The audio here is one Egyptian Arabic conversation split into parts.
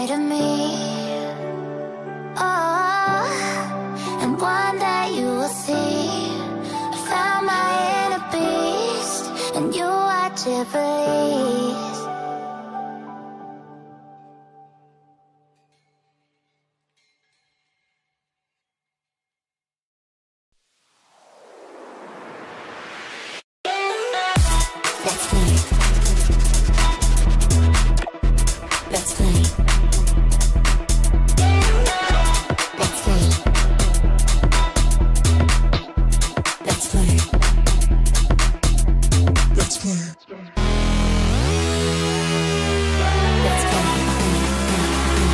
side of me. Oh, and one day you will see. I found my inner beast, and you are Jubilees. Let's play. Let's play. Let's play. Let's play. Let's play. Let's play.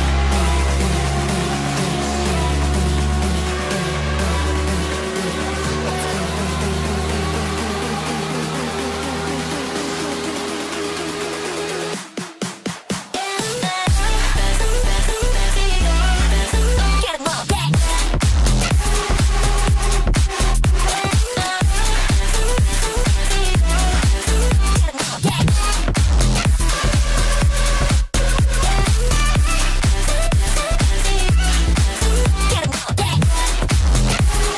Get 'em all back. Get 'em all back. Get 'em all back.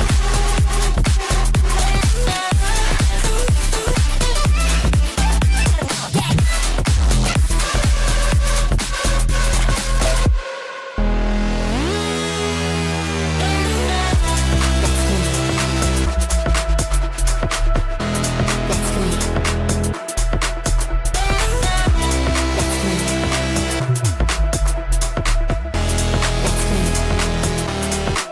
Get 'em all back. Let's play. Let's play. Let's play.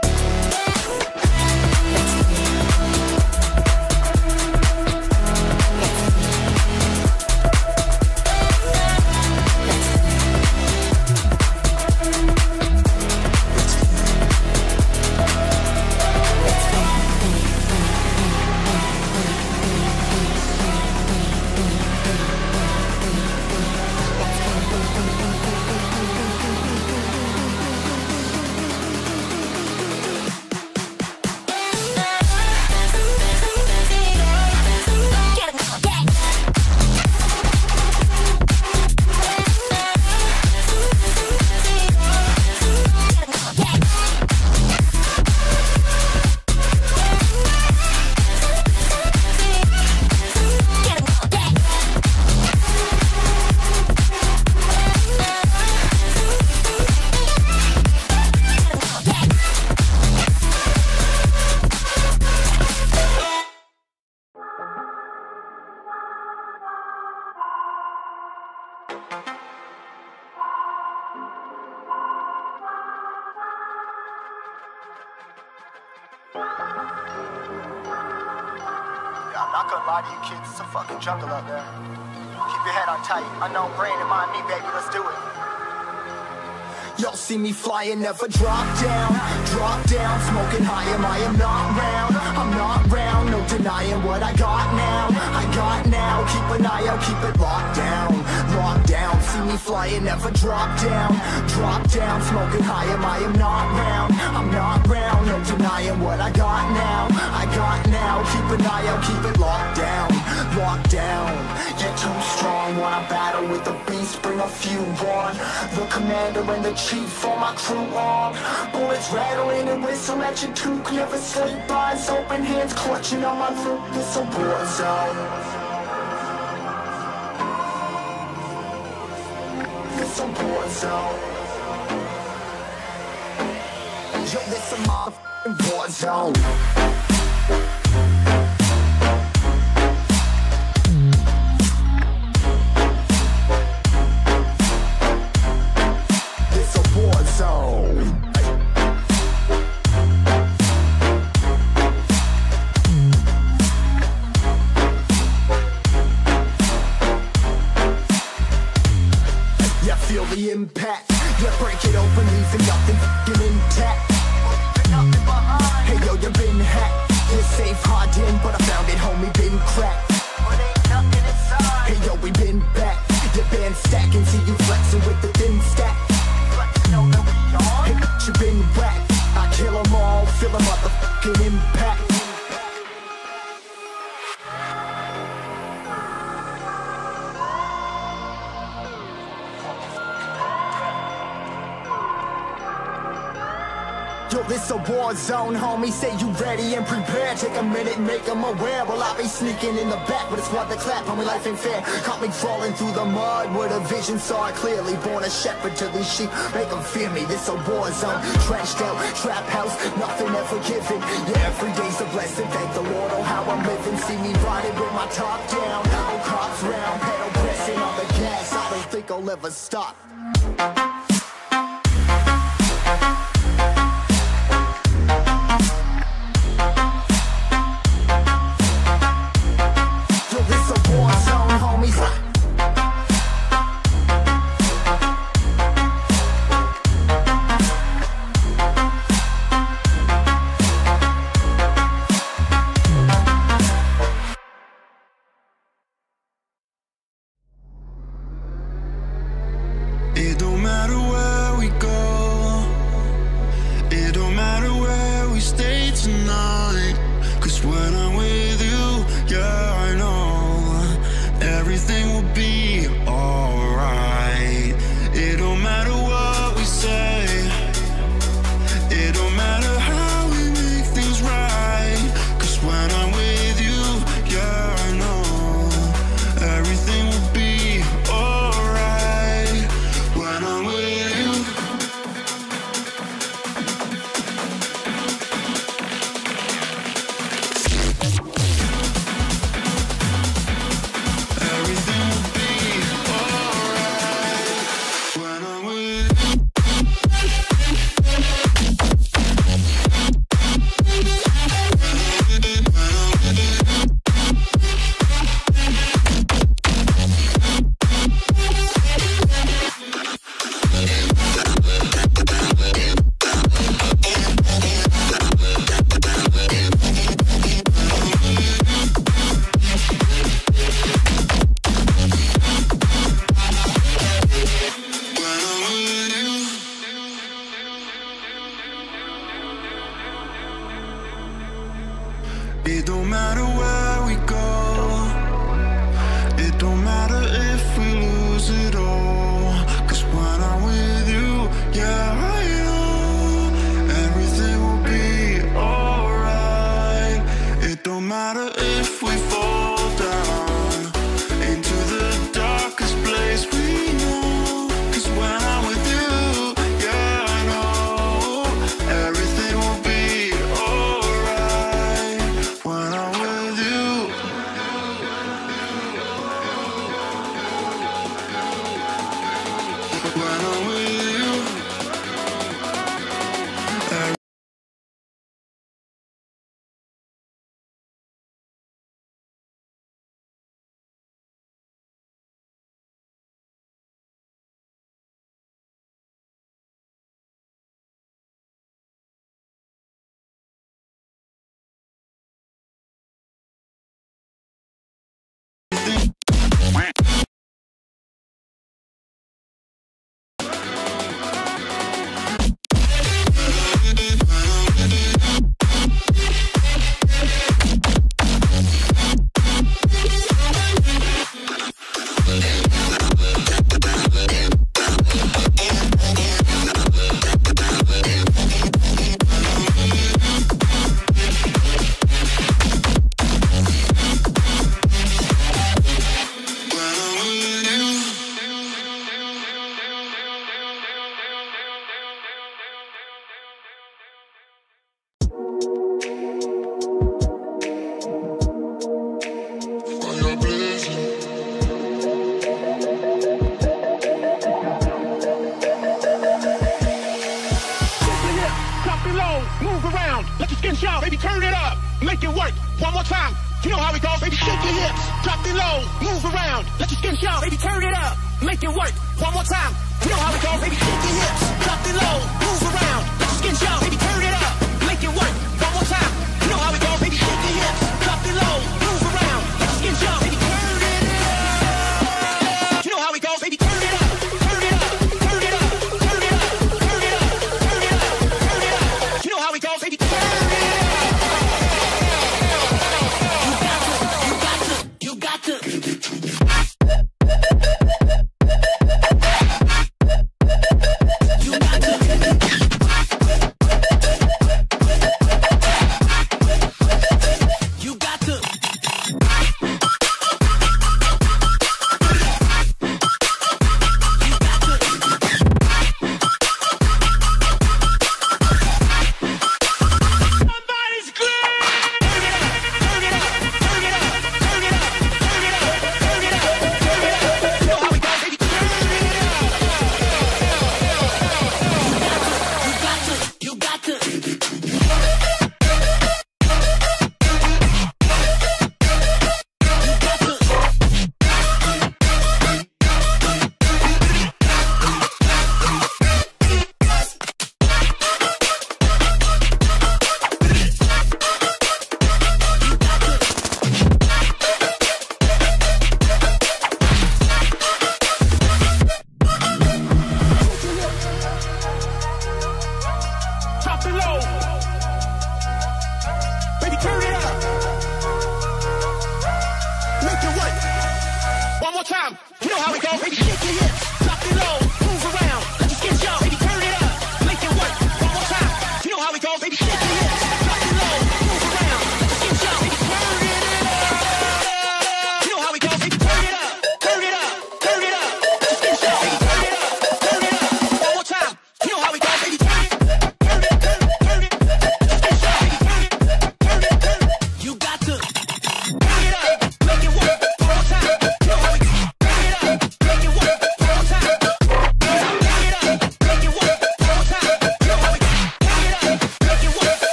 Get 'em all back. Get 'em all back. Get 'em all back. Get 'em all back. Yeah, I'm not gonna lie to you kids, it's a fucking jungle out there. Keep your head on tight. Unknown brain and mind me, baby, let's do it. Y'all see me flying, never drop down, drop down, smoking high, am I am not round, I'm not round, no denying what I got now, I got now, keep an eye out, keep it locked down, locked down, see me flying, never drop down, drop down, smoking high, am I am not round, I'm not round, no denying what I got now, I got now, keep an eye out, keep it locked down, locked down, you're too strong, wanna battle with the beast, bring a few on, the commander and the chief for my crew on, bullets rattling and whistle at your toque, never sleep, eyes open, hands clutching on my loot, this a war zone. This a war zone. Yo, this a motherfucking war zone. This a war zone. Yeah, feel the impact. Yeah, break it open, leaving nothing fucking intact. Hey yo, you been hacked. You're safe, hard in, but I found it, homie, been cracked. Hey yo, we been back. Your band stacking, see you flexing with the thin stack. Hey, bitch, you been whacked. I kill 'em all, feel a motherfucking impact. Yo, this a war zone, homie. Say you ready and prepared. Take a minute, make them aware. Well, I be sneaking in the back, but it's what the clap, homie. Life ain't fair. Caught me falling through the mud with a vision, saw it clearly. Born a shepherd to these sheep, make them fear me. This a war zone, trashed out, trap house, nothing ever given. Yeah, every day's a blessing. Thank the Lord, oh how I'm living. See me riding with my top down, oh cops round, pedal pressing on the gas. I don't think I'll ever stop. Yo, this a war zone, homies. It don't matter where we go. It don't matter where we stay tonight. Cause when I'm with you, yeah, I know everything will be alright. It don't matter what we say. It don't matter how we make things right. Cause when I'm with you, yeah, I know everything will be alright. When I'm with you. Everything will be alright when I'm with you. When I'm with you. It don't matter where we go. It don't matter if we lose it all. Cause when I'm with you, yeah, I know everything will be alright. It don't matter if we fall down into the darkest place we know. Cause when I'm with you, yeah, I know everything will be alright. When I'm with you. When I'm with you. When I'm with you. Fire blazing. Shake your hips, drop it low, move around, let your skin shout, baby, turn it up, make it work. One more time, you know how it goes, baby, shake your hips, drop it low, move around, let your skin shout, baby, turn it up, make it work. One more time, you know how it goes, baby, shake your hips, drop it low, move around, let your skin shout, baby, turn it up, make it work. One more time, you know how it goes, baby, shake your hips, drop it low, move around, let your skin shout, baby, turn it up. You know how it goes, baby, turn it up, turn it up, turn it up, turn it up, turn it up, turn it up, turn it up. You know how it goes, baby, turn it up. You got to, you got to, you got to. You got to.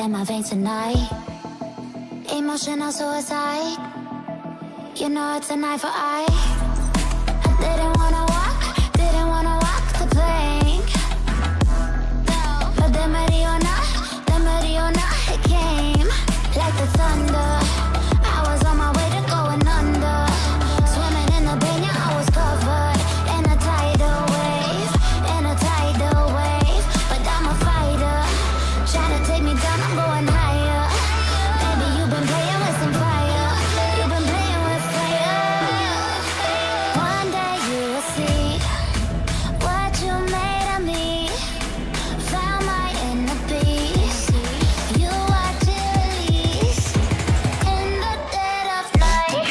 in my veins tonight. Emotional suicide. You know it's a knife for eye. I didn't wanna walk, didn't wanna walk the plank. But the Mariona, the Mariona, it came like the thunder. I was on my way to going under. Swimming in the banya, I was covered in a tidal wave, in a tidal wave. But I'm a fighter, trying to take me down, I'm going higher. Baby, you've been playing with some fire. You've been playing with fire. One day you will see what you made of me. Found my inner peace. You are release in the dead of night.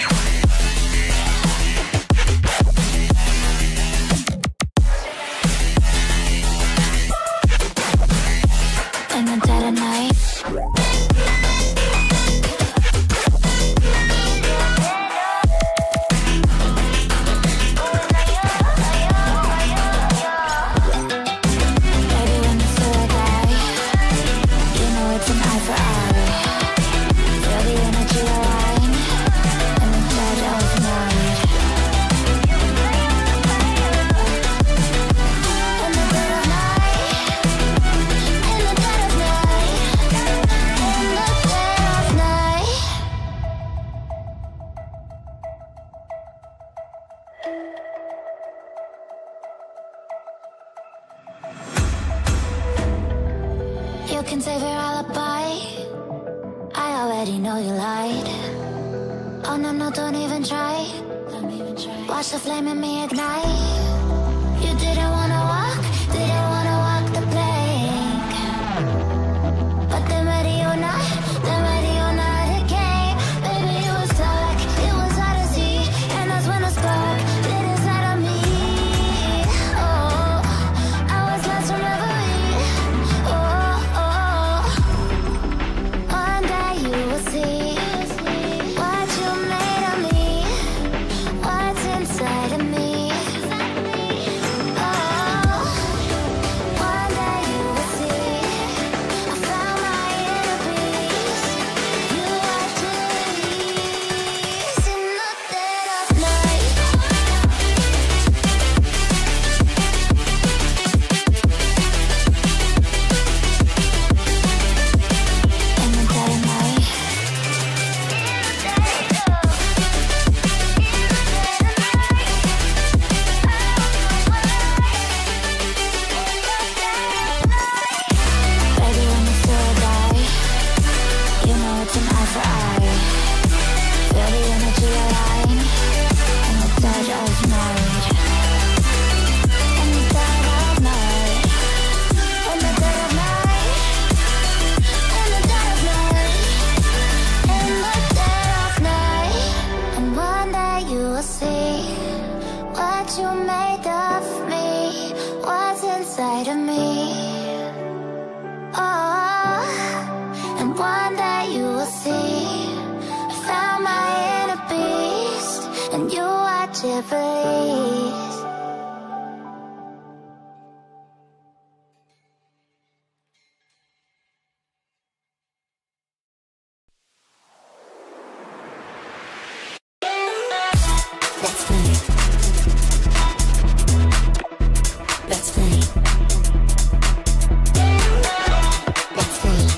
In the dead of night. Baby, when the spirit die, you know it's an eye for eye. Feel the energy align in the dead of night. In the dead of night. In the dead of night. In the dead of night. You can save your alibi. I already know you lied. Oh no, no, don't even try. Don't even try. Watch the flame in me ignite. You didn't wanna walk, didn't wanna walk the plank. But the Mariona, the Mariona, it came. Baby, it was dark, it was hard to see. And that's when the spark lit inside of me. Oh, I was lost from reverie. Oh, oh. One day you will see what you made of me, what's inside of me. Oh, one day you will see. I found my inner peace. You are release in the dead of night. In the dead of night. Baby, when the spirit die, you know it's an eye for eye. Feel the energy align in the dead of night. In the dead of night. In the dead of night. In the dead of night. In the dead of night. And one day you will see what you made of me, what's inside of me. Oh, and one day you will see. I found my inner beast, and you are Jubilees. That's me. That's me. That's me.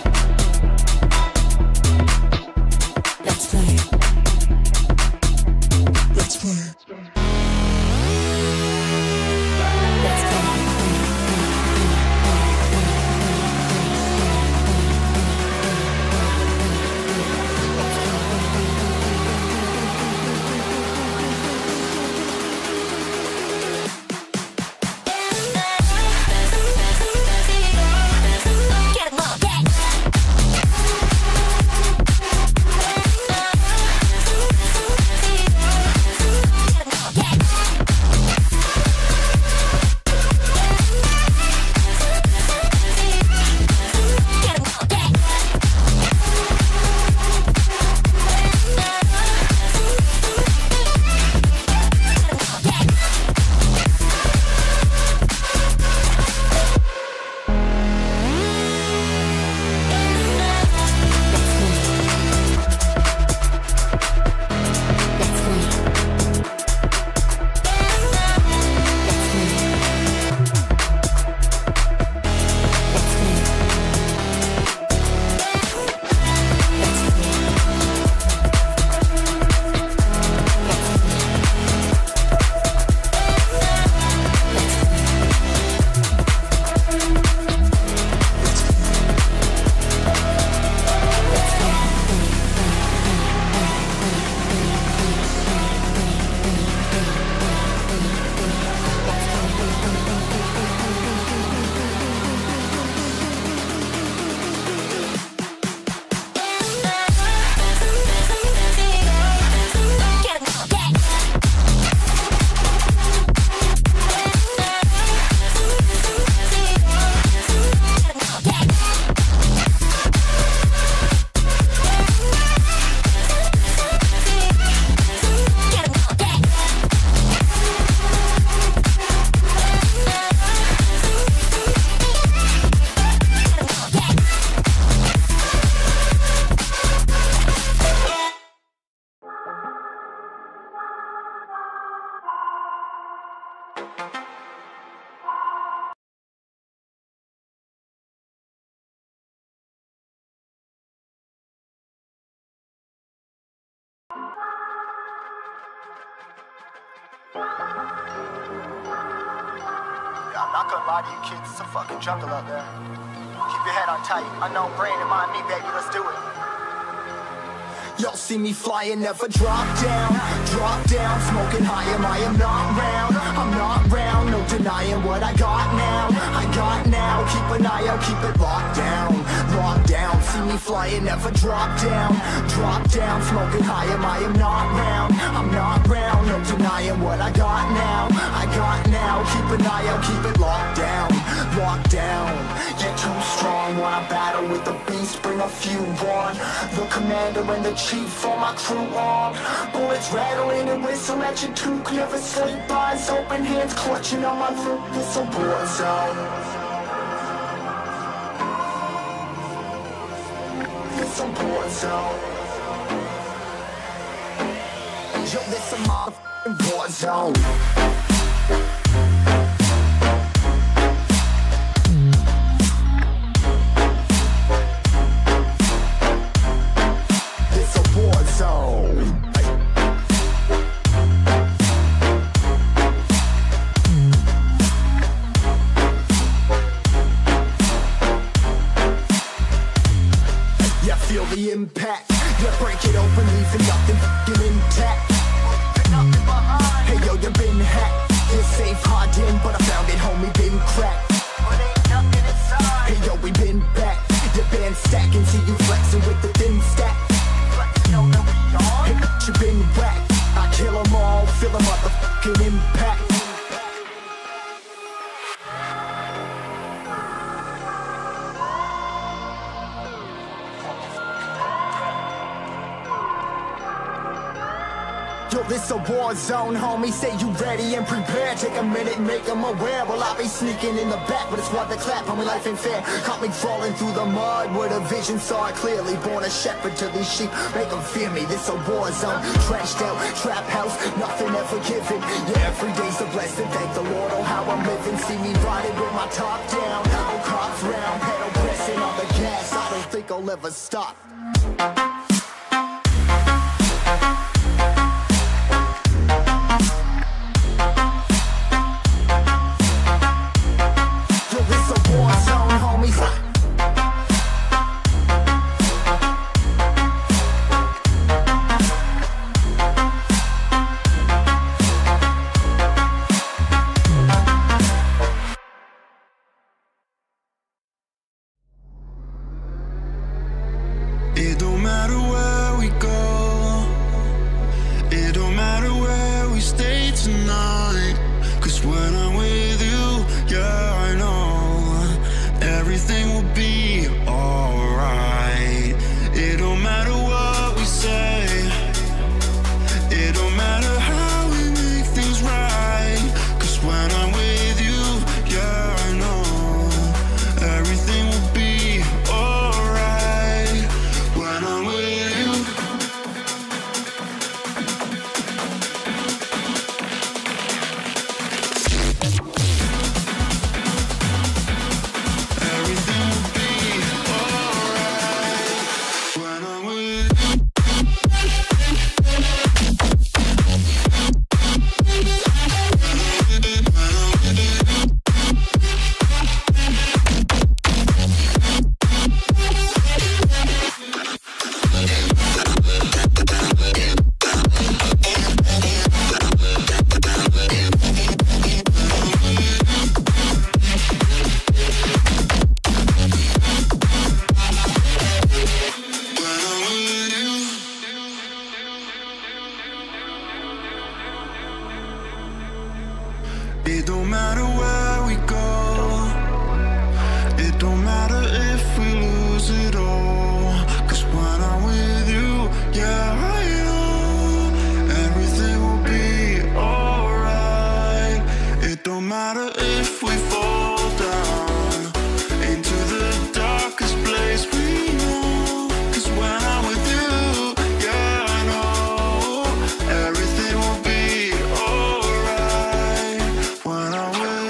That's me. That's me. not gonna lie to you kids, it's a fucking jungle out there. Keep your head on tight. Unknown brain and mind me, baby, let's do it. Y'all see me flying, never drop down Drop down, smoking high, am I am not round I'm not round, no denying what I got now I got now, keep an eye out, keep it locked down Locked down, see me flying, never drop down Drop down, smoking high, am I am not round I'm not round, no denying what I got now I got now, keep an eye out, keep it locked down Locked down, get too strong when I battle with the beast, bring a few on The commander and the chief for my crew on Bullets rattling and whistle at your toque Never sleep, eyes open, hands clutching on my throat This a war zone This a war zone Yo, this a motherfucking war zone This a war zone Yeah, feel the impact. Yeah, break it open, leaving nothing fucking intact. Hey yo, you been hacked. You're safe, hard in, but I found it, homie, been cracked. Hey yo, we been back. Your band stacking, see you flexing with the thin stack. Hey, you been whacked. I kill 'em all, feel a motherfucking impact. Yo, this a war zone, homie. Say you ready and prepared. Take a minute, make them aware. Well, I be sneaking in the back, but it's what the clap. Homie, life ain't fair. Caught me crawling through the mud where the vision saw it clearly. Born a shepherd to these sheep, make them fear me. This a war zone. Trashed out, trap house, nothing ever given. Yeah, every day's a blessing. Thank the Lord, oh, how I'm living. See me riding with my top down. Oh, cops round, pedal pressing on the gas. I don't think I'll ever stop. Yo, this a war zone, homies. It don't matter where we go. It don't matter where we stay tonight. Cause when I'm with you, yeah, I know everything will be alright. It don't matter what we say. It don't matter how we make things right. Cause when I'm with you, yeah, I know everything will be alright. When I'm with you. Everything will be alright when I'm with you. When I'm with you. It don't matter where we go. It don't matter if we lose it all. Cause when I'm with you, yeah, I know everything will be alright. It don't matter if we fall down into the darkest place we know. Cause when I'm with you, yeah, I know everything will be alright. When I'm with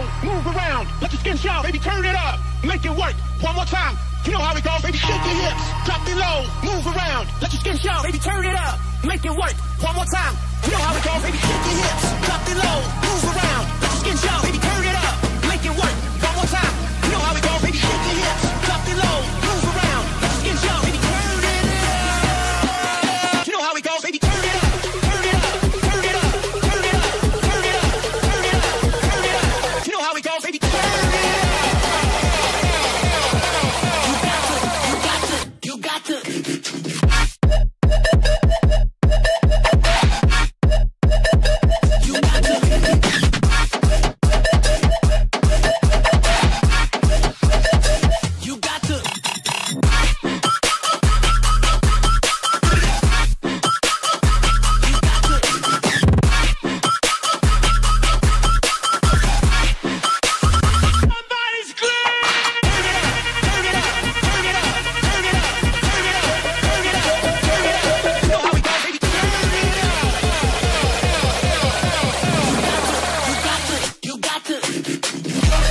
low, move around, let your skin shout, baby, turn it up, make it work. One more time, you know how it goes, baby, shake your hips, drop it low, move around, let your skin shout, baby, turn it up, make it work. One more time, you know how it goes, baby, shake your hips, drop it low, move around, let your skin shout, baby, turn it up, make it work. One more time, you know how it goes, baby, shake your hips, drop it low, move around, let your skin shout, baby, turn it up. You know how it goes, baby, turn it up, turn it up, turn it up, turn it up, turn it up, turn it up, turn it up. You know how it goes, baby, turn it up. You got to, you got to, you got to. You got to. You got to. You got to. Somebody's scream! Turn it up, turn it up, turn it up, turn it up, turn it up, turn it up, turn it up. You know how we go, baby. Turn it up. You got to, you got to.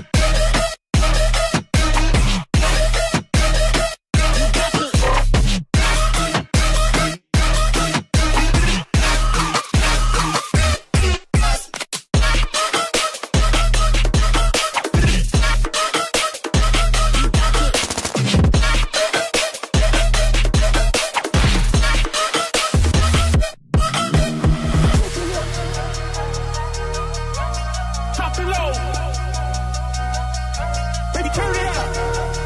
You got to. Drop it low. Baby, turn it up.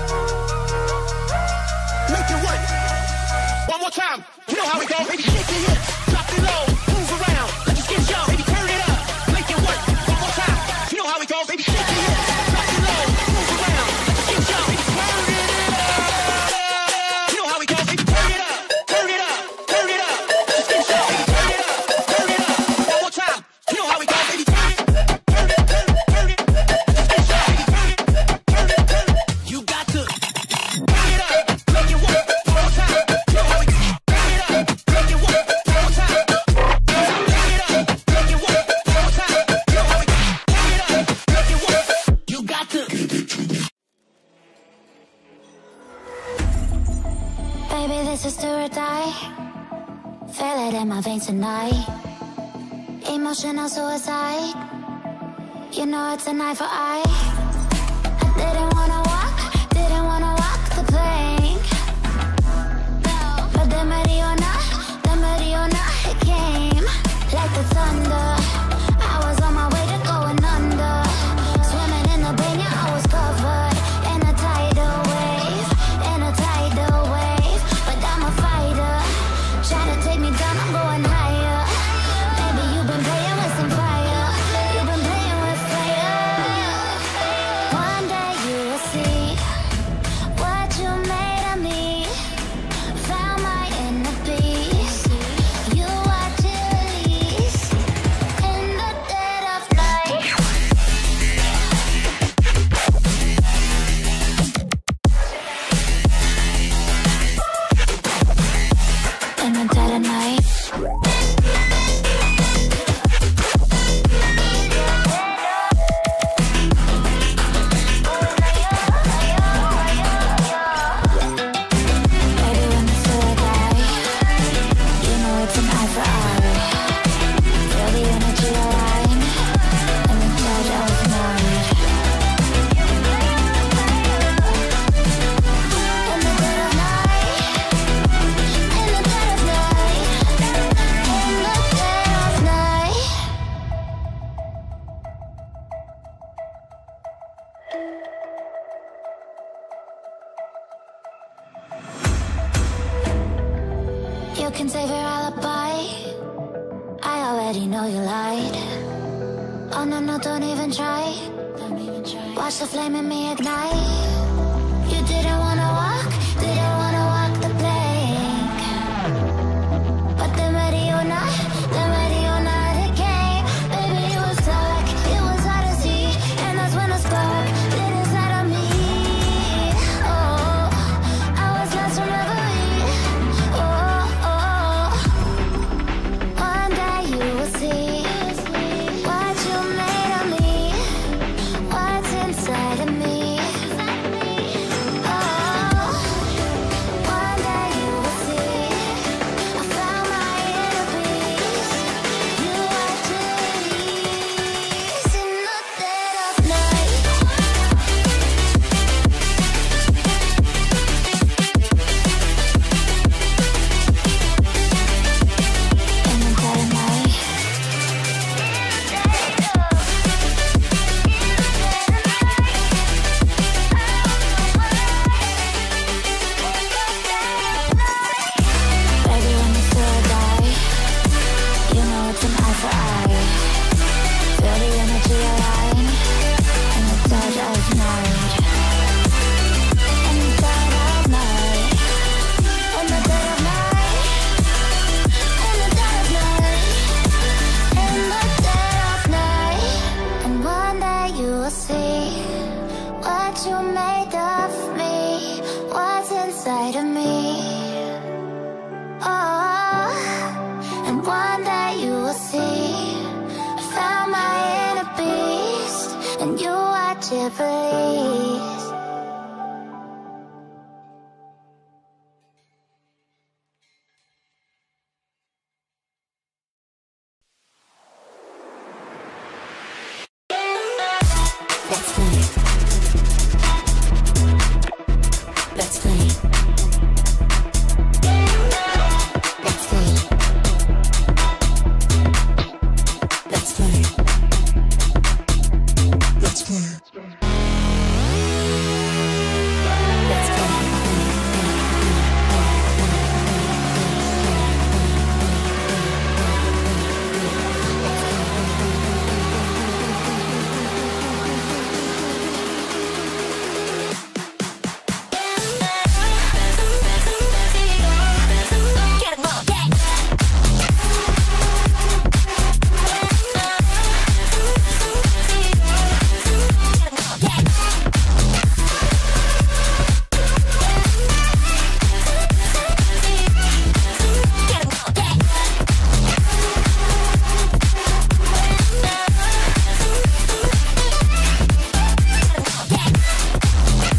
Make it work. One more time. You know how we go. Baby, shake your hips. Drop it low. Move around. Let your skin show. Baby, turn it up. Make it work. One more time. You know how we go. Baby, shake your hips. Drop it low. Move around. Let your skin show. Baby, turn it up. You know how we go. Baby, turn it up. Turn it up. Turn it up. Let your skin show. Baby, turn it up. Turn it up. One more time. You know how we go. Baby, turn it. Turn it. Turn it. Turn it. Let your skin show. Baby, turn it. Turn it. Turn it. You got to. Turn it up. Make it work. One more time. You know how we go. Turn it up. Make it work. One more time. Turn it up. Make it work. One more time. You know how we go. Turn it up. Make it work. You got to. Baby, this is do or die. Feel it in my veins tonight. Emotional suicide. You know it's an eye for eye. I didn't wanna walk, didn't wanna walk the plank. But the Mariona, the Mariona, it came like the thunder. I was on my way to going under. Swimming in the banya, I was covered in a tidal wave, in a tidal wave. But I'm a fighter. Try to take me down, I'm going higher. Baby, you've been playing with some fire. You've been playing with fire. One day you will see what you made of me. Found my inner peace. You are to release in the dead of night. In the dead of night. Baby, when the soul die, you know it's an eye for eye. Feel the energy align, in the dead of night. In the dead of night, in the dead of night, in the dead of night. You can save your alibi. I already know you lied. Oh no, no, don't even try. Watch the flame in me ignite. You didn't wanna walk, didn't wanna walk the plank. But the Mariona, the Mariona, it came. Baby, it was dark, it was hard to see. And that's when a spark lit inside of me. Oh, I was lost from reverie. Oh, oh. One day you will see what you made of me. will see what you made of me, what's inside of me. Oh, and one day you will see. I found my inner beast, and you watch it release. Let's play. Let's play. Let's play. Let's play. Let's play. Let's play. Get 'em all, yeah. Get 'em all, yeah. Get 'em all, yeah. Get 'em all, yeah.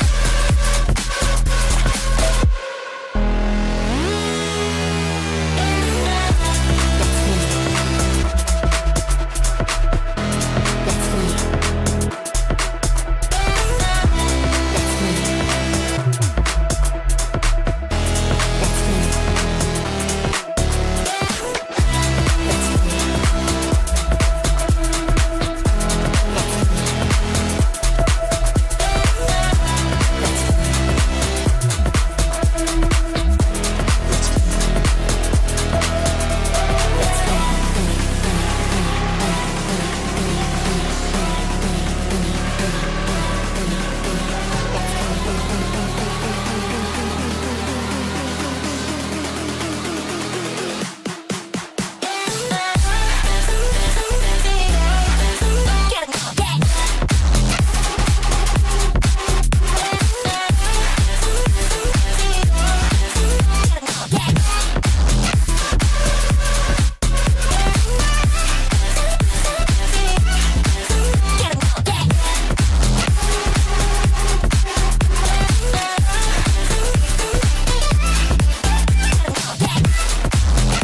Let's play. Let's play. Let's play. Let's play. Get 'em all, yeah. Get 'em all, yeah. Get 'em all, yeah. Get 'em all, yeah.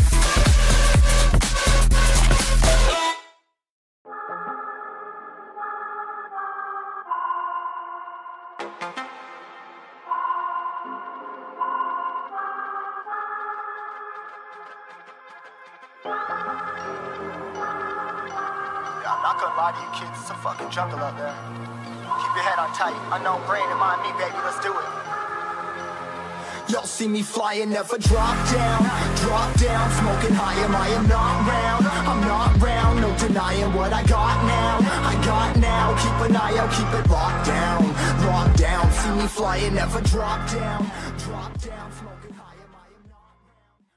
Yeah, I'm not gonna lie to you kids, it's a fucking jungle out there. Keep your head on tight. Unknown brain and mind me, baby, let's do it. Y'all see me flying, never drop down, drop down, smoking high, am I am not round, I'm not round, no denying what I got now, I got now, keep an eye out, keep it locked down, locked down, see me flying, never drop down, drop down, smoking high, am I am not round.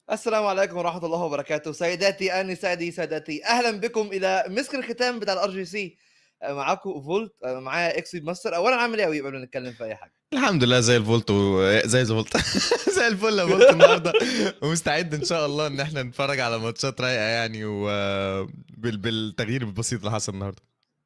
السلام عليكم ورحمة الله وبركاته سيداتي أنسادي سادتي أهلا بكم إلى مسك الختام بتاع الار جي سي معاكم فولت آه، معايا اكس ماستر أولا عامل إيه يا ويب قبل ما نتكلم في أي حاجة الحمد لله زي الفولت و... زي الفولت زي الفل يا فولت النهارده ومستعد ان شاء الله ان احنا نتفرج على ماتشات رايقه يعني و بال... بالتغيير البسيط اللي حصل النهارده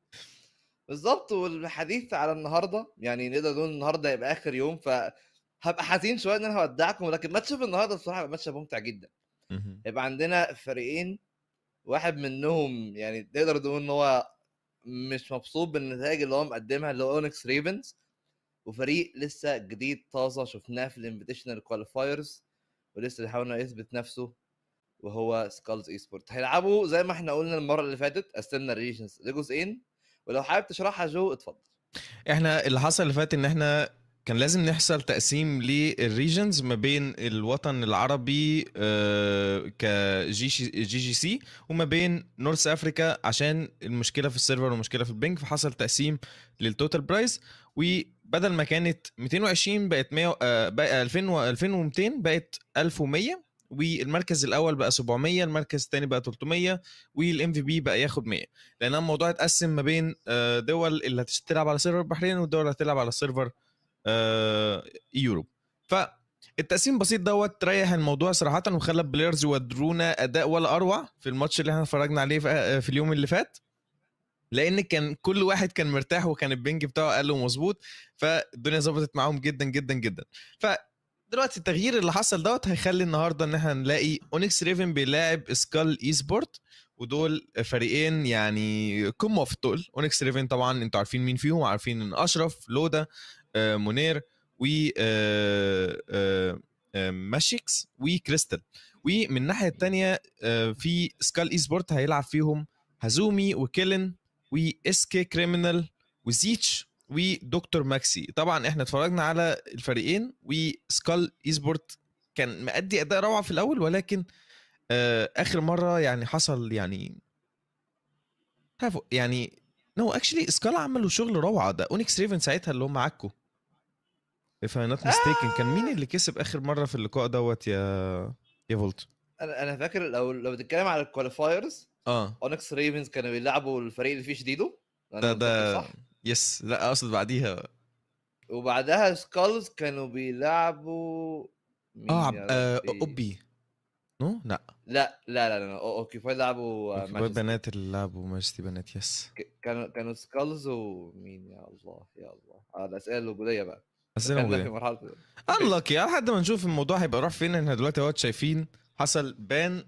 بالظبط والحديث على النهاردة يعني نقدر نقول النهاردة يبقى آخر يوم فهبقى حزين شوية إن أنا هودعكم ولكن ماتش النهاردة بصراحة هيبقى ماتش ممتع جدا مهم. يبقى عندنا فريقين واحد منهم يعني نقدر نقول ان هو مش مبسوط بالنتائج اللي هو مقدمها اللي هو اونكس ريفنز وفريق لسه جديد طازه شفناه في الانفيتيشنال كواليفايرز ولسه بيحاول انه يثبت نفسه وهو سكالز اي سبورت هيلعبوا زي ما احنا قلنا المره اللي فاتت قسمنا الريجنز لجزئين ولو حابب تشرحها جو اتفضل احنا اللي حصل اللي فات ان احنا كان لازم نحصل تقسيم للريجنز ما بين الوطن العربي آه، كجي جي جي سي وما بين نورث افريكا عشان المشكله في السيرفر والمشكله في البنك فحصل تقسيم للتوتال برايس وبدل ما كانت 220 بقت 100 آه، بقى 2000 و 2200 بقت 1100 والمركز الاول بقى 700 المركز الثاني بقى 300 والام في بي بقى ياخد 100 لان الموضوع اتقسم ما بين آه، دول اللي هتلعب على سيرفر البحرين والدول اللي هتلعب على سيرفر آه، يوروب فالتقسيم البسيط دوت ريح الموضوع صراحه وخلى البلايرز يودرونا اداء ولا اروع في الماتش اللي احنا اتفرجنا عليه في في اليوم اللي فات لان كان كل واحد كان مرتاح وكان البنج بتاعه اقل ومظبوط فالدنيا ظبطت معاهم جدا جدا جدا فدلوقتي التغيير اللي حصل دوت هيخلي النهارده ان احنا نلاقي اونكس ريفن بيلاعب سكال اي سبورت ودول فريقين يعني قمه في التقل اونكس ريفن طبعا انتوا عارفين مين فيهم عارفين ان اشرف لودا آه، منير و آه، آه، آه، ماشيكس وكريستال ومن الناحيه الثانيه في سكال اي سبورت هيلعب فيهم هازومي وكيلن واس كي كريمنال وزيتش ودكتور ماكسي طبعا احنا اتفرجنا على الفريقين وسكال اي سبورت كان مأدي اداء روعه في الاول ولكن آه، اخر مره يعني حصل يعني هافو- يعني نو اكشلي سكال عملوا شغل روعه ده اونكس ريفن ساعتها اللي هم عكوا if I'm not mistaken كان مين اللي كسب اخر مره في اللقاء دوت يا يا فولت انا انا فاكر لو لو بتتكلم على الكواليفايرز اه اونكس ريفنز كانوا بيلعبوا الفريق اللي فيه شديدو أنا ده متذكر ده صح يس لا اقصد بعديها وبعدها سكالز كانوا بيلعبوا مين اه يا عب- آه، ربي؟ اوبي نو لا لا لا لا لا اوكي فايل لعبوا آه، أوكي، ماجستي. بنات اللي لعبوا ماجستي بنات يس ك- كانوا كانوا سكالز ومين يا الله يا الله اه الاسئله الوجوديه بقى اسئله كان ده في موجوده مرحله انلك يا لحد ما نشوف الموضوع هيبقى راح فين احنا دلوقتي اهوت شايفين حصل بان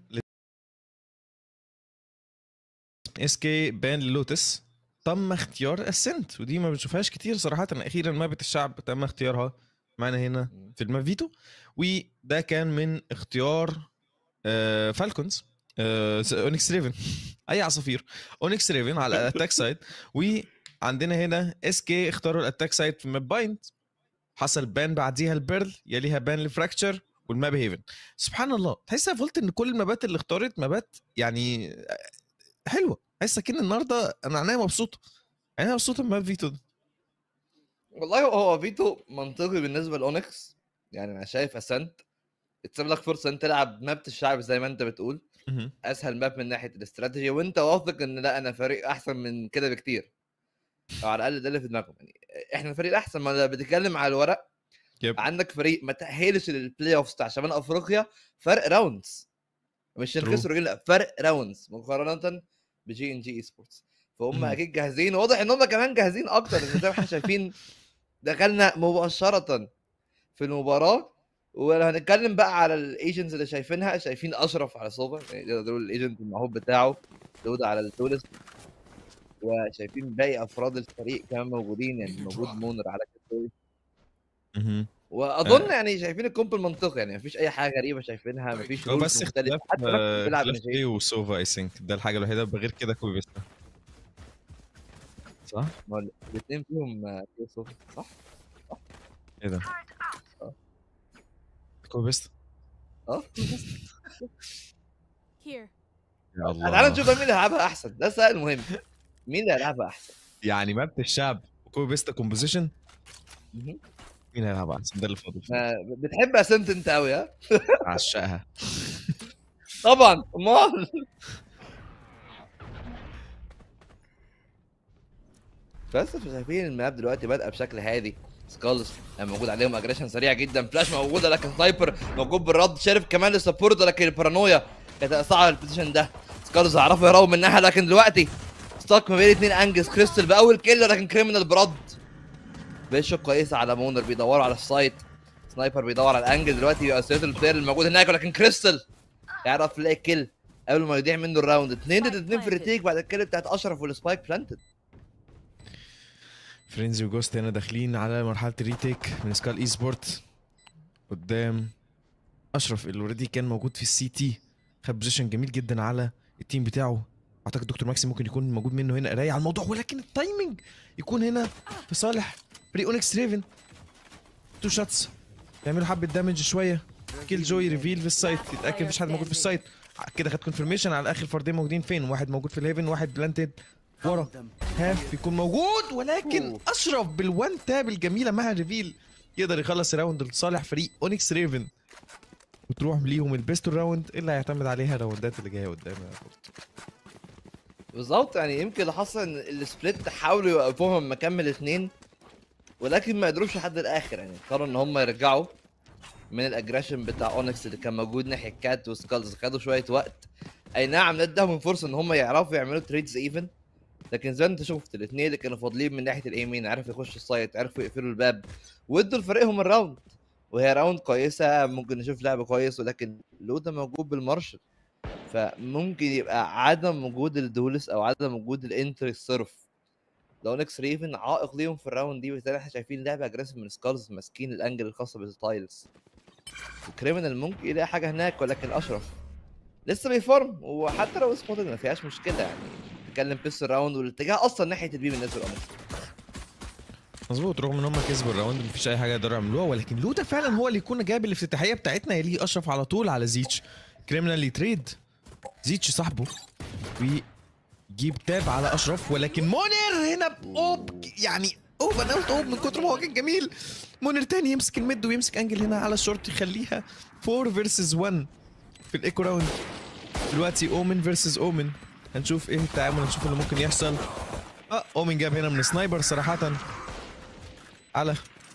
اس كي بان للوتس تم اختيار اسنت ودي ما بنشوفهاش كتير صراحه اخيرا مابة الشعب تم اختيارها معانا هنا مم. في المافيتو وده كان من اختيار آه فالكونز آه اونكس ريفن اي عصافير اونكس ريفن على الاتاك سايد وعندنا هنا اس كي اختاروا الاتاك سايد في ماب بايند حصل بان بعديها البيرل يليها بان لفراكتشر والماب هيفن سبحان الله تحس يا فولت ان كل المابات اللي اختارت مابات يعني حلوه تحس كأن النهارده انا عينيا مبسوطه عينيا مبسوطه بماب فيتو ده والله هو فيتو منطقي بالنسبه لاونكس يعني انا شايف اسنت تسيب لك فرصه انت تلعب مابة الشعب زي ما انت بتقول مهم. اسهل ماب من ناحيه الاستراتيجي وانت واثق ان لا انا فريق احسن من كده بكتير او على الاقل ده اللي في دماغهم يعني احنا الفريق الاحسن ما أنا بتتكلم على الورق يب. عندك فريق ما تاهلش للبلاي اوفز بتاع شمال افريقيا فرق راوندز مش True. خسروا لا فرق راوندز مقارنه بجي ان جي اي سبورتس فهم مهم. اكيد جاهزين واضح ان هم كمان جاهزين اكتر لان زي ما احنا شايفين دخلنا مباشره في المباراه ولو هنتكلم بقى على الايجنتس اللي شايفينها شايفين اشرف على سوبر يعني نقدر نقول الايجنت المعهود بتاعه داود على التولس وشايفين باقي افراد الفريق كمان موجودين يعني موجود مونر على كتفه مهم. واظن يعني شايفين الكومب المنطقي يعني مفيش اي حاجه غريبه شايفينها مفيش هو rules بس مختلفه اختلاف حتى نفسه بيلعب اختلاف نجيب. ايه وسوفا اي ثينك ده الحاجه الوحيده غير كده كوبي بيستا صح؟ ما هو الاثنين فيهم آه، فيه صوت صح؟ ايه ده؟ كوبي بيستا اه Here. يا الله تعالى نشوف بقى مين اللي هيلعبها احسن ده السؤال المهم مين اللي هيلعبها احسن؟ يعني مابة الشعب وكوبي بيستا كومبوزيشن مهم. مين هيلعب احسن ده اللي فاضل ما بتحب اسنت انت قوي ها؟ عشقها طبعا امال بس شايفين الماب دلوقتي بادئه بشكل هادي سكالز موجود عليهم اجريشن سريع جدا فلاش موجوده لكن سنايبر موجود بالرد شرف كمان للسبورت لكن البارانويا كانت صعبه البوزيشن ده سكالز هيعرفوا يهربوا منها لكن دلوقتي ستاك ما بين اثنين انجز كريستال باول كيل لكن كريمنال برد بيشوت كويسه على مونر بيدوروا على السايت سنايبر بيدور على الانجل دلوقتي يأسيت البلاير الموجود هناك ولكن كريستال يعرف يلاقي كيل قبل ما يضيع منه الراوند 2 ضد 2 في الريتيك بعد الكيل بتاعت اشرف والسبايك بلانتد فرينزي وجوست هنا داخلين على مرحله الريتيك من سكال اي سبورت قدام اشرف اللي اوريدي كان موجود في السي تي خد بوزيشن جميل جدا على التيم بتاعه اعتقد دكتور ماكسي ممكن يكون موجود منه هنا قرايه على الموضوع ولكن التايمنج يكون هنا في صالح فريق اونكس ريفن تو شوتس يعملوا حبه دامج شويه كيل جوي ريفيل في السايت يتاكد مفيش حد موجود في السايت كده خد كونفirmation على اخر فردين موجودين فين واحد موجود في الهيفن واحد بلانتد ورا هاف يكون موجود ولكن اشرف بالوان تاب الجميله مع الريفيل يقدر يخلص الراوند لصالح فريق اونكس ريفن وتروح ليهم البيست راوند اللي هيعتمد عليها الراوندات اللي جايه قدام يا بورتو. بالظبط يعني يمكن اللي حصل ان السبليت حاولوا يوقفوهم لما كمل اثنين ولكن ما قدروش لحد الاخر يعني اضطروا ان هم يرجعوا من الاجريشن بتاع اونكس اللي كان موجود ناحيه كات وسكالز خدوا شويه وقت اي نعم ندهم فرصه ان هم يعرفوا يعملوا تريدز ايفن لكن زي ما انت شفت الاثنين اللي كانوا فاضلين من ناحيه الايمين عرفوا يخشوا السايت عرفوا يقفلوا الباب وادوا لفريقهم الراوند وهي راوند كويسه ممكن نشوف لعب كويس ولكن لودا موجود بالمارشل فممكن يبقى عدم وجود الدولس او عدم وجود الانتري صرف لو نكس ريفن عائق ليهم في الراوند دي وبالتالي احنا شايفين لعبه اجريسيف من سكارز ماسكين الانجل الخاصه بالتايلز وكريمنال ممكن يلاقي حاجه هناك ولكن اشرف لسه بيفرم وحتى لو سبوتنج ما فيهاش مشكله يعني تتكلم بيس الراوند والاتجاه اصلا ناحيه البي بالنسبه للاونكس مظبوط رغم ان هم كسبوا الراوند مفيش اي حاجه يقدروا يعملوها ولكن لودا فعلا هو اللي يكون جايب الافتتاحيه بتاعتنا يليه اشرف على طول على زيتش كريمنال يتريد زيتش صاحبه ويجيب تاب على اشرف ولكن مونر هنا اوب يعني اوب انا قلت اوب من كتر ما هو كان جميل مونر تاني يمسك الميد ويمسك انجل هنا على الشورت يخليها 4 فيرسز 1 في الايكو راوند دلوقتي اومن فيرسز اومن هنشوف ايه التعامل هنشوف اللي ممكن يحصل اه اومن جاب هنا من سنايبر صراحه على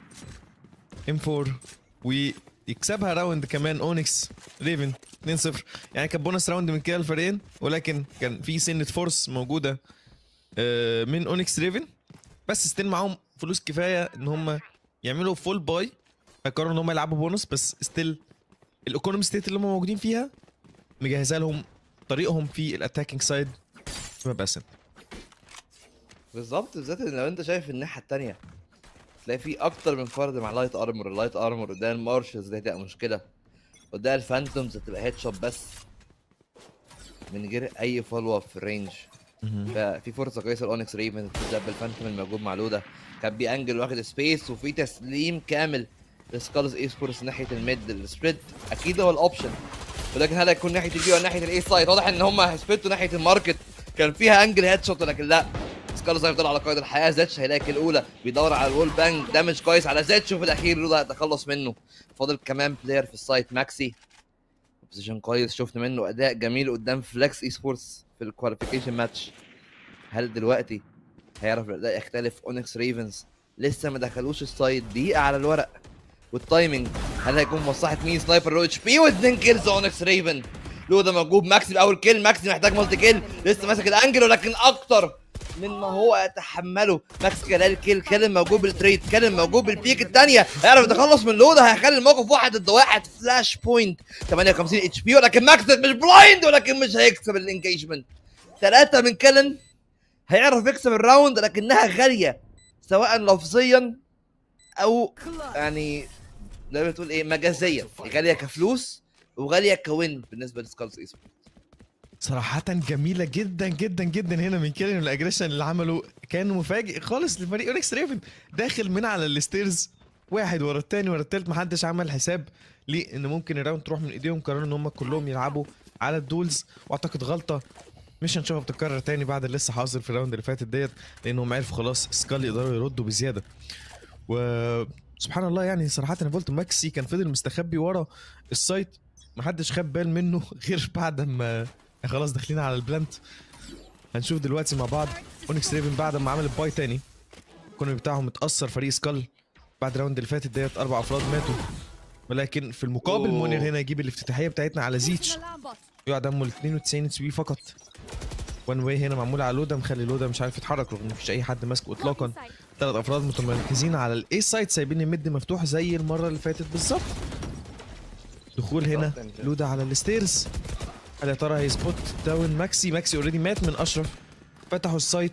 ام 4 ويكسبها راوند كمان اونكس ريفن 2-0 يعني كان بونس راوند من كده الفريقين ولكن كان في سنه فورس موجوده آه، من اونكس ريفن بس ستيل معاهم فلوس كفايه ان هم يعملوا فول باي فقرروا ان هم يلعبوا بونص بس ستيل الايكونومي ستيت اللي هم موجودين فيها مجهزه لهم طريقهم في الاتاكينج سايد بس بالظبط بالذات إن لو انت شايف الناحيه التانية تلاقي في اكتر من فرد مع لايت ارمور اللايت ارمور قدام المارشلز دي هتبقى مشكله قدام الفانتومز هتبقى هيد شوت بس من غير اي فولو اب في الرينج ففي فرصه كويسه لاونكس ريفن تبدا بالفانتوم الموجود مع لودا كان بي انجل واخد سبيس وفي تسليم كامل لسكالز اي سبورتس ناحيه الميد السبريد اكيد هو الاوبشن ولكن هل هيكون ناحيه البي ولا ناحيه الاي سايد واضح ان هم هيسبريتوا ناحيه الماركت كان فيها انجل هيد شوت ولكن لا سكارز هيفضل على قيد الحياه زيتش هيلاقي الاولى بيدور على الوول بانج دامج كويس على زيتش وفي الاخير لودا هيتخلص منه فاضل كمان بلاير في السايت ماكسي بوزيشن كويس شفنا منه اداء جميل قدام فليكس اي سبورتس في الكواليفيكيشن ماتش هل دلوقتي هيعرف الاداء يختلف اونكس ريفنز لسه ما دخلوش السايد دقيقه على الورق والتايمنج هل هيكون مصلحه مين سنايبر لو اتش بي واثنين كيلز اونكس ريفن لودا موجود ماكسي باول كيل ماكسي محتاج مالتي كيل لسه ماسك الانجل ولكن اكتر مما هو يتحمله ماكس كلال كيل كلم موجود بالتريد كلم موجود بالبيك الثانيه هيعرف يتخلص من لودا هيخلي الموقف واحد ضد واحد فلاش بوينت 58 اتش بي ولكن ماكس مش بلايند ولكن مش هيكسب الانجيجمنت ثلاثه من كلن هيعرف يكسب الراوند لكنها غاليه سواء لفظيا او يعني زي ما بتقول ايه مجازيا غاليه كفلوس وغاليه كوين بالنسبه لسكالز اي صراحة جميلة جدا جدا جدا هنا من كيلن والاجريشن اللي عمله كان مفاجئ خالص لفريق اونكس ريفن داخل من على الستيرز واحد ورا التاني ورا التالت محدش عمل حساب ليه ان ممكن الراوند تروح من ايديهم قرروا ان هم كلهم يلعبوا على الدولز واعتقد غلطة مش هنشوفها بتتكرر تاني بعد اللي لسه حاصل في الراوند اللي فاتت ديت لانهم عرفوا خلاص سكال يقدروا يردوا بزيادة و سبحان الله يعني صراحة انا قلت ماكسي كان فضل مستخبي ورا السايت محدش خد بال منه غير بعد ما خلاص داخلين على البلانت هنشوف دلوقتي مع بعض اونكس ريفن بعد ما عمل الباي تاني الكونومي بتاعهم متاثر فريق سكال بعد الراوند اللي فاتت ديت اربع افراد ماتوا ولكن في المقابل أوه. مونير هنا يجيب الافتتاحيه بتاعتنا على زيتش يقع دمه ال 92 اتش بي فقط وان واي هنا معمول على لودا مخلي لودا مش عارف يتحرك رغم ان مفيش اي حد ماسكه اطلاقا ثلاث افراد متمركزين على الاي سايد سايبين الميد مفتوح زي المره اللي فاتت بالظبط دخول هنا بالظبط. لودا على الستيرز هل يا ترى هيسبوت داون ماكسي ماكسي اوريدي مات من اشرف فتحوا السايت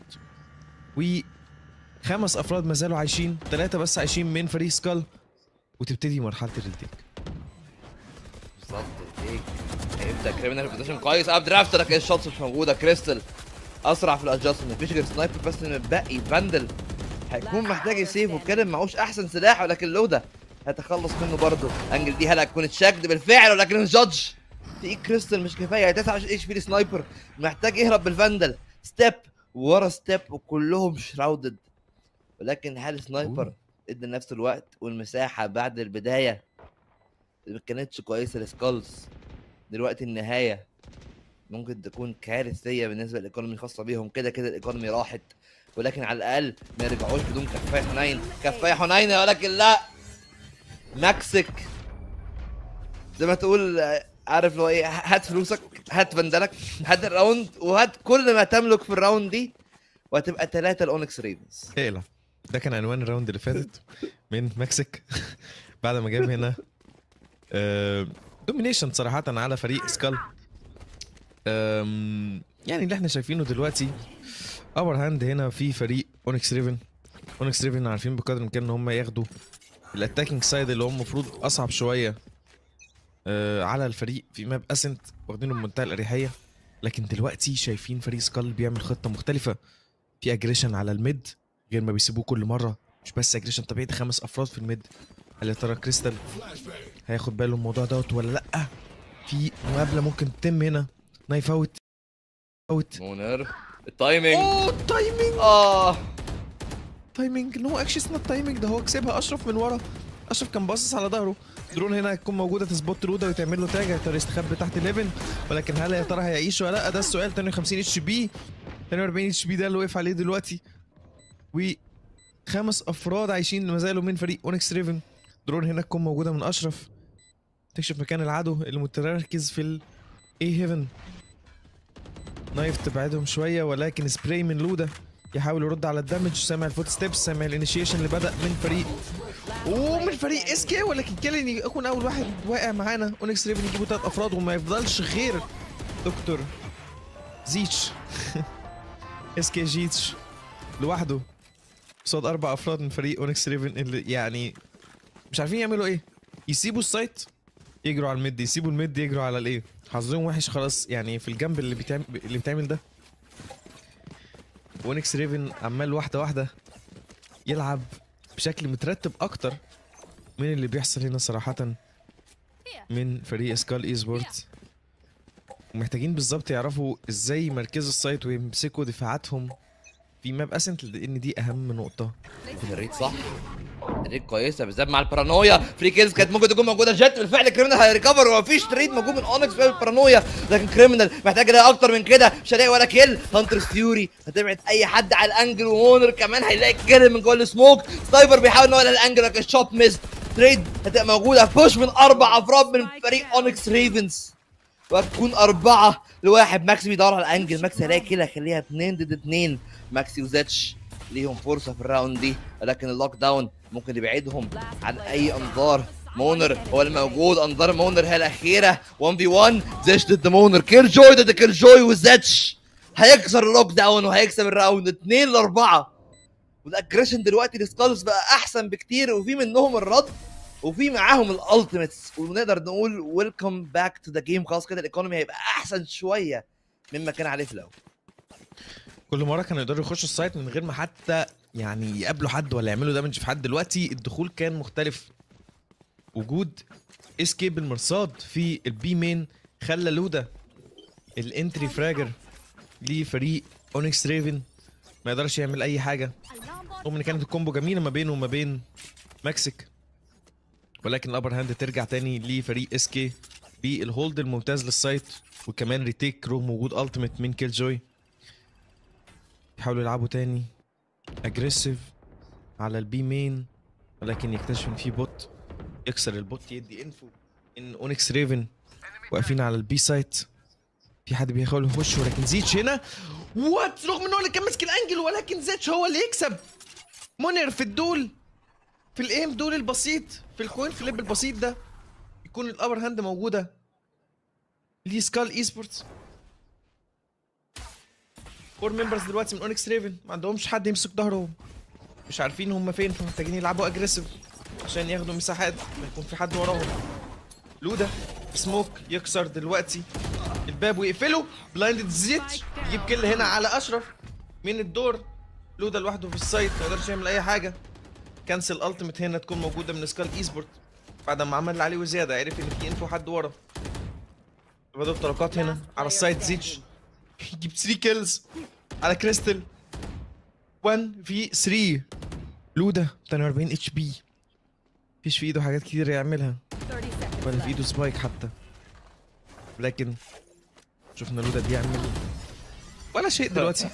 وخمس افراد ما زالوا عايشين ثلاثه بس عايشين من فريق سكال وتبتدي مرحله الريتيك بالظبط التيك هيبدا كريمنال بوزيشن كويس اب درافت لكن الشوتس مش موجوده كريستال اسرع في الادجستمنت مفيش غير سنايبر بس اللي متبقي فاندل هيكون محتاج يسيف وكده معهوش احسن سلاح ولكن لودا هيتخلص منه برضه انجل دي هلا هتكون اتشاكد بالفعل ولكن الجادج في كريستال مش كفايه 29 اتش بي سنايبر محتاج يهرب بالفاندل ستيب ورا ستيب وكلهم شراودد ولكن هل سنايبر ادى نفس الوقت والمساحه بعد البدايه اللي ما كانتش كويسه لسكالز دلوقتي النهايه ممكن تكون كارثيه بالنسبه للايكونومي الخاصه بيهم كده كده الايكونومي راحت ولكن على الاقل ما يرجعوش بدون كفايه حنين كفايه حنينه ولكن لا مكسك زي ما تقول آه، عارف لو ايه هات فلوسك هات بندلك هات الراوند وهات كل ما تملك في الراوند دي وهتبقى ثلاثه الاونكس ريفنز اقلع ده كان عنوان الراوند اللي فاتت من مكسيك بعد ما جاب هنا دومينيشن صراحة على فريق سكال آم، يعني اللي احنا شايفينه دلوقتي اور هاند هنا في فريق اونكس ريفن اونكس ريفن عارفين بقدر الامكان ان هم ياخدوا الاتاكينج سايد اللي هو المفروض اصعب شويه آه، على الفريق في ماب اسنت واخدينه بمنتهى الاريحيه لكن دلوقتي شايفين فريق سكال بيعمل خطه مختلفه في اجريشن على الميد غير ما بيسيبوه كل مره مش بس اجريشن طبيعي ده خمس افراد في الميد هل يا ترى كريستال هياخد باله من الموضوع دوت ولا لا في مقابله ممكن تتم هنا نايف اوت اوت مونر التايمينج اوه التايمينج اه تايمينج نو اكشلي نوت تايمينج ده هو كسبها اشرف من ورا اشرف كان باصص على ظهره درون هنا هتكون موجوده تسبوت رودا وتعمل له تاج هيقدر يستخبى تحت 11 ولكن هل يا ترى هيعيش ولا لا ده السؤال 52 اتش بي 42 اتش بي ده اللي وقف عليه دلوقتي وخمس افراد عايشين ما زالوا من فريق اونكس ريفن درون هنا تكون موجوده من اشرف تكشف مكان العدو اللي متركز في الاي هيفن نايف تبعدهم شويه ولكن سبراي من لودا يحاول يرد على الدمج سامع الفوت ستيبس سامع الانيشيشن اللي بدا من فريق ومن فريق اس كي ولكن كيلين يكون اول واحد واقع معانا اونكس ريفن يجيبوا ثلاث افراد وما يفضلش غير دكتور زيتش اس كي جيتش لوحده قصاد اربع افراد من فريق اونكس ريفن اللي يعني مش عارفين يعملوا ايه يسيبوا السايت يجروا على الميد يسيبوا الميد يجروا على الايه حظهم وحش خلاص يعني في الجنب اللي بيتعمل اللي بيتعمل ده اونكس ريفن عمال واحده واحده يلعب بشكل مترتب اكتر من اللي بيحصل هنا صراحه من فريق سكال اي سبورتس ومحتاجين بالظبط يعرفوا ازاي يمركزوا السايت ويمسكوا دفاعاتهم في ماب اسنت لان دي اهم نقطه الريت صح الريت كويسه بالذات مع البارانويا فري كيلز كانت ممكن تكون موجوده جت بالفعل كريمنال هيريكفر ومفيش تريد موجود من اونكس بسبب البارانويا لكن كريمنال محتاج يلاقي اكتر من كده مش هيلاقي ولا كيل هانتر ثيوري هتبعد اي حد على الانجل ومونر كمان هيلاقي كيل من جوه السموك سنايبر بيحاول ان هو يلاقي الانجل لكن الشوت ميس تريد هتبقى موجوده بوش من اربع افراد من فريق اونكس ريفنز وهتكون أربعة لواحد ماكسي بيدور على الأنجل ماكسي هيلاقي كده خليها اتنين ضد اتنين ماكسي وزاتش ليهم فرصة في الراوند دي ولكن اللوك داون ممكن يبعدهم عن أي أنظار مونر هو الموجود أنظار مونر هي الأخيرة 1 في 1 زيش ضد مونر كيل جوي ضد كيل جوي وزاتش هيكسر اللوك داون وهيكسب الراوند 2 ل 4 والاجريشن دلوقتي لسكالز بقى احسن بكتير وفي منهم الرد وفي معاهم الالتيميتس ونقدر نقول ويلكم باك تو ذا جيم خلاص كده الايكونومي هيبقى احسن شويه مما كان عليه في الاول كل مره كانوا يقدروا يخشوا السايت من غير ما حتى يعني يقابلوا حد ولا يعملوا دامج في حد دلوقتي الدخول كان مختلف وجود اسكيب المرصاد في البي مين خلى لودا الانتري فراجر لفريق اونكس ريفن ما يقدرش يعمل اي حاجه رغم ان كانت الكومبو جميله ما بينه وما بين مكسيك ولكن الابر هاند ترجع تاني لفريق اس كي بالهولد الممتاز للسايت وكمان ريتيك رو موجود التيميت من كيل جوي يحاولوا يلعبوا تاني اجريسيف على البي مين ولكن يكتشف ان في بوت يكسر البوت يدي انفو ان اونكس ريفن واقفين على البي سايت في حد بيحاول يخش ولكن زيتش هنا وات رغم ان هو اللي كان ماسك الانجل ولكن زيتش هو اللي يكسب منر في الدول في الايم دول البسيط في الكوين فليب البسيط ده يكون الابر هاند موجوده ليه سكال اي سبورتس فور ممبرز دلوقتي من اونكس ريفن ما عندهمش حد يمسك ظهرهم مش عارفين هم فين فمحتاجين يلعبوا اجريسيف عشان ياخدوا مساحات ما يكون في حد وراهم لودا سموك يكسر دلوقتي الباب ويقفله بلايند زيت يجيب كل هنا على اشرف من الدور لودا لوحده في السايت ما يقدرش يعمل اي حاجه كنسل التيمت هنا تكون موجوده من سكال اي سبورت بعد ما عمل اللي عليه وزياده عرف ان في انفو حد ورا بدأوا الطلقات هنا على السايد زيتش يجيب 3 كيلز على كريستال 1 في 3 لودا 42 اتش بي مفيش في ايده حاجات كتير يعملها ولا في ايده سبايك حتى لكن شفنا لودا بيعمل ولا شيء دلوقتي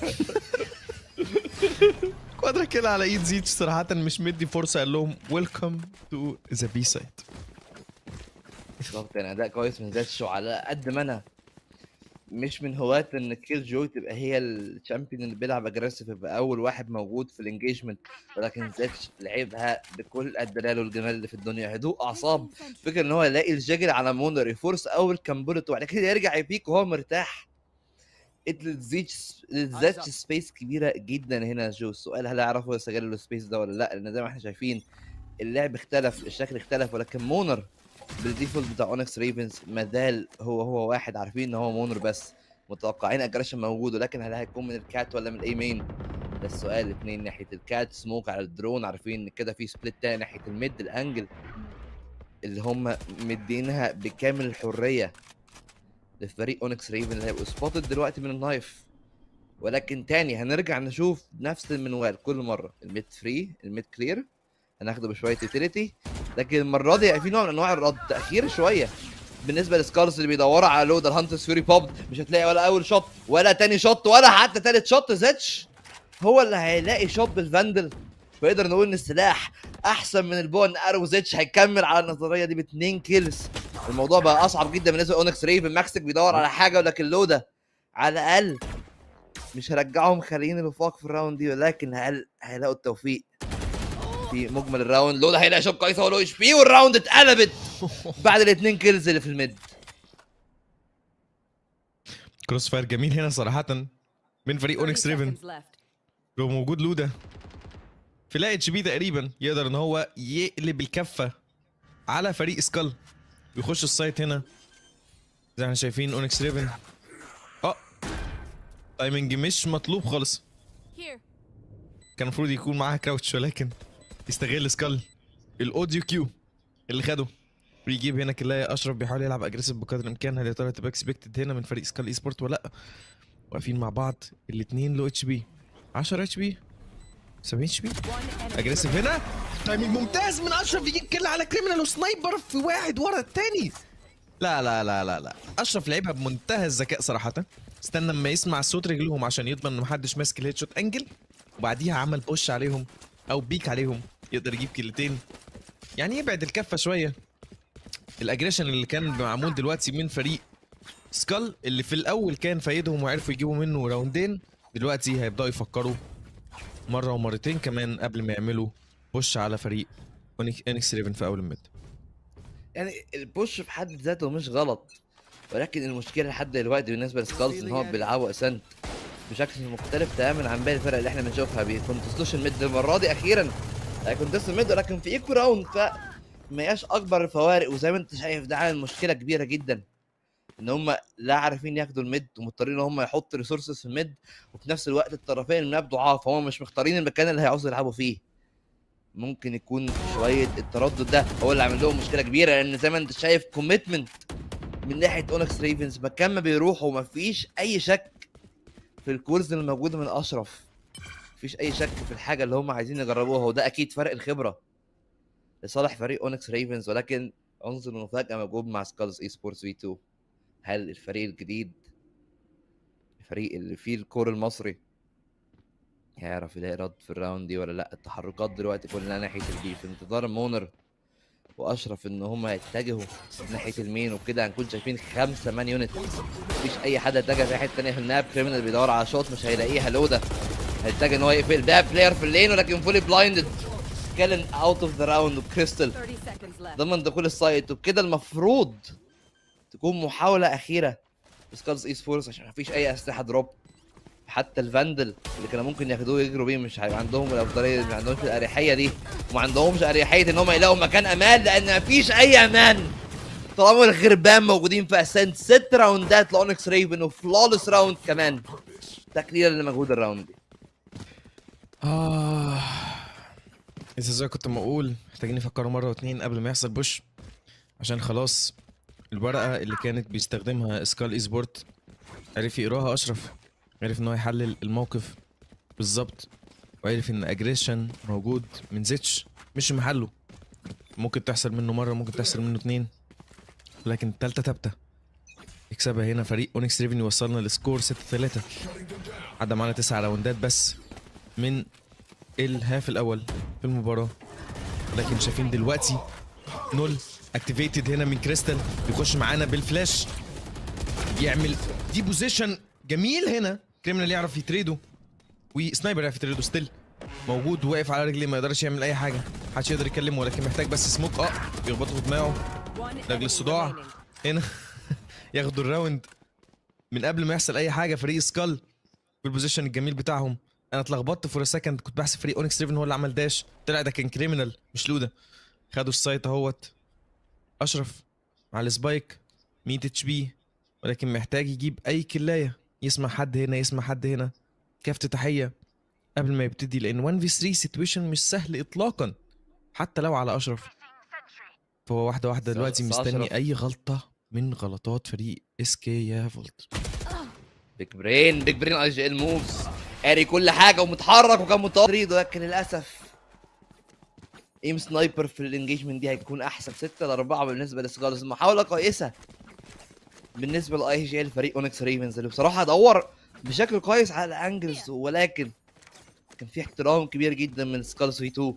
كوادرا كيل على ايد زيتش صراحة مش مدي فرصة قال لهم ويلكم تو ذا بي سايد بالظبط يعني اداء كويس من زيتش وعلى قد ما انا مش من هواة ان كيل جوي تبقى هي الشامبيون اللي بيلعب اجريسيف يبقى اول واحد موجود في الانجيجمنت ولكن زيتش لعبها بكل الدلال والجمال اللي في الدنيا هدوء اعصاب فكرة ان هو يلاقي الجاجل على مونر يفورس اول كامبولت وبعد كده يرجع يبيك وهو مرتاح ادت زيتش زيتش سبيس كبيره جدا هنا يا جو السؤال هل يعرفوا يستغلوا السبيس ده ولا لا لان زي ما احنا شايفين اللعب اختلف الشكل اختلف ولكن مونر بالديفولت بتاع اونكس ريفنز ما زال هو هو واحد عارفين ان هو مونر بس متوقعين اجريشن موجود ولكن هل هيكون من الكات ولا من الاي مين ده السؤال الاثنين ناحيه الكات سموك على الدرون عارفين ان كده في سبليت تاني ناحيه الميد الانجل اللي هم مدينها بكامل الحريه لفريق اونكس ريفن اللي هيبقوا سبوتد دلوقتي من النايف ولكن تاني هنرجع نشوف نفس المنوال كل مره الميد فري الميد كلير هناخده بشويه يوتيليتي لكن المره دي هيبقى في نوع من انواع الرد تاخير شويه بالنسبه لسكارز اللي بيدوروا على لود الهانترز فيوري بوب مش هتلاقي ولا اول شوت ولا تاني شوت ولا حتى تالت شوت زيتش هو اللي هيلاقي شوت بالفاندل فيقدر نقول ان السلاح احسن من البون ارو زيتش هيكمل على النظريه دي باتنين كيلز الموضوع بقى اصعب جدا بالنسبه لاونكس ريفن ماكسك بيدور على حاجه ولكن لودا على الاقل مش هرجعهم خاليين الوفاق في الراوند دي ولكن هل هيلاقوا التوفيق في مجمل الراوند لودا هيلاقي شوت كويس هو له اتش بي والراوند اتقلبت بعد الاثنين كيلز اللي في الميد كروس فاير جميل هنا صراحة من فريق اونكس ريفن لو موجود لودا في لا اتش بي تقريبا يقدر ان هو يقلب الكفة على فريق سكال ويخش السايت هنا زي ما احنا شايفين اونكس ريفن اه تايمنج مش مطلوب خالص كان المفروض يكون معاها كراوتش ولكن يستغل سكال الاوديو كيو اللي خده ويجيب هنا كلاية اشرف بيحاول يلعب اجريسيف بقدر الامكان هل يا ترى تبقى اكسبكتد هنا من فريق سكال اي سبورت ولا لا واقفين مع بعض الاثنين لو اتش بي 10 اتش بي 70 اتش بي اجريسيف هنا تايمينج ممتاز من اشرف يجيب كل على كريمنال وسنايبر في واحد ورا الثاني لا لا لا لا لا اشرف لعبها بمنتهى الذكاء صراحه استنى اما يسمع صوت رجلهم عشان يضمن ان محدش ماسك الهيد شوت انجل وبعديها عمل بوش عليهم او بيك عليهم يقدر يجيب كيلتين يعني يبعد الكفه شويه الاجريشن اللي كان معمول دلوقتي من فريق سكال اللي في الاول كان فايدهم وعرفوا يجيبوا منه راوندين دلوقتي هيبداوا يفكروا مره ومرتين كمان قبل ما يعملوا بوش على فريق انكس 11 في اول الميد يعني البوش في حد ذاته مش غلط ولكن المشكله لحد دلوقتي بالنسبه لسكالز ان هو بيلعبوا اسنت بشكل مختلف تماما عن باقي الفرق اللي احنا بنشوفها بيكونتستوش الميد المره دي اخيرا هيكونتست الميد ولكن في ايكو راوند ف ما هياش اكبر الفوارق وزي ما انت شايف ده عامل مشكله كبيره جدا ان هم لا عارفين ياخدوا الميد ومضطرين ان هم يحطوا ريسورسز في الميد وفي نفس الوقت الطرفين الماب ضعاف هم مش مختارين المكان اللي هيعوزوا يلعبوا فيه ممكن يكون شويه التردد ده هو اللي عامل لهم مشكله كبيره لان زي ما انت شايف كوميتمنت من ناحيه اونكس ريفنز مكان ما بيروحوا مفيش اي شك في الكورز اللي موجوده من اشرف مفيش اي شك في الحاجه اللي هم عايزين يجربوها وده اكيد فرق الخبره لصالح فريق اونكس ريفنز ولكن عنصر المفاجاه موجود مع سكالز اي سبورتس في 2 هل الفريق الجديد الفريق اللي فيه الكور المصري هيعرف يلاقي رد في الراوند دي ولا لا التحركات دلوقتي كلها ناحيه البي في انتظار مونر واشرف ان هم يتجهوا ناحيه المين وبكده هنكون شايفين خمسه مان يونت مفيش اي حد اتجه في حته تانيه في الناب كريمنال بيدور على شوط مش هيلاقيها لودا هيتجه ان هو يقفل ده بلاير في اللين ولكن فولي بلايندد كيلن اوت اوف ذا راوند وكريستال 30 seconds left. ضمن دخول السايت وبكده المفروض تكون محاولة أخيرة لسكالز اي سبورتس عشان مفيش أي أسلحة دروب حتى الفاندل اللي كانوا ممكن ياخدوه يجروا بيه مش هيبقى عندهم الأفضلية ما عندهمش الأريحية دي وما عندهمش أريحية إن هم يلاقوا مكان أمان لأن مفيش أي أمان طالما الغربان موجودين في أسنت ست راوندات لأونكس ريفن وفلولس راوند كمان تكليلا لمجهود الراوند دي آه إذا زي كنت ما أقول محتاجين يفكروا مرة واتنين قبل ما يحصل بوش عشان خلاص الورقة اللي كانت بيستخدمها سكال اي سبورت عرف يقراها أشرف عرف إن هو يحلل الموقف بالظبط وعرف إن أجريشن موجود من زيتش مش في محله ممكن تحصل منه مرة ممكن تحصل منه اتنين لكن التالتة تابتة يكسبها هنا فريق اونكس ريفن يوصلنا لسكور 6 3 عدى معانا تسع راوندات بس من الهاف الاول في المباراه لكن شايفين دلوقتي نول اكتيفيتد هنا من كريستال بيخش معانا بالفلاش يعمل دي بوزيشن جميل هنا كريمنال يعرف يتريده وسنايبر يعرف يتريده ستيل موجود واقف على رجليه ما يقدرش يعمل اي حاجه محدش يقدر يكلمه ولكن محتاج بس سموك اه بيخبطه في دماغه One لاجل enemy الصداع remaining. هنا ياخدوا الراوند من قبل ما يحصل اي حاجه فريق سكال بالبوزيشن الجميل بتاعهم انا اتلخبطت فور سكند كنت بحسب فريق اونكس ريفن هو اللي عمل داش طلع ده كان كريمنال مش لودا خدوا السايت اهوت اشرف مع السبايك 100 اتش بي ولكن محتاج يجيب اي كلايه يسمع حد هنا يسمع حد هنا كافة تحيه قبل ما يبتدي لان 1 في 3 سيتويشن مش سهل اطلاقا حتى لو على اشرف فهو واحده واحده بس- دلوقتي بس مستني أشرف- اي غلطه من غلطات فريق اس كي يا فولت بيج برين بيج برين اي جي ال موفز قاري كل حاجه ومتحرك وكان متطرد ولكن للاسف ايم سنايبر في الانجيجمنت دي هيكون احسن 6 ل 4 بالنسبه لسكالز محاوله كويسه بالنسبه لاي جي ال فريق اونكس ريفنز اللي بصراحه دور بشكل كويس على الانجلز ولكن كان في احترام كبير جدا من سكالز في 2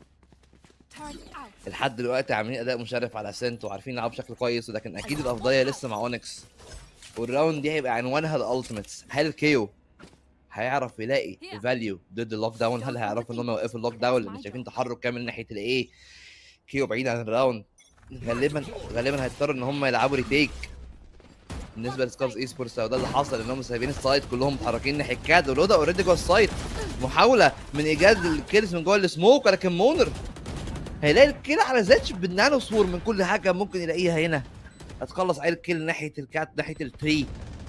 لحد دلوقتي عاملين اداء مشرف على سنت وعارفين يلعبوا بشكل كويس ولكن اكيد الافضليه لسه مع اونكس والراوند دي هيبقى عنوانها الالتيميتس هل كيو هيعرف يلاقي فاليو ضد اللوك داون هل هيعرفوا ان هم يوقفوا اللوك داون لان شايفين تحرك كامل ناحيه الايه كيو بعيد عن الراوند غالبا غالبا هيضطروا ان هم يلعبوا ريتيك بالنسبه لسكابز اي سبورتس وده اللي حصل ان هم سايبين السايد كلهم متحركين ناحيه كاد ولودا اوريدي جوه السايد محاوله من ايجاد الكيلز من جوه السموك ولكن مونر هيلاقي الكيل على زيتش بالنانو سور من كل حاجه ممكن يلاقيها هنا هتخلص عليه الكيل ناحيه الكات ناحيه التري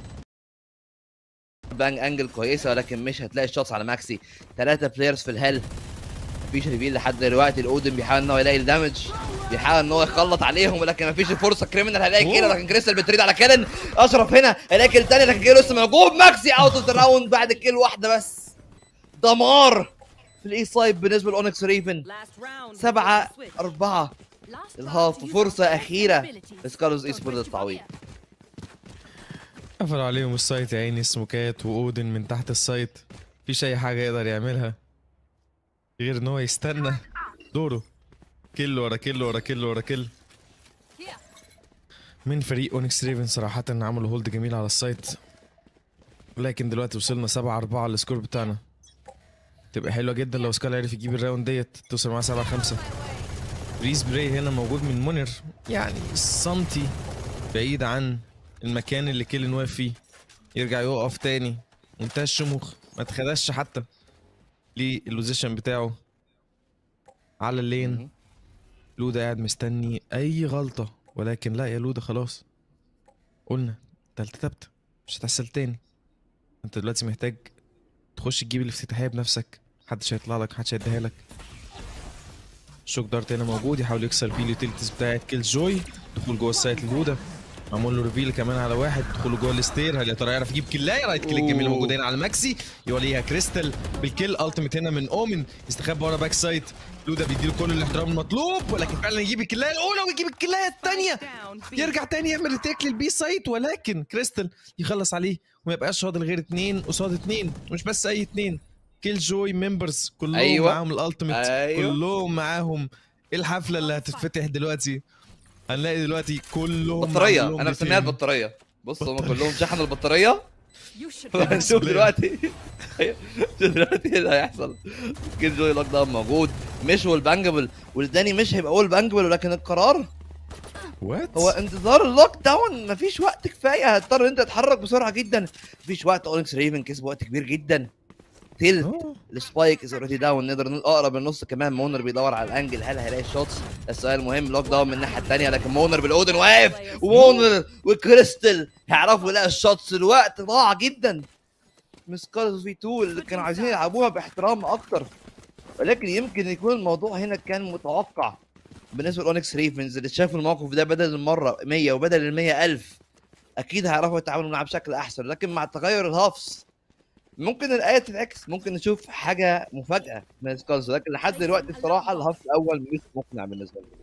بانج انجل كويسه ولكن مش هتلاقي الشوتس على ماكسي ثلاثه بلايرز في الهيل مفيش ريفيل لحد دلوقتي الاودن بيحاول ان هو يلاقي الدمج بيحاول ان هو يخلط عليهم ولكن مفيش فرصه كريمنال هيلاقي كيل لكن كريستال بتريد على كيلن اشرف هنا هيلاقي كيل تاني لكن كيل لسه موجود ماكسي اوت اوف ذا راوند بعد كيل واحده بس دمار في الاي سايد بالنسبه لاونكس ريفن Last round. سبعة before the switch. أربعة Last الهاف round to use وفرصة your أخيرة abilities. لسكارلوس اي Don't سبورت waste your للتعويض barrier. قفلوا عليهم السايت يا عيني سموكات واودن من تحت السايت مفيش اي حاجه يقدر يعملها غير ان هو يستنى دوره كل ورا كل ورا كل ورا كل من فريق اونكس ريفن صراحة عملوا هولد جميل على السايت ولكن دلوقتي وصلنا 7 4 السكور بتاعنا تبقى حلوة جدا لو سكال عرف يجيب الراوند ديت توصل معاه 7 5 ريس براي هنا موجود من مونر يعني سنتي بعيد عن المكان اللي كيلن واقف فيه يرجع يقف تاني منتهى الشموخ ما اتخدش حتى للبوزيشن بتاعه على اللين مهم. لودا قاعد مستني اي غلطة ولكن لا يا لودا خلاص قلنا تالتة تابتة مش هتحصل تاني انت دلوقتي محتاج تخش تجيب الافتتاحية بنفسك محدش هيطلع لك محدش هيديها لك شوك دارت هنا موجود يحاول يكسر بيه اليوتيلتيز بتاعت كيل جوي دخول جوه السايت للودا معمول له ريفيل كمان على واحد دخوله جوه الستير هل يا ترى يعرف يجيب كلايه رايت كليك جميله أوه. موجوده هنا على ماكسي يوليها كريستال بالكيل التيميت هنا من اومن يستخبى ورا باك سايد لودا بيديله كل الاحترام المطلوب ولكن فعلا يجيب الكلايه الاولى ويجيب الكلايه الثانيه يرجع تاني يعمل ريتيك للبي سايت ولكن كريستال يخلص عليه وما يبقاش فاضل غير اتنين قصاد اتنين مش بس اي اتنين كيل جوي ممبرز كلهم أيوة. أيوة. معاهم الالتيميت أيوة. كلهم معاهم الحفله اللي هتتفتح دلوقتي هنلاقي دلوقتي كلهم بطاريه معمول لهم انا مسميها بتين. البطاريه بص هم كلهم شحنوا البطاريه Yes, هنشوف blame. دلوقتي شوف دلوقتي ايه اللي هيحصل كيل جوي لوك داون موجود مش والبانجبل والتاني مش هيبقى اول بانجبل ولكن القرار وات هو انتظار اللوك داون مفيش وقت كفايه هتضطر انت تتحرك بسرعه جدا مفيش وقت اونكس ريفن كسب وقت كبير جدا تيل أوه. السبايك از اوريدي داون نقدر نقول اقرب النص كمان مونر بيدور على الانجل هل هيلاقي الشوتس السؤال المهم لوك داون من الناحيه الثانيه لكن مونر بالاودن واقف ومونر وكريستل هيعرفوا يلاقوا الشوتس الوقت ضاع جدا مسكارز في 2 اللي كانوا عايزين يلعبوها باحترام اكتر ولكن يمكن يكون الموضوع هنا كان متوقع بالنسبه لاونكس ريفنز اللي شافوا الموقف ده بدل المره 100 وبدل ال 100 الف اكيد هيعرفوا يتعاملوا معاه بشكل احسن لكن مع تغير الهافس ممكن الايه تتعكس ممكن نشوف حاجه مفاجاه من سكالز لكن لحد دلوقتي الصراحه الهاف الاول مش مقنع بالنسبه لي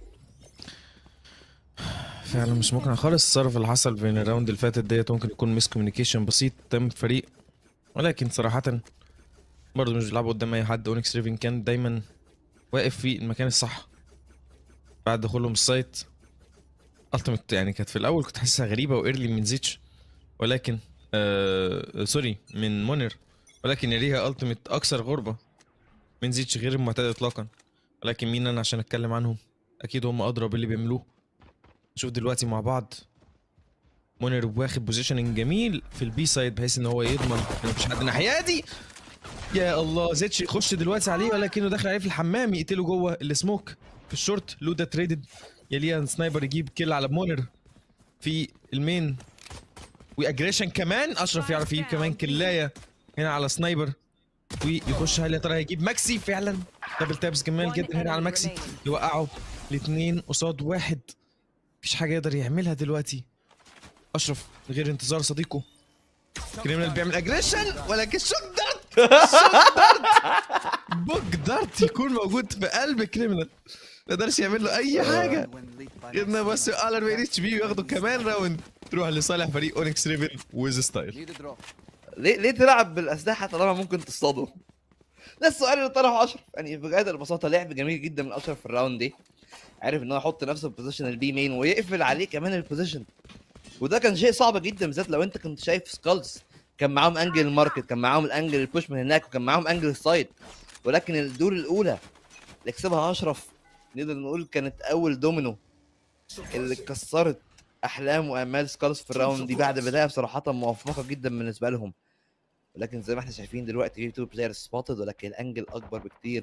فعلا مش مقنع خالص التصرف اللي حصل بين الراوند اللي فاتت ديت ممكن يكون مس كوميونيكيشن بسيط تم فريق ولكن صراحة برضه مش بيلعبوا قدام اي حد اونكس ريفن كان دايما واقف في المكان الصح بعد دخولهم السايت التيمت يعني كانت في الاول كنت حاسسها غريبة وايرلي من زيتش ولكن آه سوري من مونر ولكن يليها التيمت اكثر غربة من زيتش غير المعتاد اطلاقا ولكن مين انا عشان اتكلم عنهم اكيد هم ادرى باللي بيعملوه نشوف دلوقتي مع بعض مونر واخد بوزيشننج جميل في البي سايد بحيث ان هو يضمن ان مفيش حد الناحيه دي يا الله زيتش يخش دلوقتي عليه ولكنه داخل عليه في الحمام يقتله جوه السموك في الشورت لودا تريدد يليها سنايبر يجيب كيل على مونر في المين واجريشن كمان اشرف يعرف يجيب كمان كلايه هنا على سنايبر ويخش هل يا ترى هيجيب ماكسي فعلا دبل تابس جمال جدا هنا على ماكسي يوقعوا الاثنين قصاد واحد مفيش حاجه يقدر يعملها دلوقتي اشرف غير انتظار صديقه كريمنال بيعمل اجريشن ولكن شوت دارت شوت دارت بوك دارت يكون موجود في قلب كريمنال ما يقدرش يعمل له اي حاجه غير انه بس على 40 اتش بي وياخدوا كمان راوند تروح لصالح فريق اونكس ريفن ويز ستايل ليه ليه تلعب بالاسلحه طالما ممكن تصطاده؟ ده السؤال اللي طرحه اشرف يعني بجد البساطه لعب جميل جدا من اشرف في الراوند دي عارف ان هو يحط نفسه في بوزيشن البي مين ويقفل عليه كمان البوزيشن وده كان شيء صعب جدا بالذات لو انت كنت شايف سكالز كان معاهم انجل الماركت كان معاهم الانجل البوش من هناك وكان معاهم انجل السايد ولكن الدور الاولى اللي كسبها اشرف نقدر نقول كانت اول دومينو اللي كسرت احلام وامال سكالز في الراوند دي بعد بدايه بصراحه موفقه جدا بالنسبه لهم ولكن زي ما احنا شايفين دلوقتي في تو بلاير سبوتد ولكن الانجل اكبر بكتير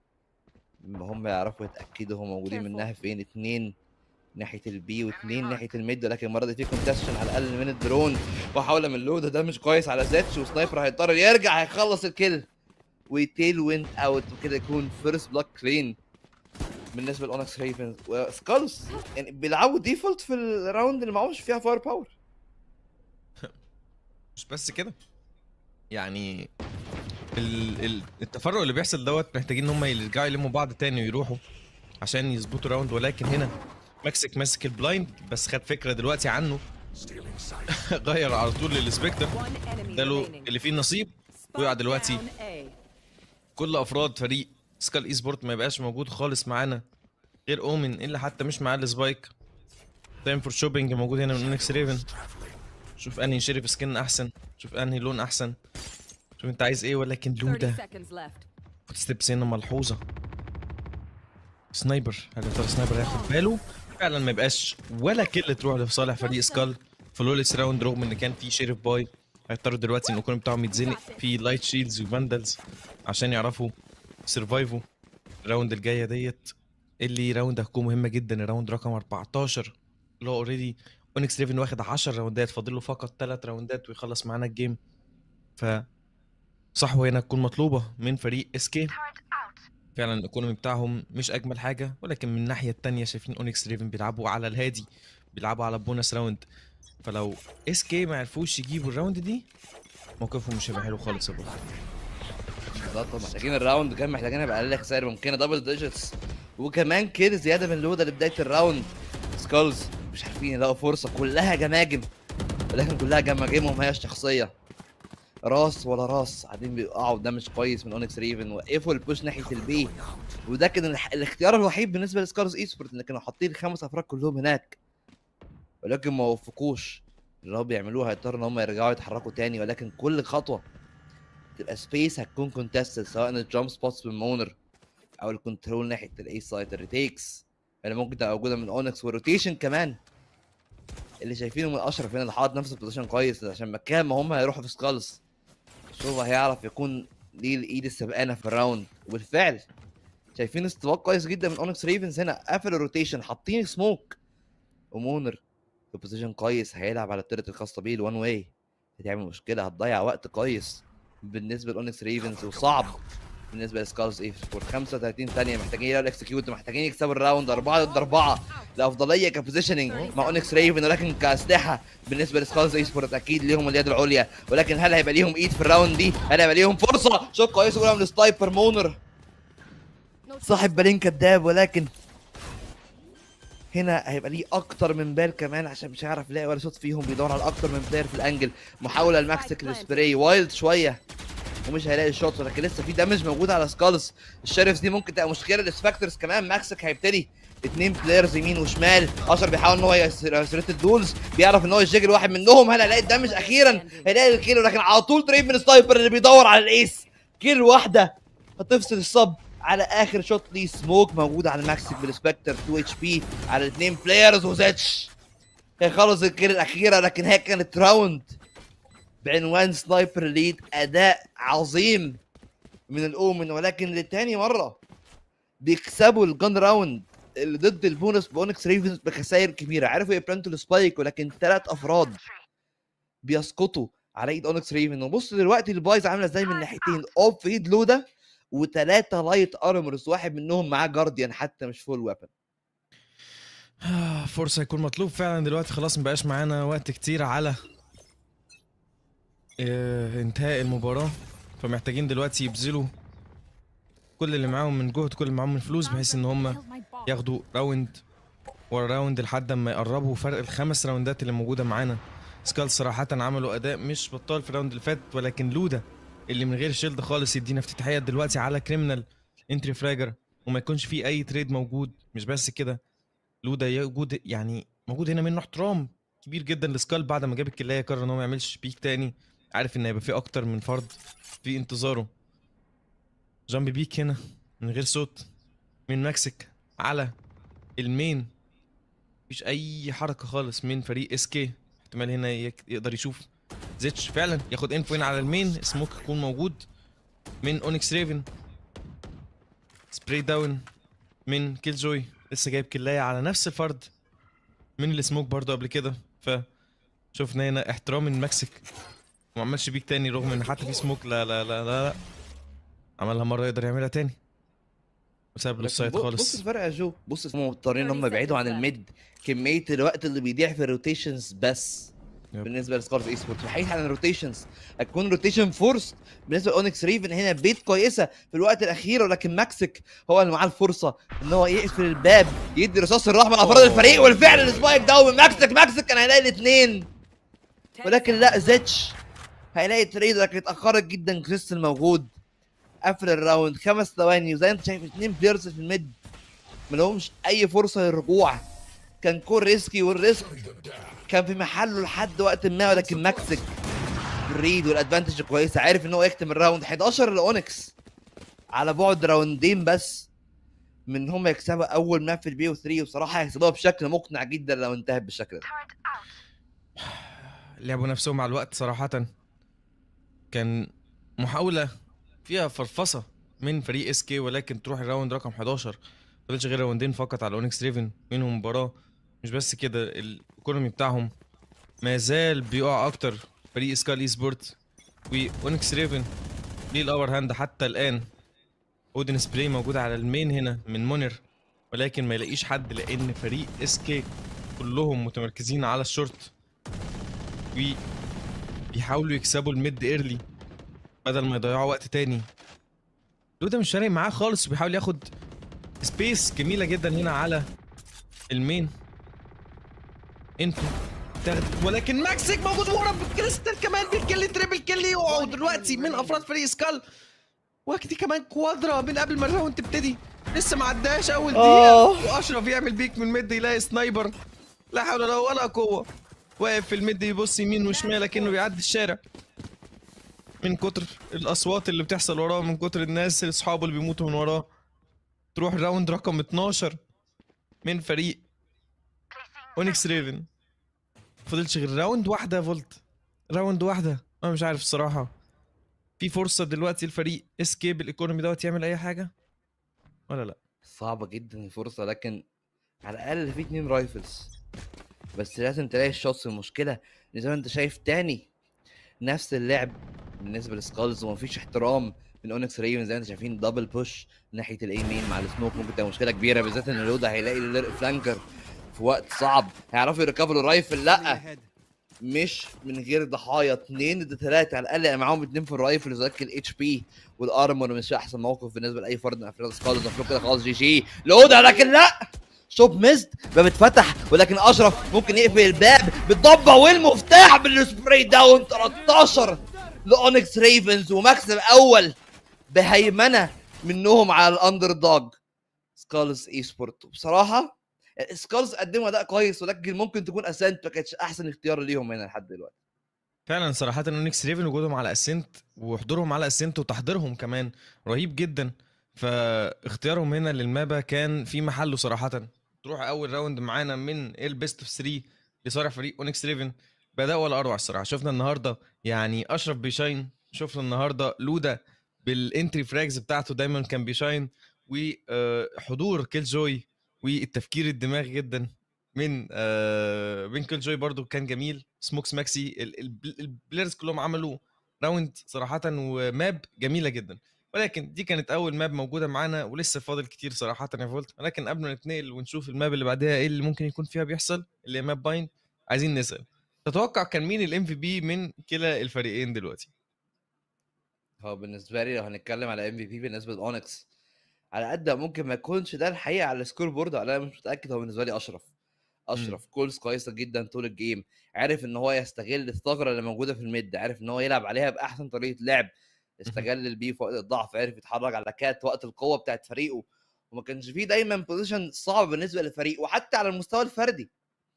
ما هم يعرفوا يتاكدوا هم موجودين منها فين اتنين ناحيه البي واثنين ناحيه الميد ولكن المره دي في كونتستشن على الاقل من الدرون وحاول من لودا ده مش كويس على زيتش وسنايبر هيضطر يرجع هيخلص الكيل وتيل وينت اوت وكده يكون فيرست بلوك كلين بالنسبه لاونكس ريفنز وسكالز يعني بيلعبوا ديفولت في الراوند اللي معهمش فيها فاير باور مش بس كده يعني ال... ال... التفرق اللي بيحصل دوت محتاجين ان هم يرجعوا يلموا بعض تاني ويروحوا عشان يظبطوا راوند ولكن هنا مكسك ماسك البلايند بس خد فكره دلوقتي عنه غير على طول للسبكتر اداله اللي فيه النصيب وقع دلوقتي كل افراد فريق سكال اي سبورت ما يبقاش موجود خالص معانا غير اومن الا حتى مش معاه السبايك تايم فور شوبينج موجود هنا من اونكس ريفن شوف انهي شريف سكن احسن شوف انهي لون احسن شوف انت عايز ايه ولكن لودا فوت ستيبس هنا ملحوظه سنايبر هل يا ترى سنايبر هياخد باله فعلا ما يبقاش ولا كل تروح لصالح فريق سكال في لوليس راوند رغم ان كان في شيريف باي هيضطروا دلوقتي ان الكون بتاعهم يتزنق في لايت شيلدز وفاندلز عشان يعرفوا سرفايفوا الراوند الجايه ديت اللي راوند هتكون مهمه جدا الراوند رقم 14 اللي هو اوريدي اونكس ريفن واخد 10 راوندات فاضل له فقط 3 راوندات ويخلص معانا الجيم ف صحوه هنا تكون مطلوبه من فريق اس كي فعلا الايكونومي بتاعهم مش اجمل حاجه ولكن من الناحيه التانية شايفين اونكس ريفن بيلعبوا على الهادي بيلعبوا على بونس راوند فلو اس كي ما عرفوش يجيبوا الراوند دي موقفهم مش هيبقى حلو خالص يا بابا بالظبط محتاجين الراوند كمان محتاجين يبقى اقل خسائر ممكنه دبل ديجيتس وكمان كده زياده من لودا لبدايه الراوند سكولز مش عارفين يلاقوا فرصه كلها جماجم ولكن كلها جماجمهم هي الشخصيه راس ولا راس قاعدين بيقعوا ده مش كويس من اونكس ريفن وقفوا البوش ناحيه البي وده كان الح- الاختيار الوحيد بالنسبه لسكارز اي سبورت ان كانوا حاطين الخمس افراد كلهم هناك ولكن ما وفقوش اللي هو بيعملوها هيضطروا ان هم يرجعوا يتحركوا تاني ولكن كل خطوه تبقى سبيس هتكون كونتستد سواء الجامب سبوتس من مونر او الكنترول ناحيه الاي سايد الريتيكس اللي ممكن تبقى موجوده من اونكس والروتيشن كمان اللي شايفينه من اشرف هنا اللي حاطط نفسه في بوزيشن كويس عشان مكان ما هم هيروحوا في سكالز شوف هيعرف يكون ليه الايد السبقانه في الراوند وبالفعل شايفين استواء كويس جدا من اونكس ريفنز هنا قفل الروتيشن حاطين سموك ومونر في بوزيشن كويس هيلعب على التيرت الخاصه بيه الوان واي هتعمل مشكله هتضيع وقت كويس بالنسبه لاونكس ريفنز وصعب بالنسبه لسكارز ايه سبورت 35 ثانيه محتاجين يلاقوا الاكسكيوت محتاجين يكسبوا الراوند 4 ضد 4 الافضليه كبوزيشننج مع اونكس ريفن ولكن كاسلحه بالنسبه لسكارز اي سبورت اكيد ليهم اليد العليا ولكن هل هيبقى ليهم ايد في الراوند دي؟ هل هيبقى ليهم فرصه؟ شوط كويس اولى من السنايبر مونر صاحب بالين كداب ولكن هنا هيبقى ليه اكتر من بال كمان عشان مش هيعرف يلاقي ولا شوط فيهم بيدور على اكتر من بلاير في الانجل محاوله لماكسك السبراي وايلد شويه ومش هيلاقي الشوت ولكن لسه في دامج موجود على سكالز الشريفز دي ممكن تبقى مشكله للسبكترز كمان ماكسك هيبتدي اتنين بلايرز يمين وشمال اشر بيحاول ان هو يسرت الدولز بيعرف ان هو يشجل واحد منهم هل هيلاقي الدمج اخيرا هيلاقي الكيل ولكن على طول تريد من السنايبر اللي بيدور على الايس كيل واحده هتفصل الصب على اخر شوت ليه سموك موجود على ماكسك بالسبكتر 2 اتش بي على الاثنين بلايرز وزيتش هيخلص الكيل الاخيره لكن هي كانت راوند بعنوان سنايبر ليد اداء عظيم من الاومن ولكن لتاني مره بيكسبوا الجن راوند اللي ضد البونس بونكس ريفنز بخسائر كبيره عرفوا يبلانتوا السبايك ولكن ثلاث افراد بيسقطوا على ايد اونكس ريفن وبص دلوقتي البايز عامله ازاي من ناحيتين اوف في ايد لودا وثلاثه لايت ارمرز واحد منهم معاه جارديان حتى مش فول ويبن فرصة يكون مطلوب فعلا دلوقتي خلاص مبقاش معانا وقت كتير على آه، انتهاء المباراة فمحتاجين دلوقتي يبذلوا كل اللي معاهم من جهد كل اللي معاهم من فلوس بحيث ان هم ياخدوا راوند ورا راوند لحد ما يقربوا فرق الخمس راوندات اللي موجودة معانا سكال صراحة عملوا أداء مش بطال في الراوند اللي فات ولكن لودا اللي من غير شيلد خالص يدينا افتتاحية دلوقتي على كريمنال انتري فراجر وما يكونش فيه أي تريد موجود مش بس كده لودا يوجد يعني موجود هنا منه احترام كبير جدا لسكال بعد ما جاب الكلايه قرر ان هو ما يعملش بيك تاني عارف ان هيبقى في اكتر من فرد في انتظاره جامب بيك هنا من غير صوت من مكسيك على المين مفيش اي حركه خالص من فريق اس كي احتمال هنا يك- يقدر يشوف زيتش فعلا ياخد انفو هنا على المين سموك يكون موجود من اونكس ريفن سبراي داون من كيل جوي لسه جايب كلاية على نفس الفرد من السموك برضو قبل كده ف شفنا هنا احترام من مكسيك وما عملش بيك تاني رغم ان حتى في سموك لا لا لا لا, لا. عملها مرة يقدر يعملها تاني وساب له السايد بص- بص خالص الفرق يا جو بص هم مضطرين ان هم يبعدوا عن الميد كميه الوقت اللي بيضيع في الروتيشنز بس يب. بالنسبه لسكارز اي سبورت الحديث عن الروتيشنز هتكون روتيشن فورس بالنسبه لاونكس ريفن هنا بيت كويسه في الوقت الاخير ولكن ماكسيك هو اللي معاه الفرصه ان هو يقفل الباب يدي رصاص الرحمه لافراد الفريق والفعل السبايك داون من ماكسيك ماكسيك كان هيلاقي الاثنين ولكن لا زيتش هيلاقي تريد لكن اتاخرت جدا كريستال موجود قفل الراوند خمس ثواني وزي انت شايف اثنين بلايرز في الميد ما لهمش اي فرصه للرجوع كان كور ريسكي والريسك كان في محله لحد وقت ما ولكن ماكسك الريد والادفانتج كويسه عارف ان هو يختم الراوند 11 لاونكس على بعد راوندين بس من ان هم يكسبوا اول ماب في البي او 3 وصراحه هيكسبوها بشكل مقنع جدا لو انتهت بالشكل ده لعبوا نفسهم مع الوقت صراحة كان محاولة فيها فرفصة من فريق اس كي ولكن تروح الراوند رقم 11 فضلش غير راوندين فقط على اونكس ريفن منهم مباراة مش بس كده الايكونومي بتاعهم ما زال بيقع اكتر فريق سكال اي سبورت واونكس ريفن ليه الاور هاند حتى الان اودن سبراي موجود على المين هنا من مونر ولكن ما يلاقيش حد لان فريق اس كي كلهم متمركزين على الشورت وبيحاولوا يكسبوا الميد ايرلي بدل ما يضيعوا وقت تاني لودا مش فارق معاه خالص وبيحاول ياخد سبيس جميله جدا هنا على المين انتو تاخد ولكن ماكسيك موجود ورا بالكريستال كمان بالكل تريبل كل يقعوا دلوقتي من افراد فريق سكال وقتي كمان كوادرا من قبل ما الراوند تبتدي لسه ما عداش اول دقيقه آه. واشرف يعمل بيك من الميد يلاقي سنايبر لا حول ولا ولا قوه واقف في الميد يبص يمين وشمال كأنه بيعدي الشارع من كتر الاصوات اللي بتحصل وراه من كتر الناس اصحابه اللي بيموتوا من وراه تروح راوند رقم 12 من فريق اونكس ريفن فضلش غير راوند واحده يا فولت راوند واحده انا مش عارف الصراحه في فرصه دلوقتي الفريق اسكيب الايكونومي دوت يعمل اي حاجه ولا لا صعبة جدا الفرصة لكن على الأقل في اتنين رايفلز بس لازم تلاقي الشوتس المشكلة إن زي ما أنت شايف تاني نفس اللعب بالنسبة لسكالز ومفيش احترام من اونكس ريفن زي ما انتم شايفين دبل بوش ناحية الايمين مع السموك ممكن تبقى مشكلة كبيرة بالذات إن لودا هيلاقي الفلانكر في وقت صعب هيعرفوا يركبوا الرايفل لأ مش من غير ضحايا اتنين ضد تلاته على الاقل يعني معاهم اتنين في الرايفل وذاك الاتش بي والارمور مش احسن موقف بالنسبه لاي فرد من افراد سكالز المفروض كده خلاص جي جي لودا لكن لا شوب ميزد باب اتفتح ولكن اشرف ممكن يقفل الباب بالضبه والمفتاح بالسبراي داون 13 لاونكس ريفنز ومكسب اول بهيمنه منهم على الاندر دوج سكالز اي سبورت بصراحه سكالز قدموا اداء كويس ولكن ممكن تكون اسنت ما كانتش احسن اختيار ليهم هنا لحد دلوقتي فعلا صراحة اونكس ريفن وجودهم على اسنت وحضورهم على اسنت وتحضيرهم كمان رهيب جدا فاختيارهم هنا للمابا كان في محله صراحة تروح اول راوند معانا من البيست اوف 3 لصالح فريق اونكس ريفن باداء ولا اروع الصراحة شفنا النهارده يعني اشرف بيشاين شفنا النهارده لودا بالانتري فراجز بتاعته دايما كان بيشاين وحضور كيل جوي والتفكير الدماغي جدا من آه من كيل جوي برضو كان جميل سموكس ماكسي ال- ال- البلايرز كلهم عملوا راوند صراحة وماب جميلة جدا ولكن دي كانت أول ماب موجودة معانا ولسه فاضل كتير صراحة يا فولت ولكن قبل ما نتنقل ونشوف الماب اللي بعدها ايه اللي ممكن يكون فيها بيحصل اللي هي ماب باين عايزين نسأل تتوقع كان مين الام في بي من كلا الفريقين دلوقتي؟ هو بالنسبه لي لو هنتكلم على ام في بي بالنسبه لاونكس على قد ما ممكن ما يكونش ده الحقيقه على السكور بورد انا مش متاكد هو بالنسبه لي اشرف اشرف كولز كويسه جدا طول الجيم عارف ان هو يستغل الثغره اللي موجوده في الميد عارف ان هو يلعب عليها باحسن طريقه لعب استغل البي في وقت الضعف عرف يتحرك على كات وقت القوه بتاعت فريقه وما كانش فيه دايما بوزيشن صعب بالنسبه للفريق وحتى على المستوى الفردي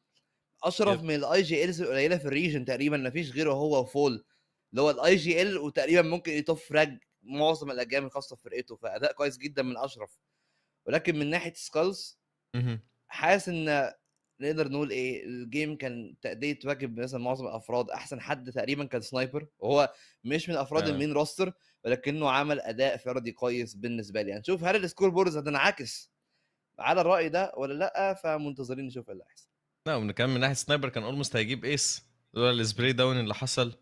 اشرف يب. من الاي جي الز القليله في الريجن تقريبا ما فيش غيره هو وفول اللي هو الاي جي ال وتقريبا ممكن يطف فراج معظم الاجيال الخاصه بفرقته فاداء كويس جدا من اشرف ولكن من ناحيه سكالز مهم. حاسس ان نقدر نقول ايه الجيم كان تأدية واجب مثلا معظم الافراد احسن حد تقريبا كان سنايبر وهو مش من افراد فعلا. المين روستر ولكنه عمل اداء فردي كويس بالنسبه لي هنشوف هل السكور بوردز هتنعكس على الراي ده ولا لا فمنتظرين نشوف ايه اللي هيحصل لا وكمان من ناحيه سنايبر كان اولموست هيجيب ايس لولا السبراي داون اللي حصل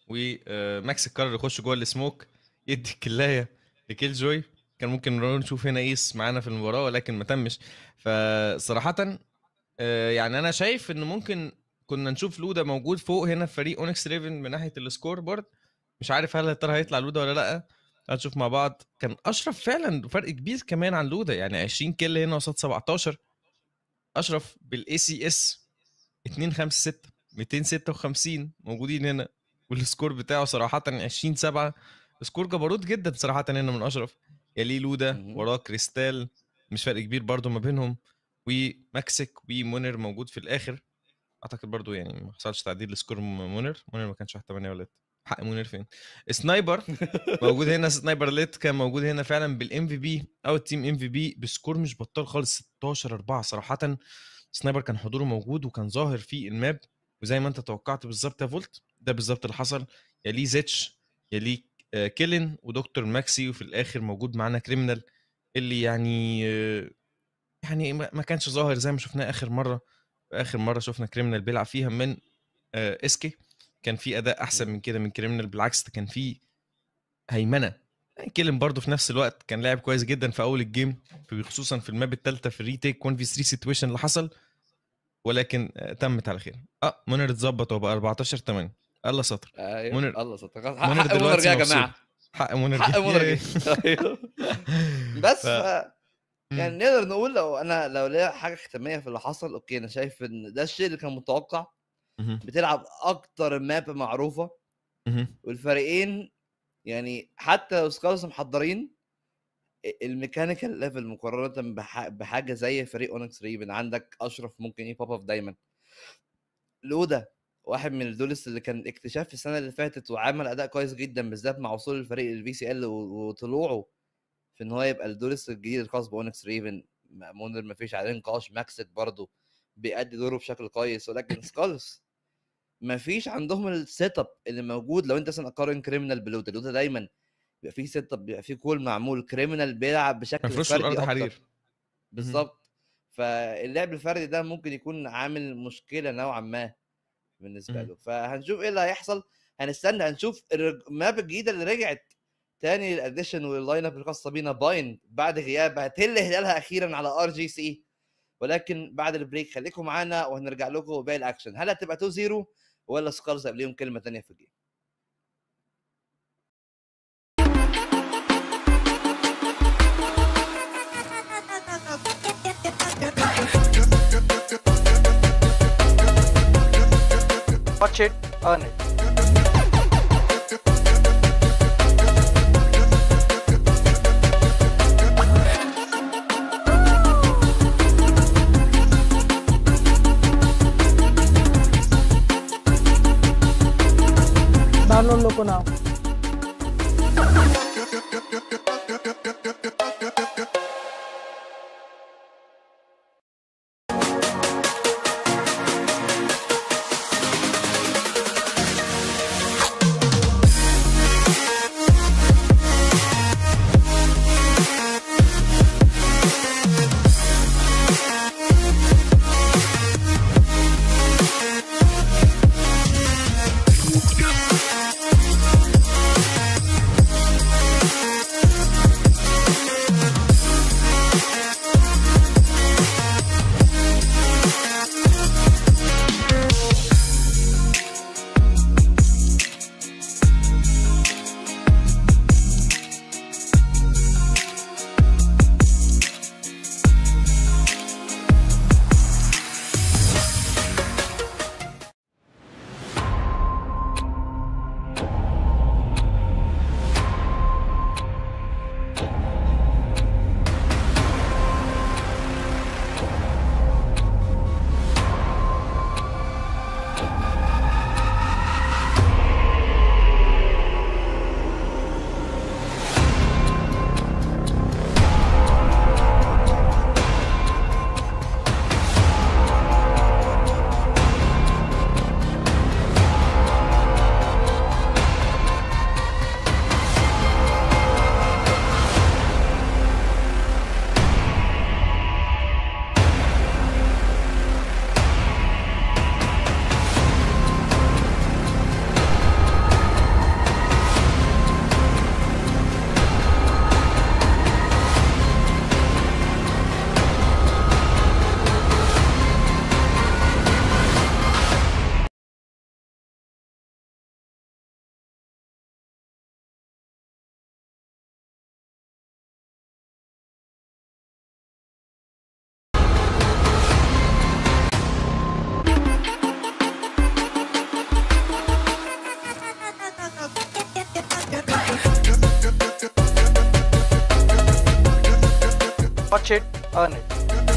وماكس قرر يخش جوه السموك يدي الكلايه لكيل جوي كان ممكن نشوف هنا ايس معانا في المباراه ولكن ما تمش فصراحه آه، يعني انا شايف ان ممكن كنا نشوف لودا موجود فوق هنا في فريق اونكس ريفن من ناحيه السكور بورد مش عارف هل يا ترى هيطلع لودا ولا لا هنشوف مع بعض كان اشرف فعلا فرق كبير كمان عن لودا يعني 20 كيل هنا قصاد 17 اشرف بالاي سي اس 2 5 6 256 موجودين هنا والسكور بتاعه صراحه 20 7 سكور جبروت جدا صراحه هنا من اشرف يليه لودا مهم. وراه كريستال مش فرق كبير برضو ما بينهم وماكسيك ومونر موجود في الاخر اعتقد برضو يعني ما حصلش تعديل لسكور م- مونر مونر ما كانش تحت 8 ولا حق مونر فين سنايبر موجود هنا سنايبر ليت كان موجود هنا فعلا بالام في بي او التيم ام في بي بسكور مش بطال خالص 16 4 صراحه سنايبر كان حضوره موجود وكان ظاهر في الماب وزي ما انت توقعت بالظبط يا فولت ده بالظبط اللي حصل يليه زيتش يليه آه، كيلن ودكتور ماكسي وفي الاخر موجود معانا كريمنال اللي يعني آه، يعني ما ما كانش ظاهر زي ما شفناه اخر مره اخر مره شفنا كريمنال بيلعب فيها من آه، اسكي كان في اداء احسن من كده من كريمنال بالعكس ده كان في هيمنه كيلن برضه في نفس الوقت كان لاعب كويس جدا في اول الجيم في خصوصا في الماب الثالثه في الريتيك 1 في 3 سيتويشن اللي حصل ولكن آه، تمت على خير اه منر اتظبط وبقى 14 8 الله سطر ايوه منر- الله ستر خلاص حق منر حق منر دلوقتي جه يا مبسوط. جماعه حق منر حق جه. منر ياي. جه أيوه. بس ف- ف... مم. يعني نقدر نقول لو انا لو ليا حاجه ختاميه في اللي حصل اوكي انا شايف ان ده الشيء اللي كان متوقع مهم. بتلعب اكتر ماب معروفه مهم. والفريقين يعني حتى لو سكارز محضرين الميكانيكال ليفل مقارنه بح... بحاجه زي فريق اونكس ريبن عندك اشرف ممكن يبوب اب دايما لودا واحد من الدولس اللي كان اكتشاف السنه اللي فاتت وعمل اداء كويس جدا بالذات مع وصول الفريق للفي سي ال وطلوعه في ان هو يبقى الدولس الجديد الخاص باونكس ريفن مونر ما فيش عليه نقاش ماكسك برضه بيأدي دوره بشكل كويس ولكن سكالز ما فيش عندهم السيت اب اللي موجود لو انت مثلا قارن كريمنال بلوتا لوتا دايما بيبقى فيه سيت اب بيبقى فيه كول معمول كريمنال بيلعب بشكل مفروش في فردي الارض أكتر. حرير بالظبط فاللعب الفردي ده ممكن يكون عامل مشكله نوعا ما بالنسبه مم. له فهنشوف ايه اللي هيحصل هنستنى هنشوف الرج- الماب الجديده اللي رجعت تاني للاديشن واللاين اب الخاصه بينا باين بعد غياب هتل هلالها اخيرا على ار جي سي ولكن بعد البريك خليكم معانا وهنرجع لكم باقي الاكشن هل هتبقى 2 0 ولا سكارز قبليهم كلمه تانية في الجيم Watch it, earn it. Download Loco now. Watch it, earn it.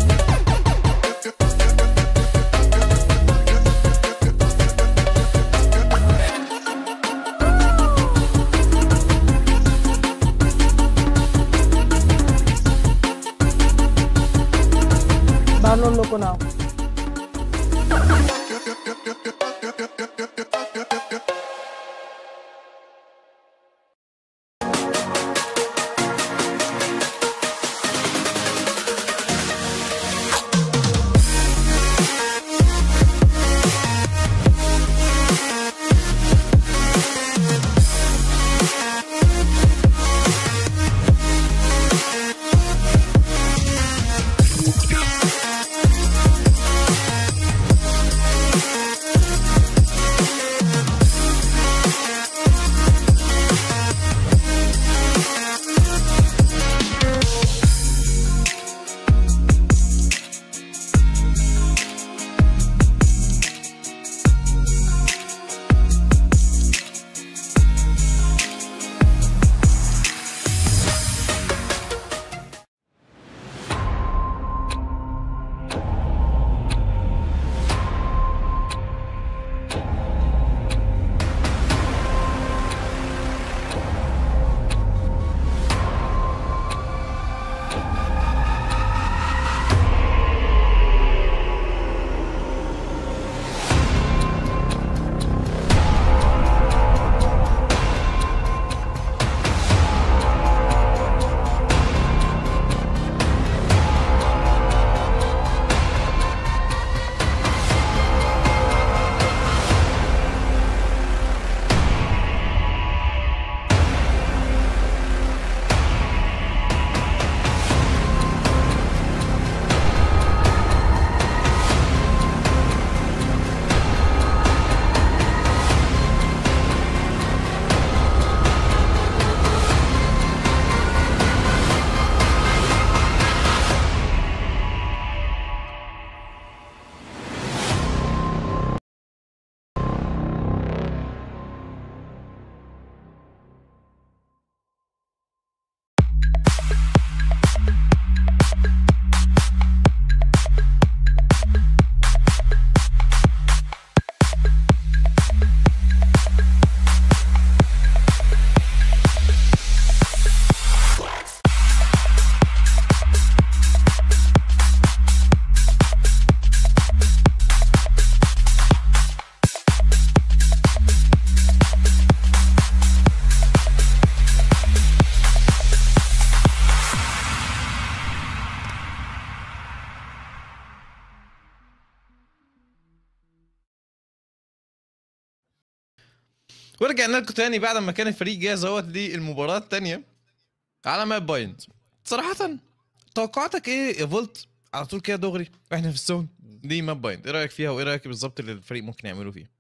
Download Loco now. ورجعنا لكم تاني بعد ما كان الفريق جاهز اهوت للمباراه الثانيه على ماب بايند صراحه توقعاتك ايه يا فولت على طول كده دغري واحنا في الزون دي ماب بايند ايه رايك فيها وايه رايك بالظبط اللي الفريق ممكن يعملوا فيها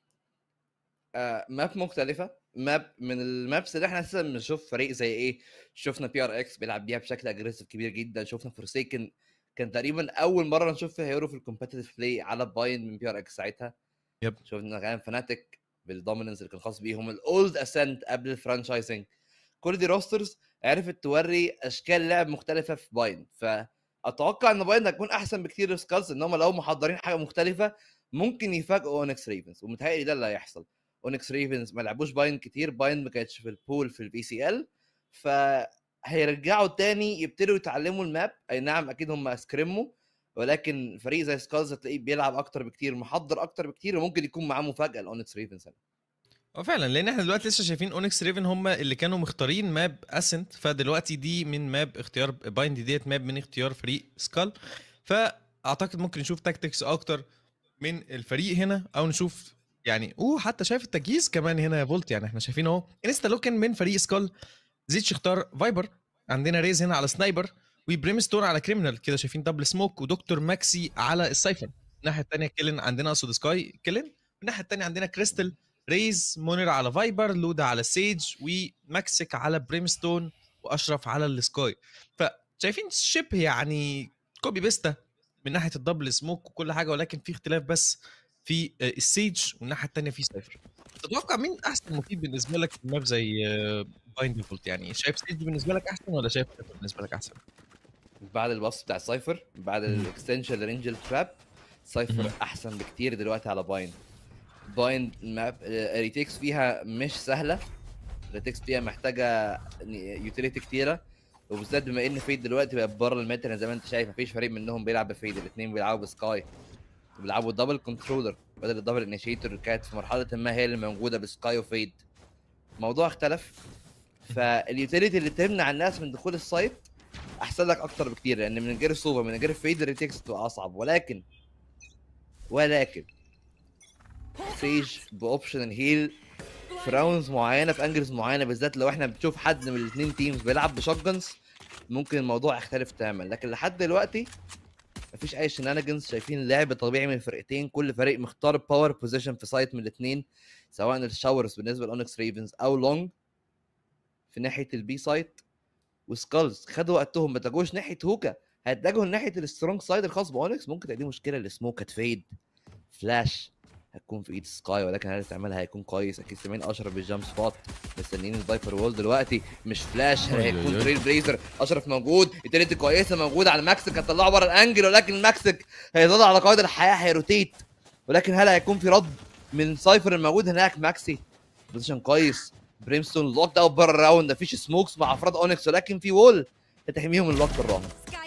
آه، ماب مختلفة ماب من المابس اللي احنا اساسا بنشوف فريق زي ايه شفنا بي ار اكس بيلعب بيها بشكل اجريسيف كبير جدا شفنا فورسيكن كان تقريبا اول مره نشوف فيها هيرو في الكومبتيتيف بلاي على باين من بي ار اكس ساعتها يب. شفنا كمان فناتيك بالدوميننس اللي كان خاص بيهم الاولد اسنت قبل الفرانشايزنج كل دي روسترز عرفت توري اشكال لعب مختلفه في باين فاتوقع ان باين هتكون احسن بكتير لسكالز ان هم لو محضرين حاجه مختلفه ممكن يفاجئوا اونكس ريفنز ومتهيألي ده اللي هيحصل اونكس ريفنز ما لعبوش باين كتير باين ما كانتش في البول في البي سي ال فهيرجعوا تاني يبتدوا يتعلموا الماب اي نعم اكيد هم اسكريموا ولكن فريق زي سكالز هتلاقيه بيلعب اكتر بكتير محضر اكتر بكتير وممكن يكون معاه مفاجاه لاونكس ريفنز اه فعلا لان احنا دلوقتي لسه شايفين اونكس ريفن هم اللي كانوا مختارين ماب اسنت فدلوقتي دي من ماب اختيار بايند ديت ماب من اختيار فريق سكال فاعتقد ممكن نشوف تاكتكس اكتر من الفريق هنا او نشوف يعني اوه حتى شايف التجهيز كمان هنا يا فولت يعني احنا شايفين اهو انستا لوكن من فريق سكال زيتش اختار فايبر عندنا ريز هنا على سنايبر وبريمستون على كريمنال كده شايفين دبل سموك ودكتور ماكسي على السايفر الناحيه الثانيه كيلن عندنا اقصد سكاي كيلن الناحيه الثانيه عندنا كريستال ريز مونر على فايبر لودا على سيج وماكسيك على بريمستون واشرف على السكاي فشايفين شبه يعني كوبي بيستا من ناحيه الدبل سموك وكل حاجه ولكن في اختلاف بس في آه، السيج والناحيه الثانيه في سايفر تتوقع مين احسن مفيد بالنسبه لك في ماب زي بايند ديفولت يعني شايف سيج بالنسبه لك احسن ولا شايف سايفر بالنسبه لك احسن بعد الباص بتاع سايفر بعد الاكستنشن لرينجل تراب سايفر مهم. احسن بكتير دلوقتي على باين باين ماب ريتيكس فيها مش سهله ريتيكس فيها محتاجه يوتيليتي كتيره وبالذات بما ان فيد دلوقتي بقى بره الميتا زي ما انت شايف مفيش فريق منهم بيلعب بفيد الاثنين بيلعبوا بسكاي بيلعبوا دبل كنترولر بدل الدبل انيشيتور اللي كانت في مرحله ما هي اللي موجوده بسكاي وفيد الموضوع اختلف فاليوتيليتي اللي تمنع الناس من دخول السايت احسن لك اكتر بكتير لان من غير سوبر من غير فيد الريتكس بتبقى اصعب ولكن ولكن سيج باوبشن الهيل في راوندز معينه في انجلز معينه بالذات لو احنا بنشوف حد من الاثنين تيمز بيلعب بشوتجنز ممكن الموضوع يختلف تماما لكن لحد دلوقتي مفيش اي شنانجنز شايفين لعب طبيعي من الفرقتين كل فريق مختار باور بوزيشن في سايت من الاثنين سواء الشاورز بالنسبه لاونكس ريفنز او لونج في ناحيه البي سايت وسكالز خدوا وقتهم ما اتجهوش ناحيه هوكا هيتجهوا ناحيه السترونج سايد الخاص باونكس ممكن تبقى دي مشكله لسموك هتفيد فلاش هتكون في ايد سكاي ولكن هل تعملها هيكون كويس اكيد سامعين اشرف بالجامب سبوت مستنيين الفايبر وول دلوقتي مش فلاش أي أي هيكون أي. تريل بريزر اشرف موجود التالت كويسه موجوده على ماكسك هتطلعه بره الانجل ولكن ماكسك هيظل على قائد الحياه هيروتيت ولكن هل هيكون في رد من سايفر الموجود هناك ماكسي بوزيشن كويس بريمستون لوكد اوت بره الراوند مفيش سموكس مع افراد اونكس ولكن في وول هتحميهم من اللوك الرابع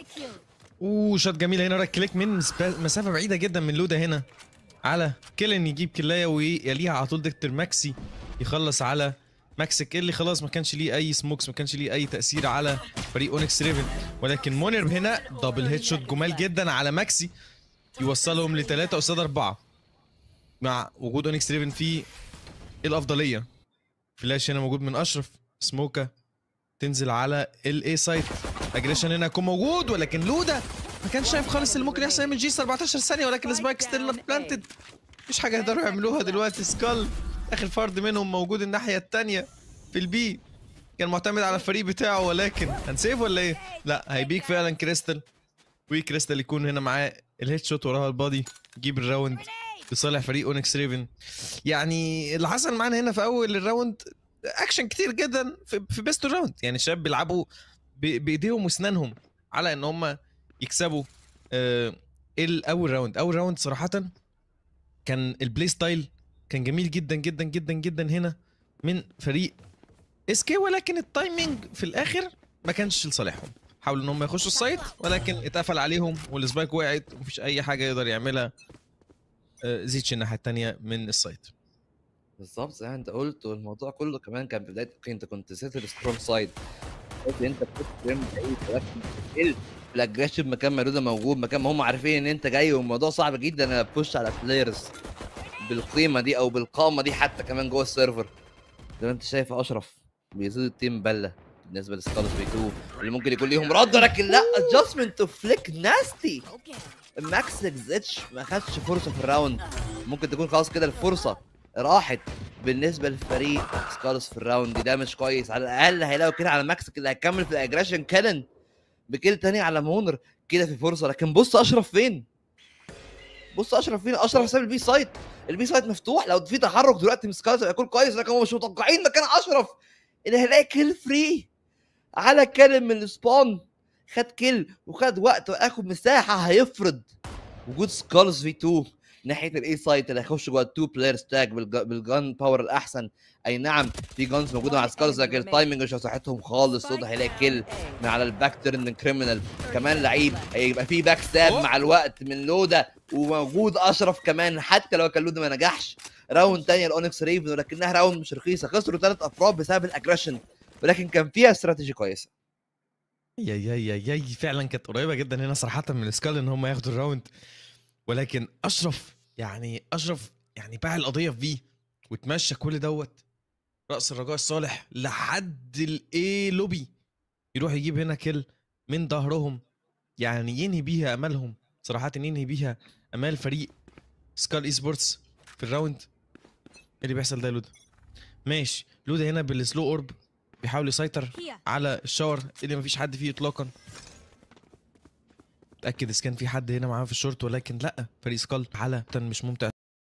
اوه شوت جميل هنا رايت كليك من سبا- مسافه بعيده جدا من لودا هنا على كيلن يجيب كلايه ويليها على طول دكتور ماكسي يخلص على ماكسيك اللي خلاص ما كانش ليه اي سموكس ما كانش ليه اي تاثير على فريق اونكس ريفن ولكن مونر هنا دبل هيد شوت جمال جدا على ماكسي يوصلهم لثلاثه قصاد اربعه مع وجود اونكس ريفن في الافضليه فلاش هنا موجود من اشرف سموكا تنزل على الاي سايت اجريشن هنا يكون موجود ولكن لودا ما كانش شايف خالص اللي ممكن يحصل من جيس 14 ثانيه ولكن سبايك ستيل بلانتد مفيش حاجه يقدروا يعملوها دلوقتي سكال اخر فرد منهم موجود الناحيه الثانيه في البي كان معتمد على الفريق بتاعه ولكن هنسيف ولا ايه؟ لا هيبيك فعلا كريستال وكريستال يكون هنا معاه الهيد شوت وراها البادي يجيب الراوند لصالح فريق اونكس ريفن يعني اللي حصل معانا هنا في اول الراوند اكشن كتير جدا في, في بيست راوند يعني الشباب بيلعبوا ب- بايديهم واسنانهم على ان هم يكسبوا آه الاول راوند اول راوند صراحه كان البلاي ستايل كان جميل جدا جدا جدا جدا هنا من فريق اس كي ولكن التايمينج في الاخر ما كانش لصالحهم حاولوا ان هم يخشوا السايت ولكن اتقفل عليهم والسبايك وقعت ومفيش اي حاجه يقدر يعملها آه، زيتش الناحيه الثانيه من السايت بالظبط زي ما انت قلت والموضوع كله كمان كان بدايه اوكي انت كنت سيت السترونج سايد قلت انت بتشوف فريم بعيد ولكن ال الاجريشن مكان ما رضا موجود مكان ما هم عارفين ان انت جاي والموضوع صعب جدا انا بوش على بلايرز بالقيمه دي او بالقامه دي حتى كمان جوه السيرفر زي ما انت شايف اشرف بيزيد التيم بله بالنسبه لسكالوس بي 2 اللي ممكن يكون ليهم رد لكن لا ادجستمنت تو فليك ناستي ماكس زيتش ما خدش فرصه في الراوند ممكن تكون خلاص كده الفرصه راحت بالنسبه للفريق سكالوس في الراوند دي ده مش كويس على الاقل هيلاقوا كده على ماكس اللي هيكمل في الاجريشن كالن بكيل تاني على مونر كده في فرصه لكن بص اشرف فين بص اشرف فين اشرف ساب البي سايت البي سايت مفتوح لو في تحرك دلوقتي من سكالوس هيكون كويس لكن هم مش متوقعين مكان اشرف اللي هيلاقي كيل فري على كالن من السبون خد كيل وخد وقت واخد مساحه هيفرض وجود سكالز في 2 ناحيه الاي سايت اللي هيخش جوه التو بلاير ستاك بالجن باور الاحسن اي نعم في جانز موجوده مع سكالز لكن التايمنج مش صحتهم خالص وده هيلاقي كيل من على الباك تيرن كريمنال كمان لعيب هيبقى في باك ستاب مع الوقت من لودا وموجود اشرف كمان حتى لو كان لودا ما نجحش راوند تانية الاونكس ريفن ولكنها راوند مش رخيصه خسروا ثلاث افراد بسبب الاجريشن ولكن كان فيها استراتيجي كويسه يا يا يا يا فعلا كانت قريبه جدا هنا صراحه من السكال ان هم ياخدوا الراوند ولكن اشرف يعني اشرف يعني باع القضيه في في وتمشى كل دوت راس الرجاء الصالح لحد الاي لوبي يروح يجيب هنا كيل من ظهرهم يعني ينهي بيها امالهم صراحه ينهي بيها امال فريق سكال اي سبورتس في الراوند إيه اللي بيحصل ده يا لودا ماشي لودا هنا بالسلو اورب بيحاول يسيطر على الشاور اللي مفيش حد فيه اطلاقا اتاكد اذا كان في حد هنا معاه في الشورت ولكن لا فريق سكال على مش ممتع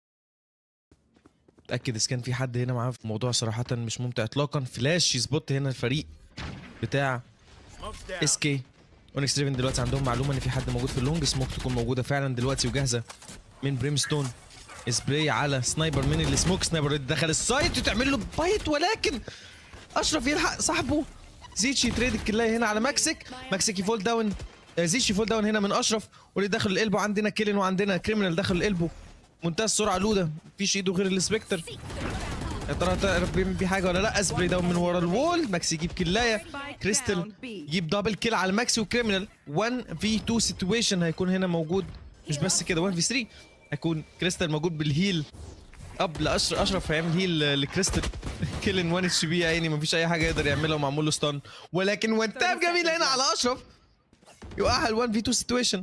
اتاكد اذا كان في حد هنا معاه في الموضوع صراحه مش ممتع اطلاقا فلاش يسبوت هنا الفريق بتاع اس كي اونكس تريفن دلوقتي عندهم معلومه ان في حد موجود في اللونج سموك تكون موجوده فعلا دلوقتي وجاهزه من بريمستون سبراي على سنايبر من السموك سنايبر دخل السايت وتعمل له بايت ولكن اشرف يلحق صاحبه زيتشي تريد الكلاية هنا على ماكسيك ماكسيك يفول داون آه، زيتشي فول داون هنا من اشرف واللي داخل القلبو عندنا كيلين وعندنا كريمنال داخل القلبو منتهى السرعه لودا مفيش ايده غير السبكتر يا ترى تعرف بيعمل بيه حاجه ولا لا سبراي داون من ورا الوول ماكسي يجيب كلايه كريستال يجيب دبل كيل على ماكسي وكريمنال 1 في 2 سيتويشن هيكون هنا موجود مش بس كده 1 في 3 هيكون كريستال موجود بالهيل اب لاشرف اشرف هيعمل هيل لكريستال كيلن 1 اتش بي يعني مفيش اي حاجه يقدر يعملها ومعمول له ستان ولكن وانتاب جميل هنا على اشرف يؤهل 1 في 2 سيتويشن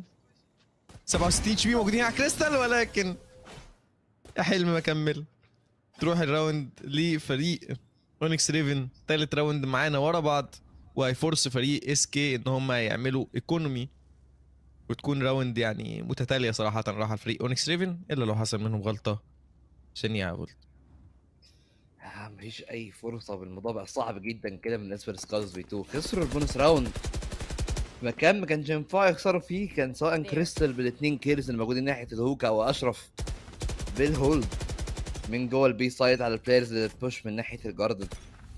67 اتش بي موجودين على كريستال ولكن يا حلم ما كمل تروح الراوند لفريق اونكس ريفن تالت راوند معانا ورا بعض وهيفورس فريق اس كي ان هم يعملوا ايكونومي وتكون راوند يعني متتاليه صراحه راح الفريق اونكس ريفن الا لو حصل منهم غلطه عشان يعود آه مفيش اي فرصه بالموضوع بقى صعب جدا كده بالنسبه لسكالز في 2 خسروا البونس راوند مكان ما كانش ينفع يخسروا فيه كان سواء كريستال بالاثنين كيرز اللي موجودين ناحيه الهوكا او اشرف بالهولد من جوه البي سايد على البلايرز اللي بوش من ناحيه الجاردن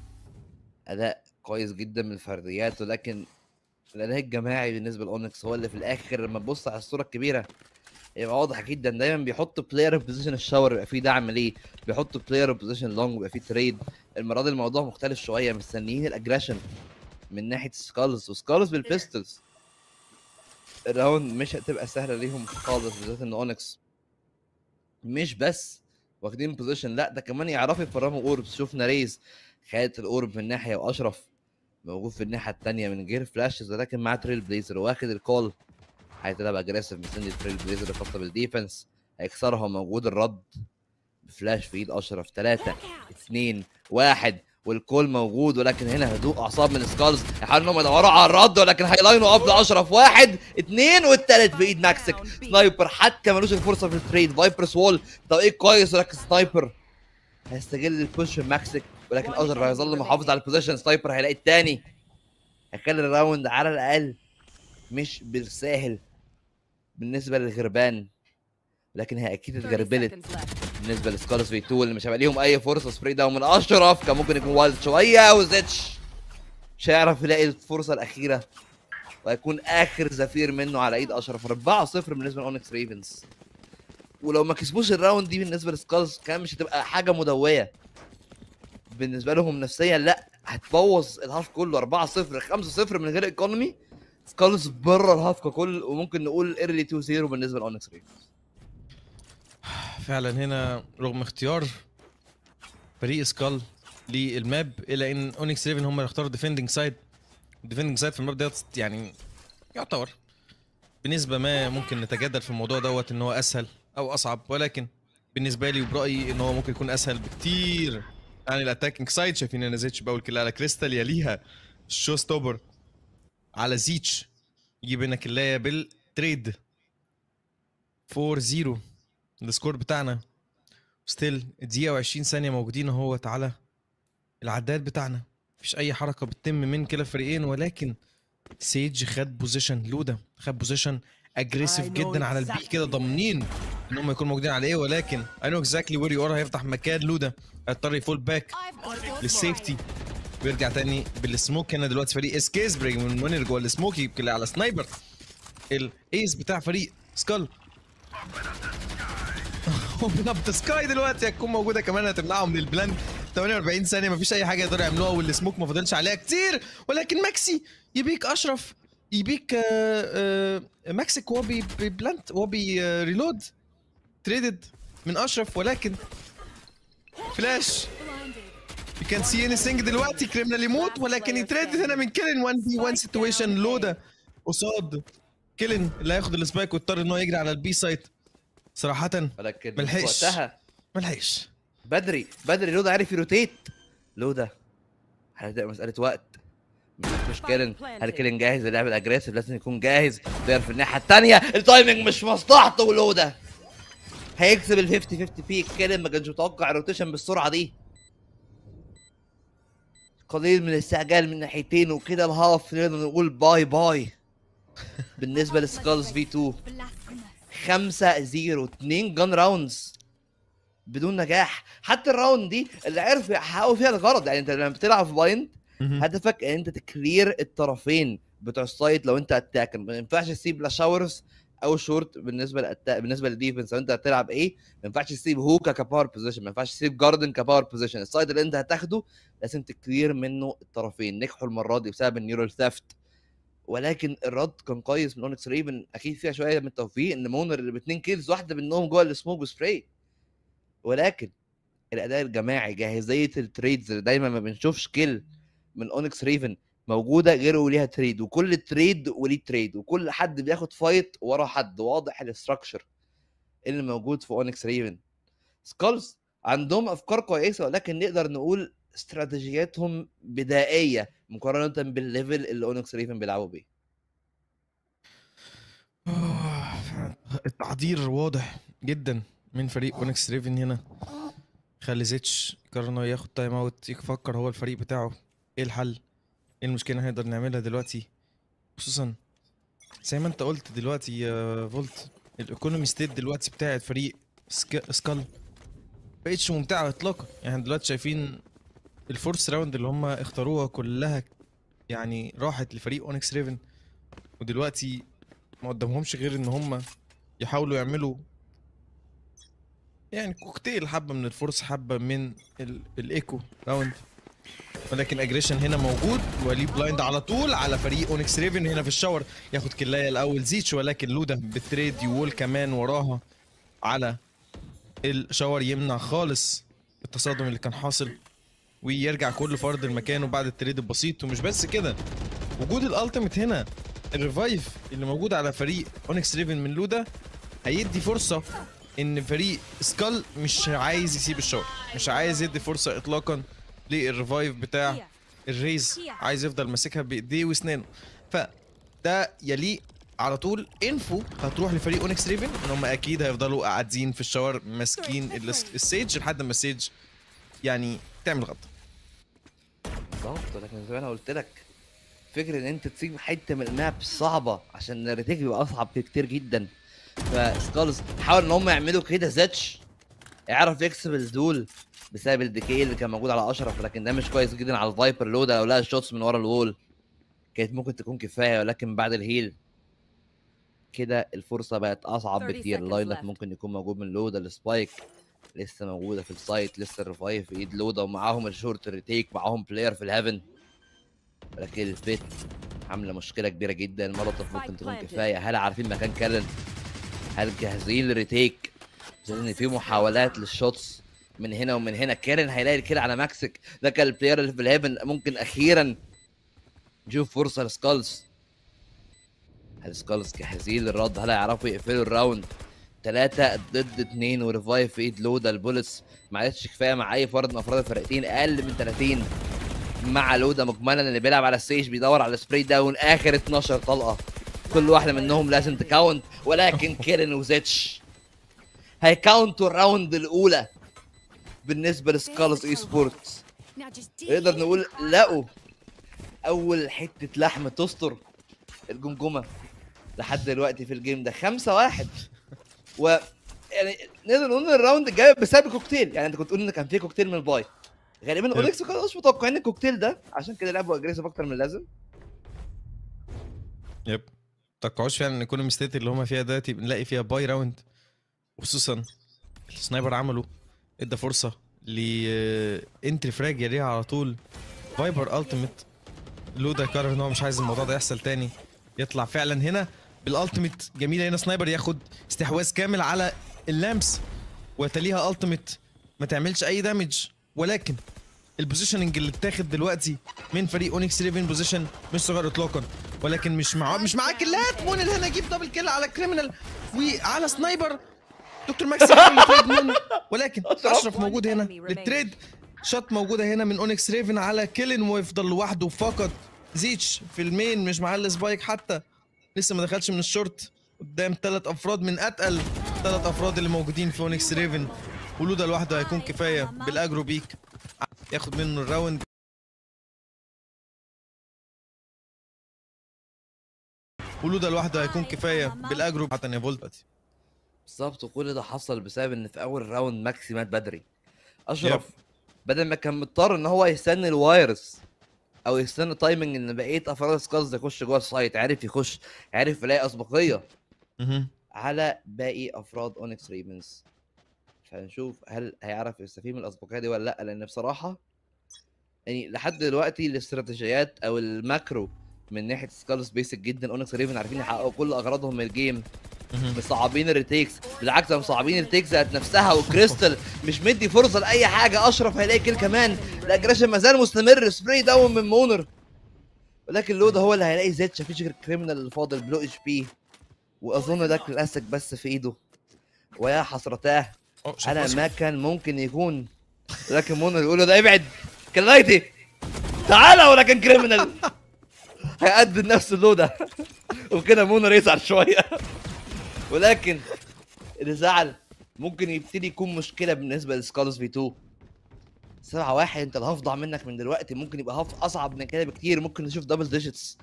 اداء كويس جدا من الفرديات ولكن الاداء الجماعي بالنسبه لاونكس هو اللي في الاخر لما تبص على الصوره الكبيره يبقى واضح جدا دايما بيحط بلاير في بوزيشن الشاور يبقى فيه دعم ليه بيحط بلاير في بوزيشن لونج يبقى فيه تريد المره دي الموضوع مختلف شويه مستنيين الاجريشن من ناحيه سكالز وسكالز بالبيستلز الراوند مش هتبقى سهله ليهم خالص بالذات ان اونكس مش بس واخدين بوزيشن لا ده كمان يعرفوا يفرموا اوربس شفنا ريز خدت الاورب من ناحيه واشرف موجود في الناحيه الثانيه من غير فلاشز ولكن معاه تريل بليزر واخد الكول هيتلعب اجريسيف مستني التريل بليزر الخاصه بالديفنس هيكسرها موجود الرد بفلاش في ايد اشرف ثلاثة اثنين واحد والكول موجود ولكن هنا هدوء اعصاب من سكالز يحاولوا انهم يدوروا على الرد ولكن هيلاينوا اب لاشرف واحد اثنين والثالث بايد ماكسك سنايبر حتى ملوش الفرصه في التريد فايبرس وول توقيت كويس ولكن سنايبر هيستغل البوش من ماكسك ولكن اشرف هيظل محافظ على البوزيشن سنايبر هيلاقي الثاني هيخلي الراوند على الاقل مش بالساهل بالنسبه للغربان لكن هي اكيد اتغربلت بالنسبه لسكارس في 2 اللي مش هيبقى ليهم اي فرصه سبري داون من اشرف كان ممكن يكون وايلد شويه وزيتش مش هيعرف يلاقي الفرصه الاخيره وهيكون اخر زفير منه على ايد اشرف 4-0 بالنسبه لاونكس ريفنز ولو ما كسبوش الراوند دي بالنسبه لسكالز كان مش هتبقى حاجه مدويه بالنسبه لهم نفسيا لا هتبوظ الهاف كله 4-0 5-0 من غير ايكونومي سكالز بره الهاف ككل وممكن نقول ايرلي 2-0 بالنسبه لاونكس ريفنز فعلا هنا رغم اختيار فريق سكال للماب الا ان اونكس ريفن هم اللي اختاروا ديفندنج سايد الديفندنج سايد في الماب ده يعني يعتبر بنسبه ما ممكن نتجادل في الموضوع دوت ان هو اسهل او اصعب ولكن بالنسبه لي وبرايي ان هو ممكن يكون اسهل بكتير عن الاتاكينج سايد شايفين انا زيتش باول كده على كريستال يليها الشو ستوبر على زيتش يجيب لنا كلايه بالتريد 4 0 السكور بتاعنا ستيل دقيقة و20 ثانية موجودين اهوت على العداد بتاعنا مفيش أي حركة بتتم من كلا الفريقين ولكن سيج خد بوزيشن لودا خد بوزيشن اجريسيف جدا على البي كده ضامنين ان هم يكونوا موجودين على ايه ولكن اي نو اكزاكتلي وير يو ار هيفتح مكان لودا هيضطر يفول باك للسيفتي ويرجع تاني بالسموك هنا دلوقتي فريق اس كيس بريج من وينر جوه السموك يبقى كده على سنايبر الايس بتاع فريق سكال اوبن اب ذا سكاي دلوقتي هتكون موجوده كمان هتمنعهم من البلان 48 ثانيه مفيش اي حاجه يقدروا يعملوها والسموك ما فاضلش عليها كتير ولكن ماكسي يبيك اشرف يبيك آه، آه، ماكسيك وهو بي- بيبلانت وهو بي آه، ريلود تريدد من اشرف ولكن فلاش يو كان سي اني سينج دلوقتي كريمنال يموت ولكن يتريدد هنا من كيلن 1 في 1 سيتويشن لودا قصاد كيلن اللي هياخد السبايك واضطر ان هو يجري على البي سايت صراحه ولكن ملحقش. وقتها ملحقش بدري بدري لودا عارف يروتيت لودا هتبقى مسألة وقت مش مش كيلن هل كيلن جاهز للعب الاجريسيف لازم يكون جاهز بيعرف في الناحية التانية التايمنج مش مصلحته ولودا هيكسب ال 50 50 بيك كيلن ما كانش متوقع الروتيشن بالسرعة دي قليل من الاستعجال من ناحيتين وكده الهاف نقدر نقول باي باي بالنسبة لسكالز في 2 5 0 2 جان راوندز بدون نجاح حتى الراوند دي اللي عرفوا يحققوا فيها الغرض يعني انت لما بتلعب في بايند مهم. هدفك ان انت تكلير الطرفين بتوع السايت لو انت اتاكر ما ينفعش تسيب لا شاورز او شورت بالنسبه للأتا... بالنسبه للديفنس لو انت هتلعب ايه ما ينفعش تسيب هوكا كباور بوزيشن ما ينفعش تسيب جاردن كباور بوزيشن السايد اللي انت هتاخده لازم تكلير منه الطرفين نجحوا المره دي بسبب النيورال ثيفت ولكن الرد كان كويس من اونكس ريبن اكيد فيها شويه من التوفيق ان مونر اللي باتنين كيلز واحده منهم جوه السموك بسبراي ولكن الاداء الجماعي جاهزيه التريدز اللي دايما ما بنشوفش كيل من اونكس ريفن موجوده غير وليها تريد وكل تريد وليه تريد وكل حد بياخد فايت ورا حد واضح الاستراكشر اللي موجود في اونكس ريفن سكالز عندهم افكار كويسه ولكن نقدر نقول استراتيجياتهم بدائيه مقارنه بالليفل اللي اونكس ريفن بيلعبوا بيه آه، التحضير واضح جدا من فريق اونكس ريفن هنا خلي زيتش قرر انه ياخد تايم اوت يفكر هو الفريق بتاعه ايه الحل ايه المشكله هنقدر نعملها دلوقتي خصوصا زي ما انت قلت دلوقتي يا فولت الايكونومي ستيت دلوقتي بتاعت فريق سك... سكال بقتش ممتعه اطلاقا يعني إحنا دلوقتي شايفين الفورس راوند اللي هم اختاروها كلها يعني راحت لفريق اونكس ريفن ودلوقتي ما قدامهمش غير ان هم يحاولوا يعملوا يعني كوكتيل حبه من الفرص حبه من ال- الايكو راوند ولكن اجريشن هنا موجود وليه بلايند على طول على فريق اونكس ريفن هنا في الشاور ياخد كلايه الاول زيتش ولكن لودا بالتريد يول كمان وراها على الشاور يمنع خالص التصادم اللي كان حاصل ويرجع كل فرد لمكانه بعد التريد البسيط ومش بس كده وجود الالتيميت هنا الريفايف اللي موجود على فريق اونكس ريفن من لودا هيدي فرصه ان فريق سكال مش عايز يسيب الشوط مش عايز يدي فرصه اطلاقا للريفايف بتاع الريز عايز يفضل ماسكها بايديه واسنانه فده يليق على طول انفو هتروح لفريق اونكس ريفن ان هم اكيد هيفضلوا قاعدين في الشاور ماسكين الس- السيج لحد ما السيج يعني تعمل غلطه بالظبط لكن زي ما انا قلت لك فكره ان انت تسيب حته من الماب صعبه عشان الريتيك بيبقى اصعب كتير جدا فسكالز حاول ان هم يعملوا كده زاتش يعرف يكسب الدول بسبب الديكي اللي كان موجود على اشرف لكن ده مش كويس جدا على الفايبر لودا لو لقى الشوتس من ورا الوول كانت ممكن تكون كفايه ولكن بعد الهيل كده الفرصه بقت اصعب 30 بكتير seconds اللاين اب left. ممكن يكون موجود من لودا السبايك لسه موجوده في السايت لسه الريفايف في ايد لودا ومعاهم الشورت ريتيك معاهم بلاير في الهيفن ولكن البيت عامله مشكله كبيره جدا مولوتوف ممكن تكون planted. كفايه هل عارفين مكان كالن هل جاهزين للريتيك لان في محاولات للشوتس من هنا ومن هنا كيرن هيلاقي الكيل على ماكسك ده كان البلاير اللي في الهيفن ممكن اخيرا نشوف فرصه لسكالز هل سكالز جاهزين للرد هل هيعرفوا يقفلوا الراوند ثلاثة ضد اثنين وريفايف في ايد لودا البولتس ما عادتش كفايه مع اي فرد من افراد الفرقتين اقل من 30 مع لودا مجملا اللي بيلعب على الستيج بيدور على سبراي داون اخر 12 طلقه كل واحده منهم لازم تكاونت ولكن كيرن وزيتش هيكاونتوا الراوند الاولى بالنسبه لسكالز اي سبورتس نقدر نقول لقوا اول حته لحم تستر الجمجمه لحد دلوقتي في الجيم ده خمسة واحد و يعني نقدر نقول ان الراوند جاي بسبب الكوكتيل يعني انت كنت تقول ان كان في كوكتيل من الباي غالبا اوليكس ما كانوش متوقعين الكوكتيل ده عشان كده لعبوا اجريسيف اكتر من اللازم يب توقعوش فعلا ان كل ستيت اللي هما فيها دلوقتي بنلاقي فيها باي راوند وخصوصا السنايبر عمله ادى فرصه ل انتري فراج يليها على طول فايبر التيميت لودا قرر ان هو مش عايز الموضوع ده يحصل تاني يطلع فعلا هنا بالالتيميت جميله هنا سنايبر ياخد استحواذ كامل على اللامس وتليها التيميت ما تعملش اي دامج ولكن البوزيشننج اللي اتاخد دلوقتي من فريق اونكس ريفن بوزيشن مش صغير اطلاقا ولكن مش مع مش معاه كلات مون اللي هنا يجيب دبل كيل على كريمنال وعلى سنايبر دكتور ماكس يحاول يتريد مون ولكن اشرف موجود هنا للتريد شوت موجوده هنا من اونكس ريفن على كيلن ويفضل لوحده فقط زيتش في المين مش معاه السبايك حتى لسه ما دخلش من الشورت قدام ثلاث افراد من اتقل ثلاث افراد اللي موجودين في اونكس ريفن ولودا لوحده هيكون كفايه بالاجرو بيك ياخد منه الراوند ولودا لوحده هيكون كفايه بالاجرو حتى يا فولت بالظبط وكل ده حصل بسبب ان في اول راوند ماكسي مات بدري اشرف بدل ما كان مضطر ان هو يستنى الوايرز او يستنى تايمنج ان بقيه افراد سكالز يخش جوه السايت عارف يخش عارف يلاقي اسبقيه مهم. على باقي افراد اونكس ريفنز فنشوف هل هيعرف يستفيد من الاسبقيه دي ولا لا لان بصراحه يعني لحد دلوقتي الاستراتيجيات او الماكرو من ناحيه سكالز بيسك جدا اونكس ريفن عارفين يحققوا كل اغراضهم من الجيم مهم. مصعبين الريتيكس بالعكس هم مصعبين الريتيكس ذات نفسها وكريستال مش مدي فرصه لاي حاجه اشرف هيلاقي كيل كمان الاجريشن ما زال مستمر سبراي داون من مونر ولكن لودا هو اللي هيلاقي زيت مفيش غير كريمنال اللي فاضل بلو اتش بي واظن ده كلاسيك بس في ايده ويا حسرتاه أوه، شوف على راسه. ما كان ممكن يكون لكن مونر يقول له ده ابعد كلايتي تعالى ولكن كريمنال هيقدم نفس اللودة وكده مونر يزعل شويه ولكن اللي زعل ممكن يبتدي يكون مشكله بالنسبه لسكالز في 2 7 واحد انت اللي هفضع منك من دلوقتي ممكن يبقى هاف اصعب من كده بكتير ممكن نشوف دبل ديجيتس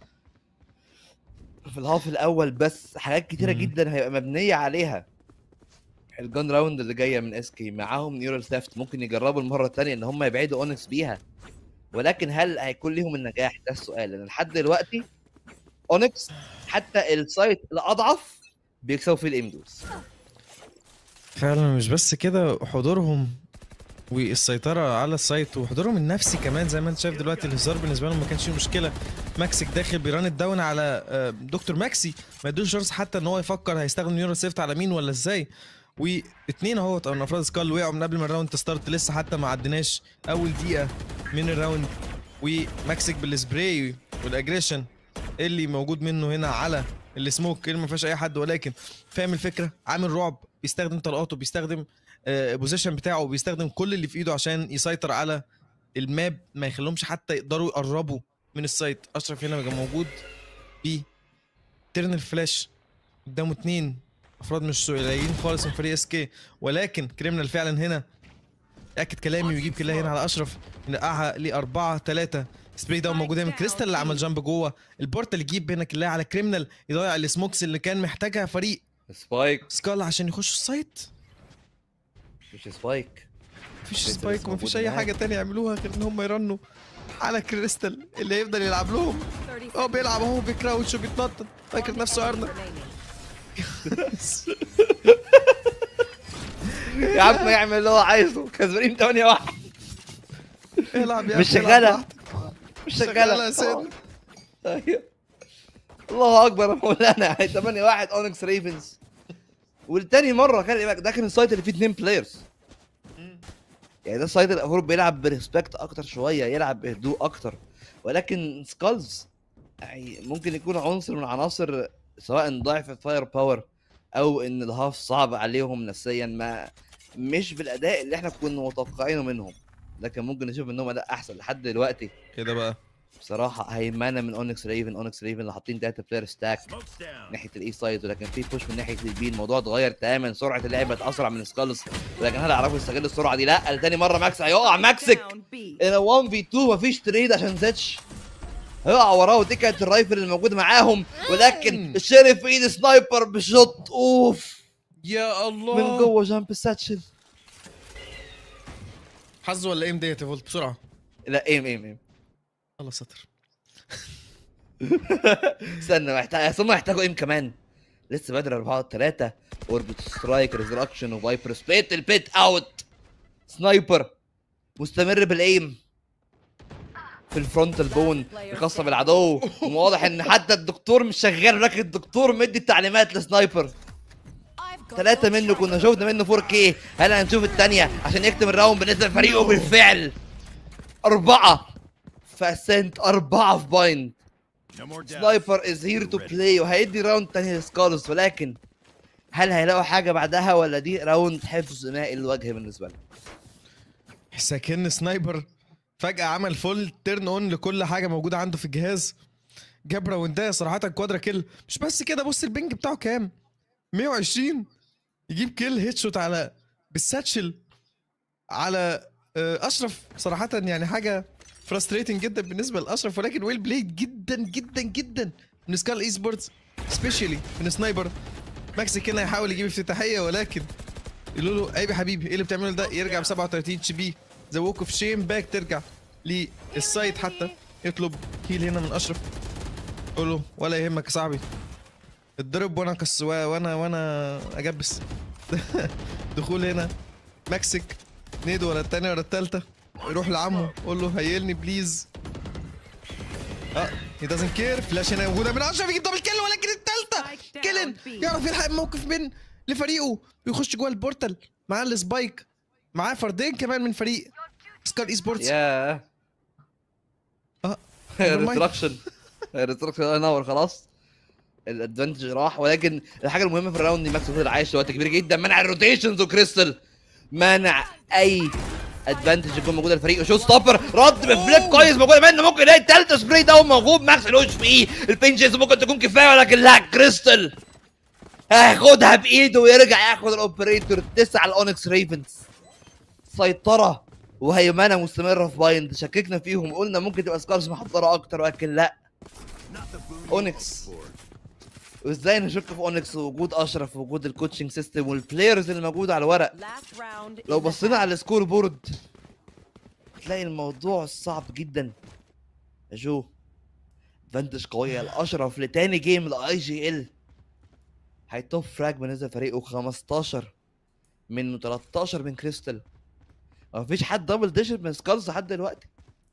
في الهاف الاول بس حاجات كتيره مم. جدا هيبقى مبنيه عليها الجان راوند اللي جايه من اس كي معاهم نيورال ثيفت ممكن يجربوا المره الثانيه ان هم يبعدوا اونكس بيها ولكن هل هيكون ليهم النجاح ده السؤال لان لحد دلوقتي اونكس حتى السايت الاضعف بيكسبوا فيه الامدوز فعلا مش بس كده حضورهم والسيطرة على السايت وحضورهم النفسي كمان زي ما انت شايف دلوقتي الهزار بالنسبة لهم ما كانش فيه مشكلة ماكسك داخل بيران الداون على آه، دكتور ماكسي ما يدوش شانس حتى ان هو يفكر هيستخدم نيورال سيفت على مين ولا ازاي واتنين اهو من افراد سكال وقعوا من قبل ما الراوند تستارت لسه حتى ما عديناش اول دقيقة من الراوند وماكسك بالسبراي والاجريشن اللي موجود منه هنا على السموك اللي ما فيهاش اي حد ولكن فاهم الفكره عامل رعب بيستخدم طلقاته بيستخدم بوزيشن بتاعه بيستخدم كل اللي في ايده عشان يسيطر على الماب ما يخليهمش حتى يقدروا يقربوا من السايت اشرف هنا بيبقى موجود ب ترنل فلاش قدامه اتنين افراد مش قليلين خالص من فريق اس كي ولكن كريمنال فعلا هنا ياكد كلامي ويجيب كلها هنا على اشرف ينقعها لأربعة ثلاثة سبراي داون موجود هنا من كريستال اللي عمل جامب جوه البورتال يجيب هنا كلها على كريمنال يضيع السموكس اللي كان محتاجها فريق سبايك سكال عشان يخش السايت مش سبايك مفيش لسه سبايك لسه ومفيش موجود اي معاه. حاجه تانية يعملوها غير ان هم يرنوا على كريستال اللي هيفضل يلعب لهم هو بيلعب اهو بيكراوتش وبيتنطط فاكر نفسه ارنب يا عم يعمل اللي هو عايزه كسبانين 8 1 العب يا مش ابني، العب شغاله براحتك. مش شغالة شغاله يا سيدنا. أيوه. الله اكبر يا مولانا 8 1 اونكس ريفنز والتاني مره خلي بالك ده كان السايت اللي فيه اثنين بلايرز يعني ده السايد المفروض بيلعب بريسبكت اكتر شويه يلعب بهدوء اكتر ولكن سكالز يعني ممكن يكون عنصر من عناصر سواء ضعف الفاير باور او ان الهاف صعب عليهم نفسيا ما مش بالاداء اللي احنا كنا متوقعينه منهم لكن ممكن نشوف منهم اداء احسن لحد دلوقتي كده بقى بصراحه هيمنه من اونكس ريفن اونكس ريفن اللي حاطين داتا بلاير ستاك ناحيه الاي سايد ولكن في بوش من ناحيه البي الموضوع اتغير تماما سرعه اللعب بقت اسرع من سكالز ولكن هل يعرفوا يستغلوا السرعه دي لا تاني مره ماكس هيقع ماكسك الى 1 في 2 مفيش تريد عشان زيتش هيقع وراه ودي كانت الرايفل الموجوده معاهم ولكن الشرف في ايد سنايبر بشوت اوف يا الله من جوه جامب ساتشل حظ ولا ايم ديت يا فولت بسرعه لا ايم ايم ايم الله ستر استنى محتاج ثم يحتاجوا ايم كمان لسه بدري 4 3 اوربت سترايك ريزركشن وفايبر سبيت البيت اوت سنايبر مستمر بالايم في الفرونتال بون الخاصه بالعدو واضح ان حتى الدكتور مش شغال ولكن الدكتور مدي التعليمات لسنايبر ثلاثة منه كنا شفنا منه 4K هل هنشوف الثانية عشان يختم الراوند بالنسبة لفريقه بالفعل أربعة في اسنت أربعة في بايند سنايبر از هير تو بلاي وهيدي راوند تاني لسكارلز ولكن هل هيلاقوا حاجة بعدها ولا دي راوند حفظ ماء الوجه بالنسبة لهم؟ بس كأن سنايبر فجأة عمل فول تيرن اون لكل حاجة موجودة عنده في الجهاز جاب راوندايه صراحة كوادرا كيل مش بس كده بص البنج بتاعه كام 120 يجيب كيل هيد شوت على بالساتشل على آه، اشرف صراحة يعني حاجة فرستريتنج جدا بالنسبة لاشرف ولكن ويل بلايد جدا جدا جدا من سكال اي سبورتس سبيشالي من سنايبر ماكسي كان هيحاول يجيب افتتاحية ولكن يقولوا له عيب يا حبيبي ايه اللي بتعمله ده يرجع ب 37 اتش بي ذا ووك اوف شيم باك ترجع للسايد حتى يطلب هيل هنا من اشرف يقول له ولا يهمك يا صاحبي اتضرب وانا كس وانا وانا اجبس دخول هنا مكسك نيد ولا التانية ولا التالتة يروح لعمه يقول له هيلني بليز اه هي دازنت كير فلاش هنا موجوده من اشرف يجيب دبل كيل ولكن التالتة كيلن يعرف يلحق الموقف من لفريقه ويخش جوه البورتال معاه السبايك معاه فردين كمان من فريق سكار اي سبورتس ياه اه ريستراكشن ريستراكشن انور خلاص الادفانتج راح ولكن الحاجه المهمه في الراوند دي ماكس فضل عايش وقت كبير جدا منع الروتيشنز وكريستال منع اي ادفانتج يكون موجود للفريق وشو ستوبر رد بفليك كويس موجوده منه ممكن يلاقي التالتة سبراي داون موجود ماكس الوش فيه البنجز ممكن تكون كفايه ولكن لا كريستال هياخدها بايده ويرجع ياخد الاوبريتور تسعه الاونكس ريفنز سيطره وهيمنه مستمره في بايند شككنا فيهم قلنا ممكن تبقى سكارز محضره اكتر ولكن لا اونكس وازاي نشك في اونكس ووجود اشرف ووجود الكوتشنج سيستم والبلايرز اللي موجوده على الورق لو بصينا على السكور بورد تلاقي الموضوع صعب جدا يا جو ادفانتج قويه لاشرف لتاني جيم لاي جي ال هيتوب فراج بالنسبه لفريقه 15 من 13 من كريستال مفيش حد دبل ديجيت من سكالز لحد دلوقتي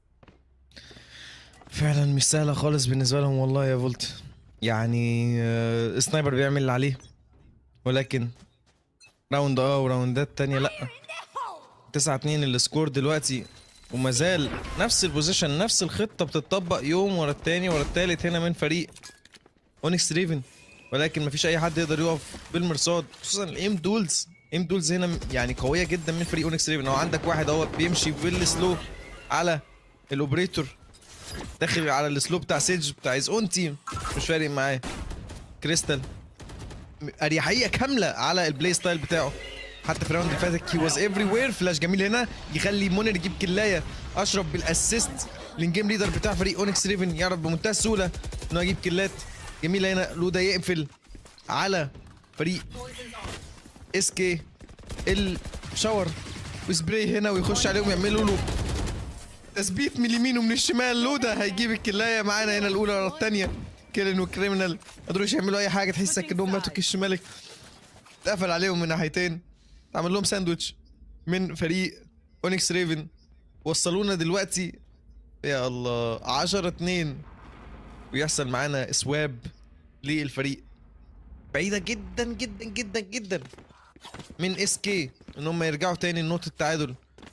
فعلا مش سهلة خالص بالنسبة لهم والله يا فولت يعني آه، سنايبر بيعمل اللي عليه ولكن راوند اه وراوندات تانية لا تسعة اتنين السكور دلوقتي وما زال نفس البوزيشن نفس الخطة بتطبق يوم ورا التاني ورا التالت هنا من فريق اونكس ريفن ولكن مفيش اي حد يقدر يقف بالمرصاد خصوصا الايم دولز ايم دولز هنا يعني قوية جدا من فريق اونكس ريفن هو عندك واحد اهو بيمشي بالسلو على الاوبريتور داخل على السلو بتاع سيج بتاع هيز اون تيم مش فارق معاه كريستال م- اريحيه كامله على البلاي ستايل بتاعه حتى في الراوند اللي فاتت هي واز ايفري وير فلاش جميل هنا يخلي مونر يجيب كلايه اشرف بالاسيست للجيم ليدر بتاع فريق اونكس ريفن يعرف بمنتهى السهوله انه يجيب كلات جميله هنا لودا يقفل على فريق اس كي الشاور وسبراي هنا ويخش عليهم يعملوا له تثبيت من اليمين ومن الشمال لودا هيجيب الكلايه معانا هنا الاولى ورا الثانيه كيلن وكريمنال ما قدروش يعملوا اي حاجه تحسك انهم ماتوا كش ملك اتقفل عليهم من ناحيتين عمل لهم ساندوتش من فريق اونكس ريفن وصلونا دلوقتي يا الله 10 2 ويحصل معانا سواب للفريق بعيده جدا جدا جدا جدا من اس كي ان هم يرجعوا تاني لنقطه التعادل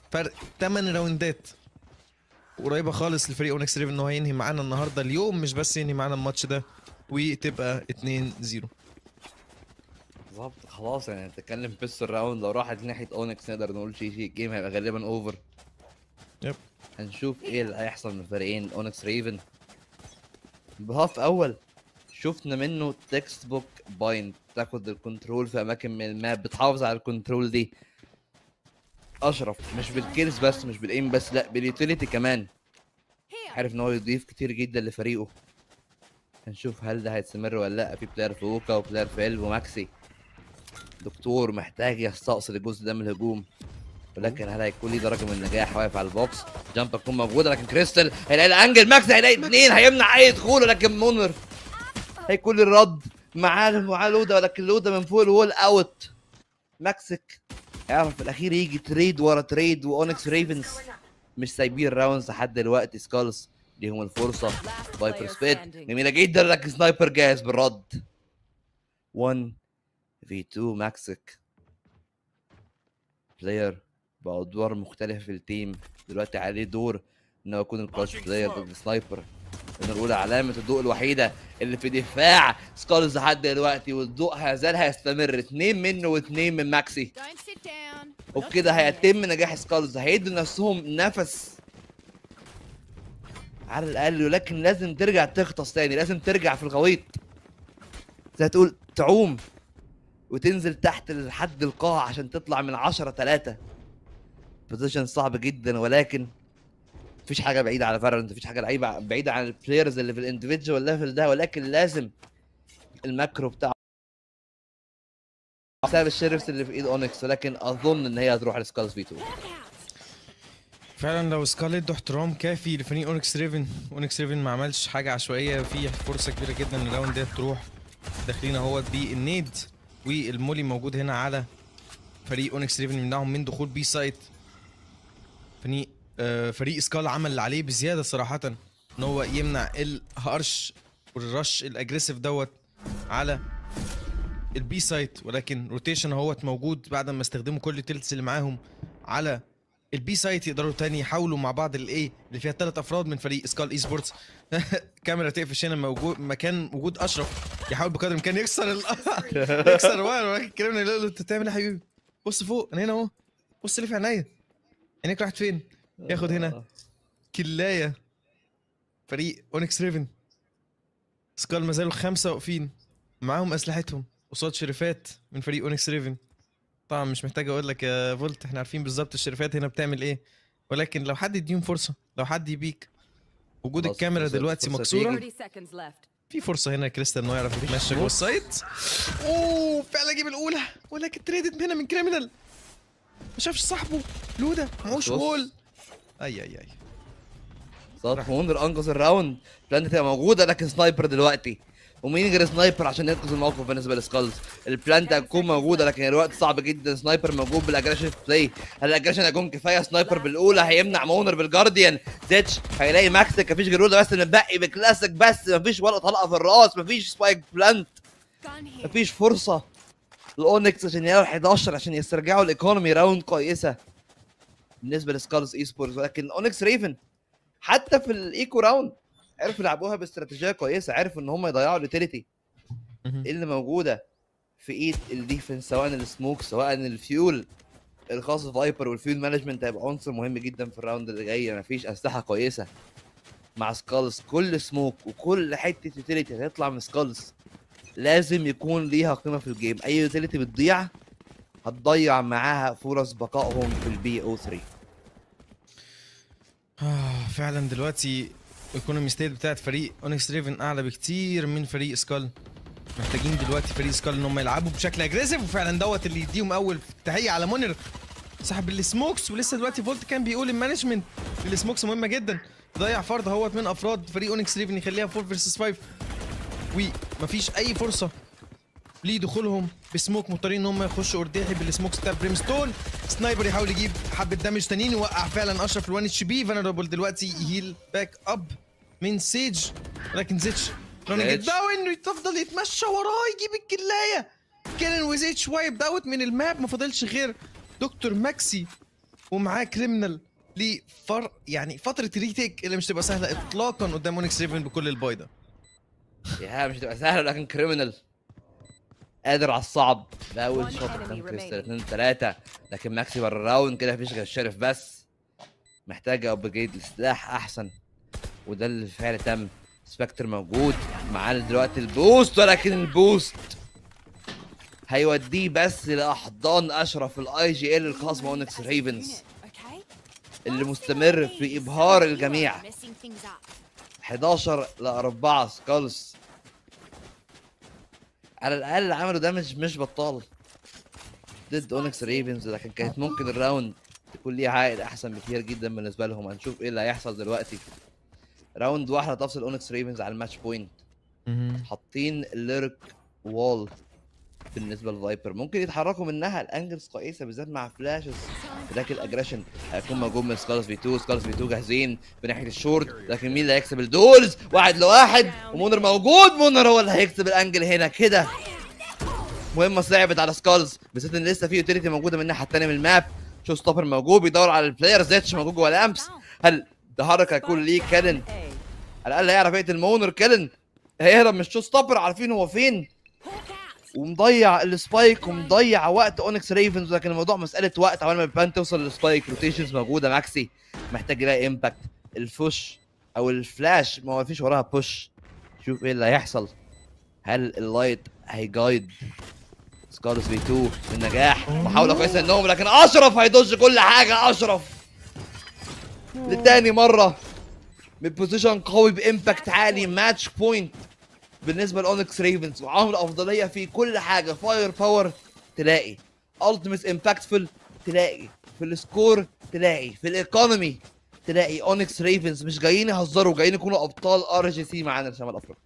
فرق 8 راوندات قريبه خالص لفريق اونكس ريفن ان هو ينهي معانا النهارده اليوم مش بس ينهي معانا الماتش ده وتبقى 2 0 بالظبط خلاص يعني بتتكلم بيس الراوند لو راحت ناحيه اونكس نقدر نقول شيء شيء الجيم هيبقى غالبا اوفر يب. هنشوف ايه اللي هيحصل من فريقين اونكس ريفن بهاف اول شفنا منه تكست بوك بايند تاخد الكنترول في اماكن من الماب بتحافظ على الكنترول دي اشرف مش بالكيلز بس مش بالايم بس لا باليوتيليتي كمان عارف ان هو يضيف كتير جدا لفريقه هنشوف هل ده هيستمر ولا لا في بلاير في اوكا وبلاير في الب وماكسي دكتور محتاج يستأصل الجزء ده من الهجوم ولكن هل هيكون ليه درجه من النجاح واقف على البوكس جامب تكون موجوده لكن كريستال هيلاقي الانجل ماكس هيلاقي اثنين هيمنع اي دخول ولكن مونر هيكون لي الرد معاه معاه لودا ولكن لودا من فوق الوول اوت ماكسك يعرف في الاخير يجي تريد ورا تريد واونكس ريفنز مش سايبين راوندز لحد دلوقتي سكالز ليهم الفرصه فايبر سبيد جميله جدا لكن سنايبر جاهز بالرد 1 في 2 ماكسك بلاير بأدوار مختلفة في التيم دلوقتي عليه دور انه يكون الكلاتش بلاير ضد سنايبر لان الاولى علامة الضوء الوحيدة اللي في دفاع سكالز لحد دلوقتي والضوء هيزال هيستمر اتنين منه واتنين من ماكسي وبكده هيتم نجاح سكالز هيدوا نفسهم نفس على الاقل ولكن لازم ترجع تغطس تاني لازم ترجع في الغويط زي تقول تعوم وتنزل تحت لحد القاع عشان تطلع من 10 3 بوزيشن صعب جدا ولكن مفيش حاجه بعيده على فالورانت مفيش حاجه لعيبه بعيده عن البلايرز اللي في الاندفيدجوال ليفل ده ولكن لازم الماكرو بتاعه بسبب الشيرفز اللي في ايد اونكس ولكن اظن ان هي هتروح لسكالز في 2 فعلا لو سكال ادوا احترام كافي لفريق اونكس ريفن اونكس ريفن ما عملش حاجه عشوائيه في فرصه كبيره جدا ان الراوند ديت تروح داخلين اهوت بالنيد والمولي موجود هنا على فريق اونكس ريفن يمنعهم من دخول بي سايت فريق آه فريق سكال عمل اللي عليه بزياده صراحه ان هو يمنع الهرش والرش الاجريسيف دوت على البي سايت ولكن روتيشن اهوت موجود بعد ما استخدموا كل التلتس اللي معاهم على البي سايت يقدروا تاني يحاولوا مع بعض الايه اللي فيها ثلاث افراد من فريق سكال اي سبورتس كاميرا تقفش هنا موجود مكان وجود اشرف يحاول بقدر الامكان يكسر ال... يكسر واير ولكن كريمنا يقول له انت بتعمل ايه يا حبيبي بص فوق انا هنا اهو بص لي في عينيا عينيك راحت فين ياخد هنا كلايه فريق اونكس ريفن سكال ما زالوا خمسه واقفين معاهم اسلحتهم قصاد شريفات من فريق اونكس ريفن طبعا مش محتاج اقول لك يا فولت احنا عارفين بالظبط الشريفات هنا بتعمل ايه ولكن لو حد يديهم فرصه لو حد يبيك وجود خلاص، الكاميرا فرصة- دلوقتي فرصة مكسوره تيجي. 30 seconds left. في فرصه هنا كريستال انه يعرف يتمشى جوه السايت اوه فعلا جيب الاولى ولكن تريدت هنا من كريمنال ما شافش صاحبه لودا معوش بص. وول اي اي اي صوت مونر انقذ الراوند بلان تبقى موجوده لكن سنايبر دلوقتي ومين غير سنايبر عشان ينقذ الموقف بالنسبه لسكالز البلانت هتكون موجوده لكن الوقت صعب جدا سنايبر موجود بالاجريشن بلاي هل الاجريشن هيكون كفايه سنايبر بالاولى هيمنع مونر بالجارديان زيتش هيلاقي ماكسك مفيش غير رودا بس متبقي بكلاسيك بس مفيش ولا طلقه في الراس مفيش سبايك بلانت Gun here. مفيش فرصه الاونكس عشان يلاقوا 11 عشان يسترجعوا الايكونومي راوند كويسه بالنسبه لسكارز اي سبورتس ولكن اونكس ريفن حتى في الايكو راوند عرفوا يلعبوها باستراتيجيه كويسه عرفوا ان هم يضيعوا اليوتيليتي مهم. اللي موجوده في ايد الديفنس سواء السموك سواء الفيول الخاص فايبر والفيول مانجمنت هيبقى عنصر مهم جدا في الراوند اللي جاي مفيش اسلحه كويسه مع سكالز كل سموك وكل حته يوتيليتي هتطلع من سكالز لازم يكون ليها قيمه في الجيم اي يوتيليتي بتضيع هتضيع معاها فرص بقائهم في البي او 3 آه فعلا دلوقتي الايكونومي ستيت بتاعت فريق اونكس ريفن اعلى بكتير من فريق سكال محتاجين دلوقتي فريق سكال ان هم يلعبوا بشكل اجريسيف وفعلا دوت اللي يديهم اول تحيه على مونر سحب السموكس ولسه دلوقتي فولت كان بيقول المانجمنت السموكس مهمه جدا ضيع فرد اهوت من افراد فريق اونكس ريفن يخليها 4 فيرسس 5 ومفيش اي فرصه لدخولهم بسموك مضطرين ان هم يخشوا ارداحي بالسموكس بتاع بريمستون سنايبر يحاول يجيب حبه دامج تانيين يوقع فعلا اشرف الوان اتش بي فانربل دلوقتي يهيل باك اب من سيج ولكن زيتش رانينج زيتش. داون يفضل يتمشى وراه يجيب الكلايه كيلن وزيتش وايب اوت من الماب ما فاضلش غير دكتور ماكسي ومعاه كريمنال لفر يعني فتره ريتيك اللي مش تبقى سهله اطلاقا قدام اونكس ريفن بكل الباي ده يا مش هتبقى سهله لكن كريمنال قادر على الصعب ده اول One شوط enemy قدام كريستال remaining. اتنين تلاته لكن ماكسي بره الراوند كده مفيش غير الشرف بس محتاج ابجريد لسلاح احسن وده اللي بالفعل تم سبكتر موجود معاه دلوقتي البوست ولكن البوست هيوديه بس لاحضان اشرف الاي جي ال الخاص اونكس ريفنز اللي مستمر في ابهار الجميع 11 ل 4 سكالز على الاقل اللي عملوا ده مش مش بطال ضد اونكس ريفنز لكن كانت ممكن الراوند تكون ليه عائد احسن بكتير جدا بالنسبه لهم هنشوف ايه اللي هيحصل دلوقتي راوند واحده تفصل اونكس ريفنز على الماتش بوينت حاطين الليرك وول بالنسبه للفايبر ممكن يتحركوا منها الانجلز كويسه بالذات مع فلاشز لكن الاجريشن هيكون موجود من سكالز في 2 سكالز في 2 جاهزين بناحيه الشورت لكن مين اللي هيكسب الدولز واحد لواحد ومونر موجود مونر هو اللي هيكسب الانجل هنا كده مهمه صعبت على سكالز بالذات ان لسه في يوتيليتي موجوده من الناحيه الثانيه من الماب شو ستوبر موجود بيدور على البلاير زيتش موجود جوه الامس هل تحرك هيكون ليه كيلن على الاقل هيعرف يقتل مونر كيلن هيهرب من الشو ستوبر عارفين هو فين ومضيع السبايك ومضيع وقت اونكس ريفنز لكن الموضوع مساله وقت اول ما البان توصل للسبايك روتيشنز موجوده ماكسي محتاج يلاقي امباكت الفوش او الفلاش ما هو فيش وراها بوش شوف ايه اللي هيحصل هل اللايت هيجايد سكارلس في 2 بالنجاح محاوله كويسه انهم لكن اشرف هيدوج كل حاجه اشرف لتاني مره من بوزيشن قوي بامباكت عالي ماتش بوينت بالنسبه لاونكس ريفنز ومعاهم الافضليه في كل حاجه فاير باور تلاقي التيميت امباكتفul تلاقي في السكور تلاقي في الايكونومي تلاقي اونكس ريفنز مش جايين يهزروا جايين يكونوا ابطال ار جي سي معانا في شمال افريقيا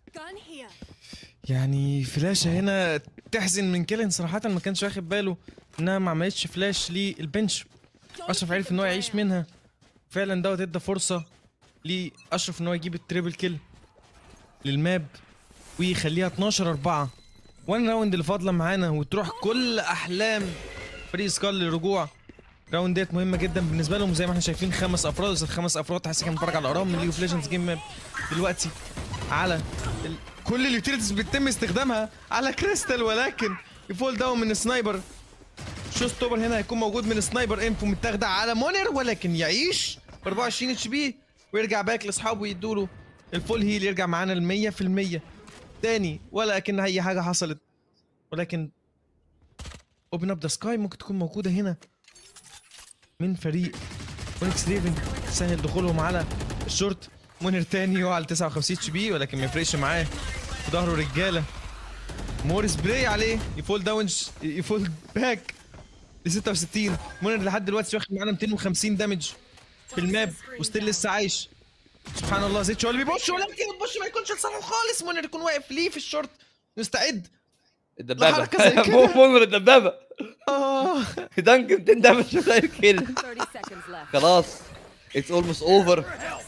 يعني فلاشه هنا تحزن من كيلن صراحه ما كانش واخد باله انها ما عملتش فلاش للبنش اشرف عرف ان هو يعيش منها فعلا دوت ادى فرصه لاشرف ان هو يجيب التريبل كيل للماب ويخليها 12 4 وان راوند اللي فاضله معانا وتروح كل احلام فريق سكال للرجوع راوند ديت مهمه جدا بالنسبه لهم زي ما احنا شايفين خمس افراد بس الخمس افراد تحس كان بنتفرج على ارقام من ليج اوف ليجندز جيم ماب دلوقتي على ال... كل اليوتيليتيز بيتم استخدامها على كريستال ولكن يفول داون من السنايبر شو ستوبر هنا هيكون موجود من سنايبر انفو متاخده على مونر ولكن يعيش ب 24 اتش بي ويرجع باك لاصحابه ويدوا له الفول هيل يرجع معانا ال 100% تاني ولا اكن اي حاجه حصلت ولكن اوبن اب ذا سكاي ممكن تكون موجوده هنا من فريق اونكس ريفن سهل دخولهم على الشورت مونر تاني يقع على 59 اتش بي ولكن ما يفرقش معاه في ظهره رجاله مور سبراي عليه يفول داون يفول باك ل 66 مونر لحد دلوقتي واخد معانا 250 دامج في الماب وستيل لسه عايش سبحان الله زيتش هو اللي بيبوش ولكن البوش ما يكونش لصالحه خالص مونر يكون واقف ليه في الشورت مستعد الدبابه لحركة زي كده. مو مونر الدبابه اه دنك 200 دامج من غير كيل 30 seconds left. خلاص اتس اولموست اوفر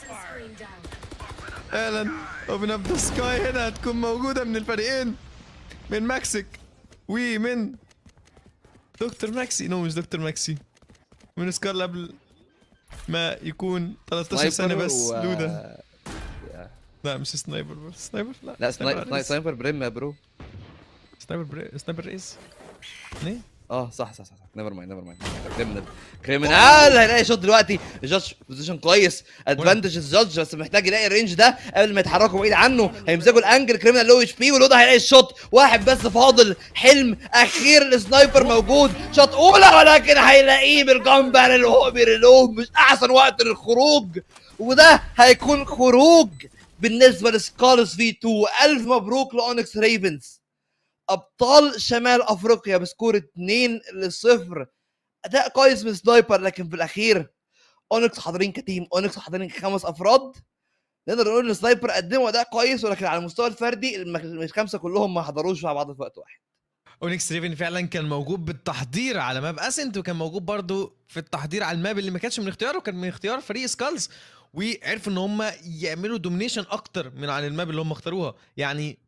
فعلا اوبن اب ذا سكاي هنا هتكون موجوده من الفريقين من ماكسيك ومن دكتور ماكسي نو مش دكتور ماكسي من سكارل قبل ما يكون 13 سنه بس لودا لا مش سنايبر بس سنايبر لا لا سنايبر سنايبر ريس. سنايبر بريم يا برو سنايبر بري... سنايبر ريس ليه؟ اه صح صح صح نيفر مايند نيفر مايند كريمنال كريمنال هيلاقي شوت دلوقتي الجادج بوزيشن كويس ادفانتج الجادج بس محتاج يلاقي الرينج ده قبل ما يتحركوا بعيد عنه هيمسكوا الانجل كريمنال لو اتش بي ولودا هيلاقي الشوت واحد بس فاضل حلم اخير السنايبر موجود شوت اولى ولكن هيلاقيه بالجان بارل وهو بيريلود مش احسن وقت للخروج وده هيكون خروج بالنسبه لسكارلس في 2 الف مبروك لاونكس ريفنز ابطال شمال افريقيا بسكور 2 لصفر اداء كويس من سنايبر لكن في الاخير اونكس حاضرين كتيم اونكس حاضرين خمس افراد نقدر نقول ان سنايبر قدموا اداء كويس ولكن على المستوى الفردي الم- الخمسه كلهم ما حضروش مع بعض في وقت واحد اونكس ريفن فعلا كان موجود بالتحضير على ماب اسنت وكان موجود برضو في التحضير على الماب اللي ما كانش من اختياره كان من اختيار فريق سكالز وعرفوا ان هم يعملوا دومينيشن اكتر من عن الماب اللي هم اختاروها يعني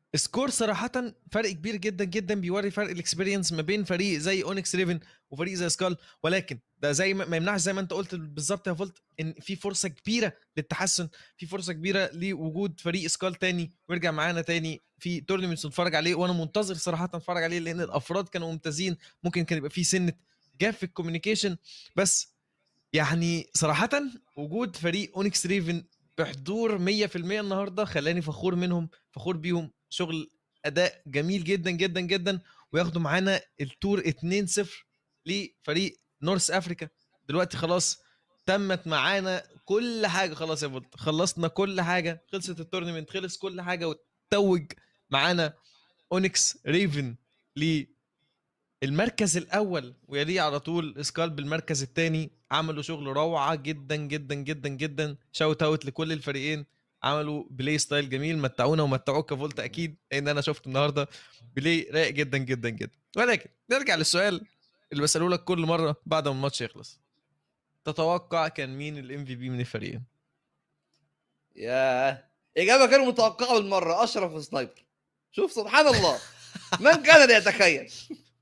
سكور صراحة فرق كبير جدا جدا بيوري فرق الاكسبيرينس ما بين فريق زي اونكس ريفن وفريق زي سكال ولكن ده زي ما ما يمنعش زي ما انت قلت بالظبط يا فولت ان في فرصة كبيرة للتحسن في فرصة كبيرة لوجود فريق سكال تاني ويرجع معانا تاني في تورنمنتس نتفرج عليه وانا منتظر صراحة اتفرج عليه لان الافراد كانوا ممتازين ممكن كان يبقى في سنة جاب في الكوميونيكيشن بس يعني صراحة وجود فريق اونكس ريفن بحضور 100% النهارده خلاني فخور منهم فخور بيهم شغل اداء جميل جدا جدا جدا وياخدوا معانا التور 2-0 لفريق نورث افريكا دلوقتي خلاص تمت معانا كل حاجه خلاص يا فولت خلصنا كل حاجه خلصت التورنمنت خلص كل حاجه وتوج معانا اونكس ريفن للمركز الاول ويليه على طول سكال بالمركز الثاني عملوا شغل روعه جدا جدا جدا جدا شاوت اوت لكل الفريقين عملوا بلاي ستايل جميل متعونا ومتعوك كفولت اكيد لان انا شفت النهارده بلاي رايق جدا جدا جدا ولكن نرجع للسؤال اللي بساله لك كل مره بعد ما الماتش يخلص تتوقع كان مين الام في بي من الفريقين ياه اجابه غير متوقعه بالمره اشرف سنايبر شوف سبحان الله من كان يتخيل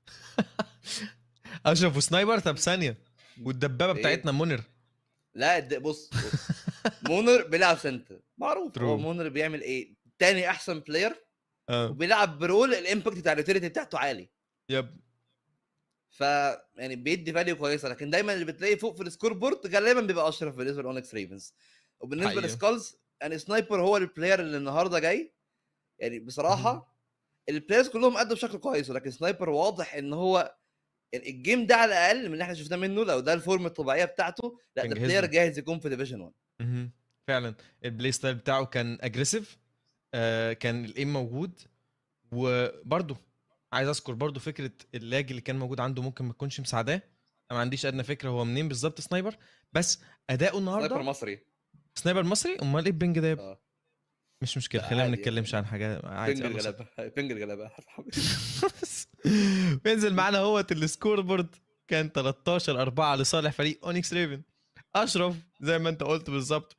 اشرف وسنايبر طب ثانيه والدبابه إيه؟ بتاعتنا منر لا د- بص, بص. مونر بيلعب سنتر معروف True. هو مونر بيعمل ايه تاني احسن بلاير اه وبيلعب برول الامباكت بتاع اليوتيليتي بتاعته عالي يب ف يعني بيدي فاليو كويسه لكن دايما اللي بتلاقيه فوق في السكور بورد غالبا بيبقى اشرف بالنسبه لاونكس ريفنز وبالنسبه حقيقة. لسكالز يعني سنايبر هو البلاير اللي النهارده جاي يعني بصراحه البلايرز كلهم ادوا بشكل كويس ولكن سنايبر واضح ان هو يعني الجيم ده على الاقل من اللي احنا شفناه منه لو ده الفورم الطبيعيه بتاعته لا كان ده جاهز بلاير له. جاهز يكون في ديفيجن 1 مهم. فعلا البلاي ستايل بتاعه كان اجريسيف آه كان الايم موجود وبرضه عايز اذكر برضه فكره اللاج اللي كان موجود عنده ممكن ما تكونش مساعداه انا ما عنديش ادنى فكره هو منين بالظبط سنايبر بس اداؤه النهارده سنايبر مصري سنايبر مصري امال ايه البنج ده يا ابني؟ اه مش مشكله لا، خلينا ما عادي نتكلمش عن حاجه عادي بنج يلا الغلابه بنج الغلابه بينزل معانا هوت السكور بورد كان 13 4 لصالح فريق اونكس ريفن اشرف زي ما انت قلت بالظبط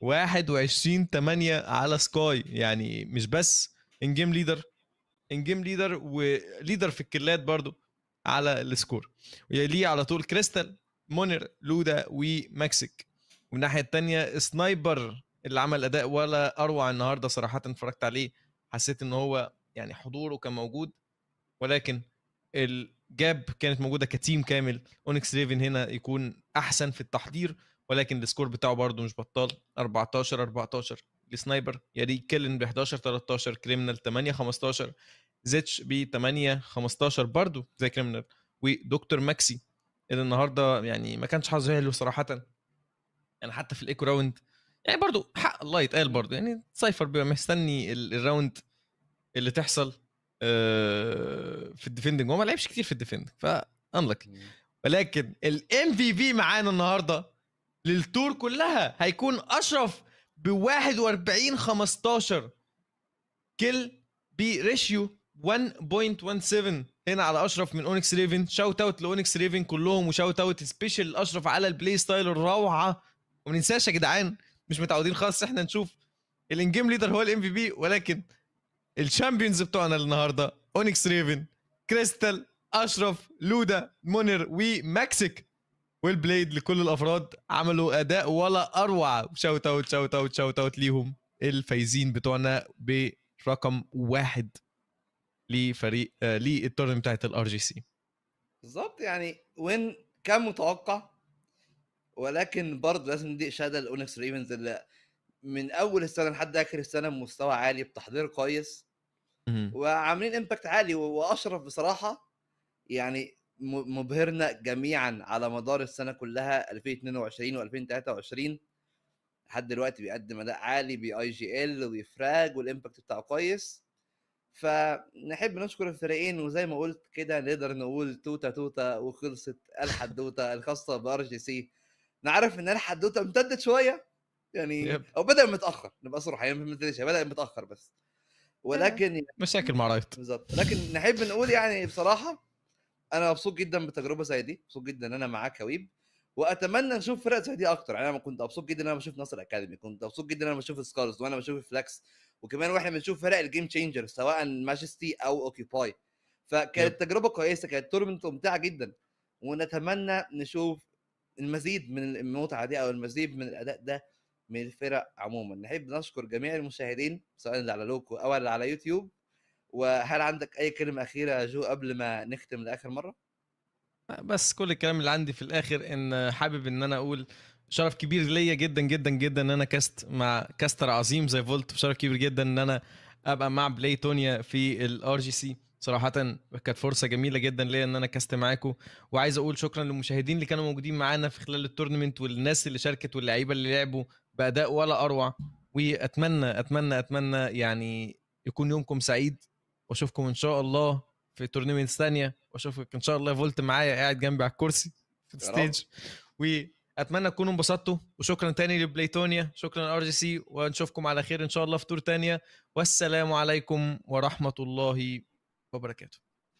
21 8 على سكاي يعني مش بس ان جيم ليدر ان جيم ليدر وليدر في الكلات برضو على السكور ويليه على طول كريستال مونر لودا ومكسيك والناحيه الثانيه سنايبر اللي عمل اداء ولا اروع النهارده صراحه اتفرجت عليه حسيت ان هو يعني حضوره كان موجود ولكن الجاب كانت موجوده كتيم كامل اونكس ريفن هنا يكون احسن في التحضير ولكن السكور بتاعه برضه مش بطال 14 14 لسنايبر يلي كيلن ب 11 13 كريمنال 8 15 زيتش ب 8 15 برضه زي كريمنال ودكتور ماكسي اللي النهارده يعني ما كانش حظه حلو صراحه يعني حتى في الايكو راوند يعني برضه حق الله يتقال برضه يعني سايفر بيبقى مستني ال- الراوند اللي تحصل آه، في الديفندنج هو ما لعبش كتير في الديفندنج ف انلك ولكن الام في في معانا النهارده للتور كلها هيكون اشرف ب 41 15 كيل بريشيو 1.17 هنا على اشرف من اونكس ريفن شاوت اوت لاونكس ريفن كلهم وشاوت اوت سبيشال اشرف على البلاي ستايل الروعه وما ننساش يا جدعان مش متعودين خالص احنا نشوف الانجيم ليدر هو الام في بي ولكن الشامبيونز بتوعنا النهارده اونكس ريفن كريستال اشرف لودا مونر وماكسيك والبليد لكل الافراد عملوا اداء ولا اروع شاوت اوت شاوت اوت شاوت اوت ليهم الفايزين بتوعنا برقم واحد لفريق آه للتورنمنت بتاعت الار جي سي بالظبط يعني وين كان متوقع ولكن برضه لازم ندي اشاده لاونكس ريفنز اللي من اول السنه لحد اخر السنه بمستوى عالي بتحضير كويس وعاملين امباكت عالي و- واشرف بصراحه يعني م- مبهرنا جميعا على مدار السنه كلها 2022 و2023 لحد دلوقتي بيقدم اداء عالي باي جي ال وبيفراج والامباكت بتاعه كويس فنحب نشكر الفريقين وزي ما قلت كده نقدر نقول توتا توتا وخلصت الحدوته الخاصه بار جي سي نعرف ان الحدوته امتدت شويه يعني يب. او بدا متاخر نبقى صراحه ما امتدتش بدا متاخر بس ولكن مشاكل مع رايت بالظبط لكن نحب نقول يعني بصراحه انا مبسوط جدا بتجربه زي دي مبسوط جدا ان انا معاك كويب واتمنى نشوف فرق زي دي اكتر يعني انا كنت مبسوط جدا ان انا بشوف نصر اكاديمي كنت مبسوط جدا ان انا بشوف سكارز وانا بشوف فلاكس وكمان واحنا بنشوف فرق الجيم تشينجر سواء ماجستي او اوكيباي فكانت تجربه كويسه كانت تورنمنت ممتعه جدا ونتمنى نشوف المزيد من المتعه دي او المزيد من الاداء ده من الفرق عموما نحب نشكر جميع المشاهدين سواء اللي على لوكو او اللي على يوتيوب وهل عندك اي كلمه اخيره يا جو قبل ما نختم لاخر مره بس كل الكلام اللي عندي في الاخر ان حابب ان انا اقول شرف كبير ليا جدا جدا جدا ان انا كاست مع كاستر عظيم زي فولت وشرف كبير جدا ان انا ابقى مع بلاي تونيا في الار جي سي صراحة كانت فرصة جميلة جدا ليا ان انا كاست معاكم وعايز اقول شكرا للمشاهدين اللي كانوا موجودين معانا في خلال التورنمنت والناس اللي شاركت واللعيبة اللي لعبوا بأداء ولا اروع واتمنى اتمنى اتمنى يعني يكون يومكم سعيد واشوفكم ان شاء الله في تورنمنت ثانية واشوفك ان شاء الله يا فولت معايا قاعد جنبي على الكرسي في يا رب. الستيج واتمنى تكونوا انبسطتوا وشكرا تاني لبليتونيا شكرا ار جي سي ونشوفكم على خير ان شاء الله في تور تانية والسلام عليكم ورحمة الله وبركاته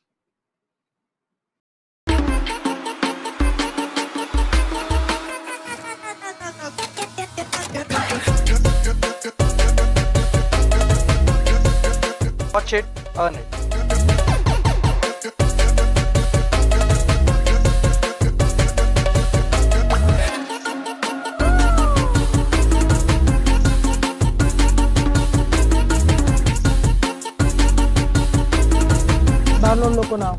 Watch it, earn it. Download Loco now.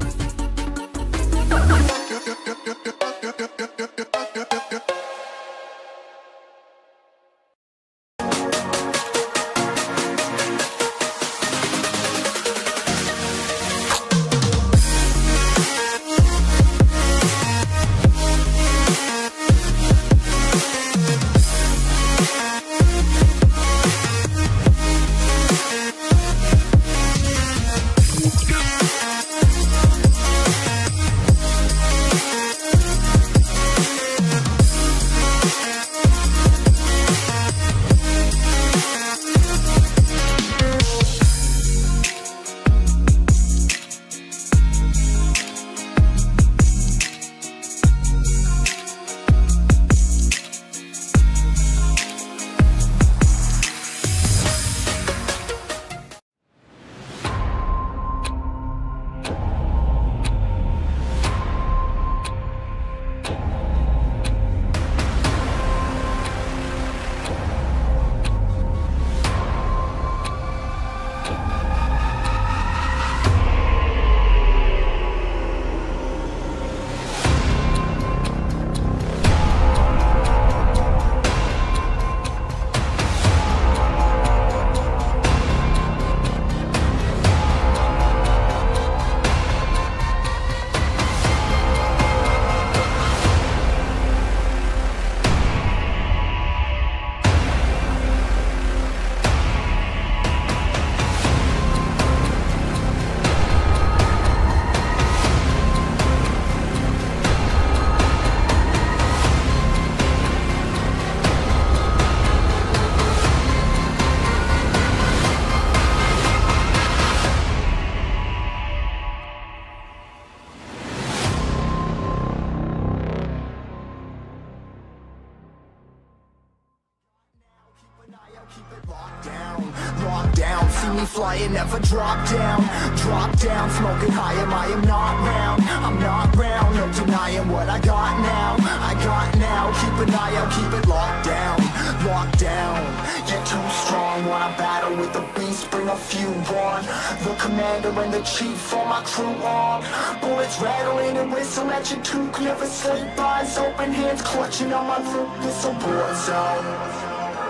down, locked down. See me flying, never drop down. Drop down, smoking high, am I am not round. I'm not round, no denying what I got now. I got now, keep an eye out, keep it locked down. Locked down, you're too strong. Wanna battle with the beast, bring a few on. The commander and the chief for my crew on. Bullets rattling and whistle at your toque. Never sleep, eyes open, hands clutching on my loop. This a war zone.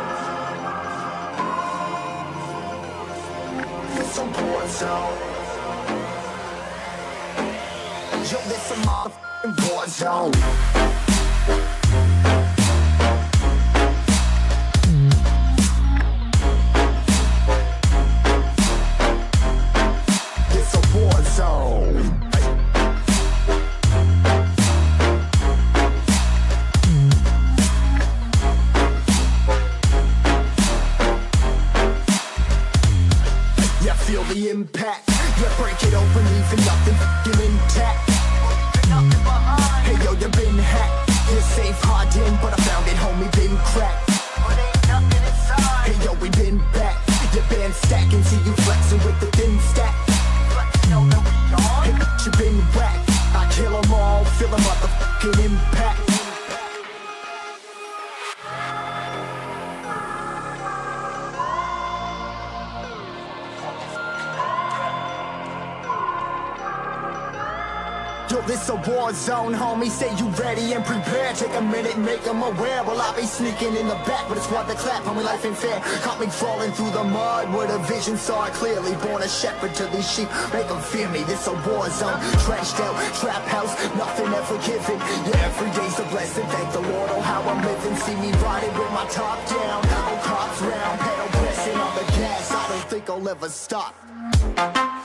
It's a war zone. Yo, this a motherfucking war zone. It's a war zone. Yeah, feel the impact. Yeah, break it open, leaving nothing fucking intact. Hey yo, you been hacked. You're safe Yo, this a war zone, homie. Say you ready and prepared. Take a minute, and make them aware. Well, I be sneaking in the back, but it's what the clap. Homie, life ain't fair. Caught me crawling through the mud where the vision saw it clearly. Born a shepherd to these sheep, make them fear me. This a war zone, trashed out, trap house, nothing ever given. Yeah, every day's a blessing. Thank the Lord, oh how I'm living. See me riding with my top down, oh cops round, pedal pressing on the gas. I don't think I'll ever stop.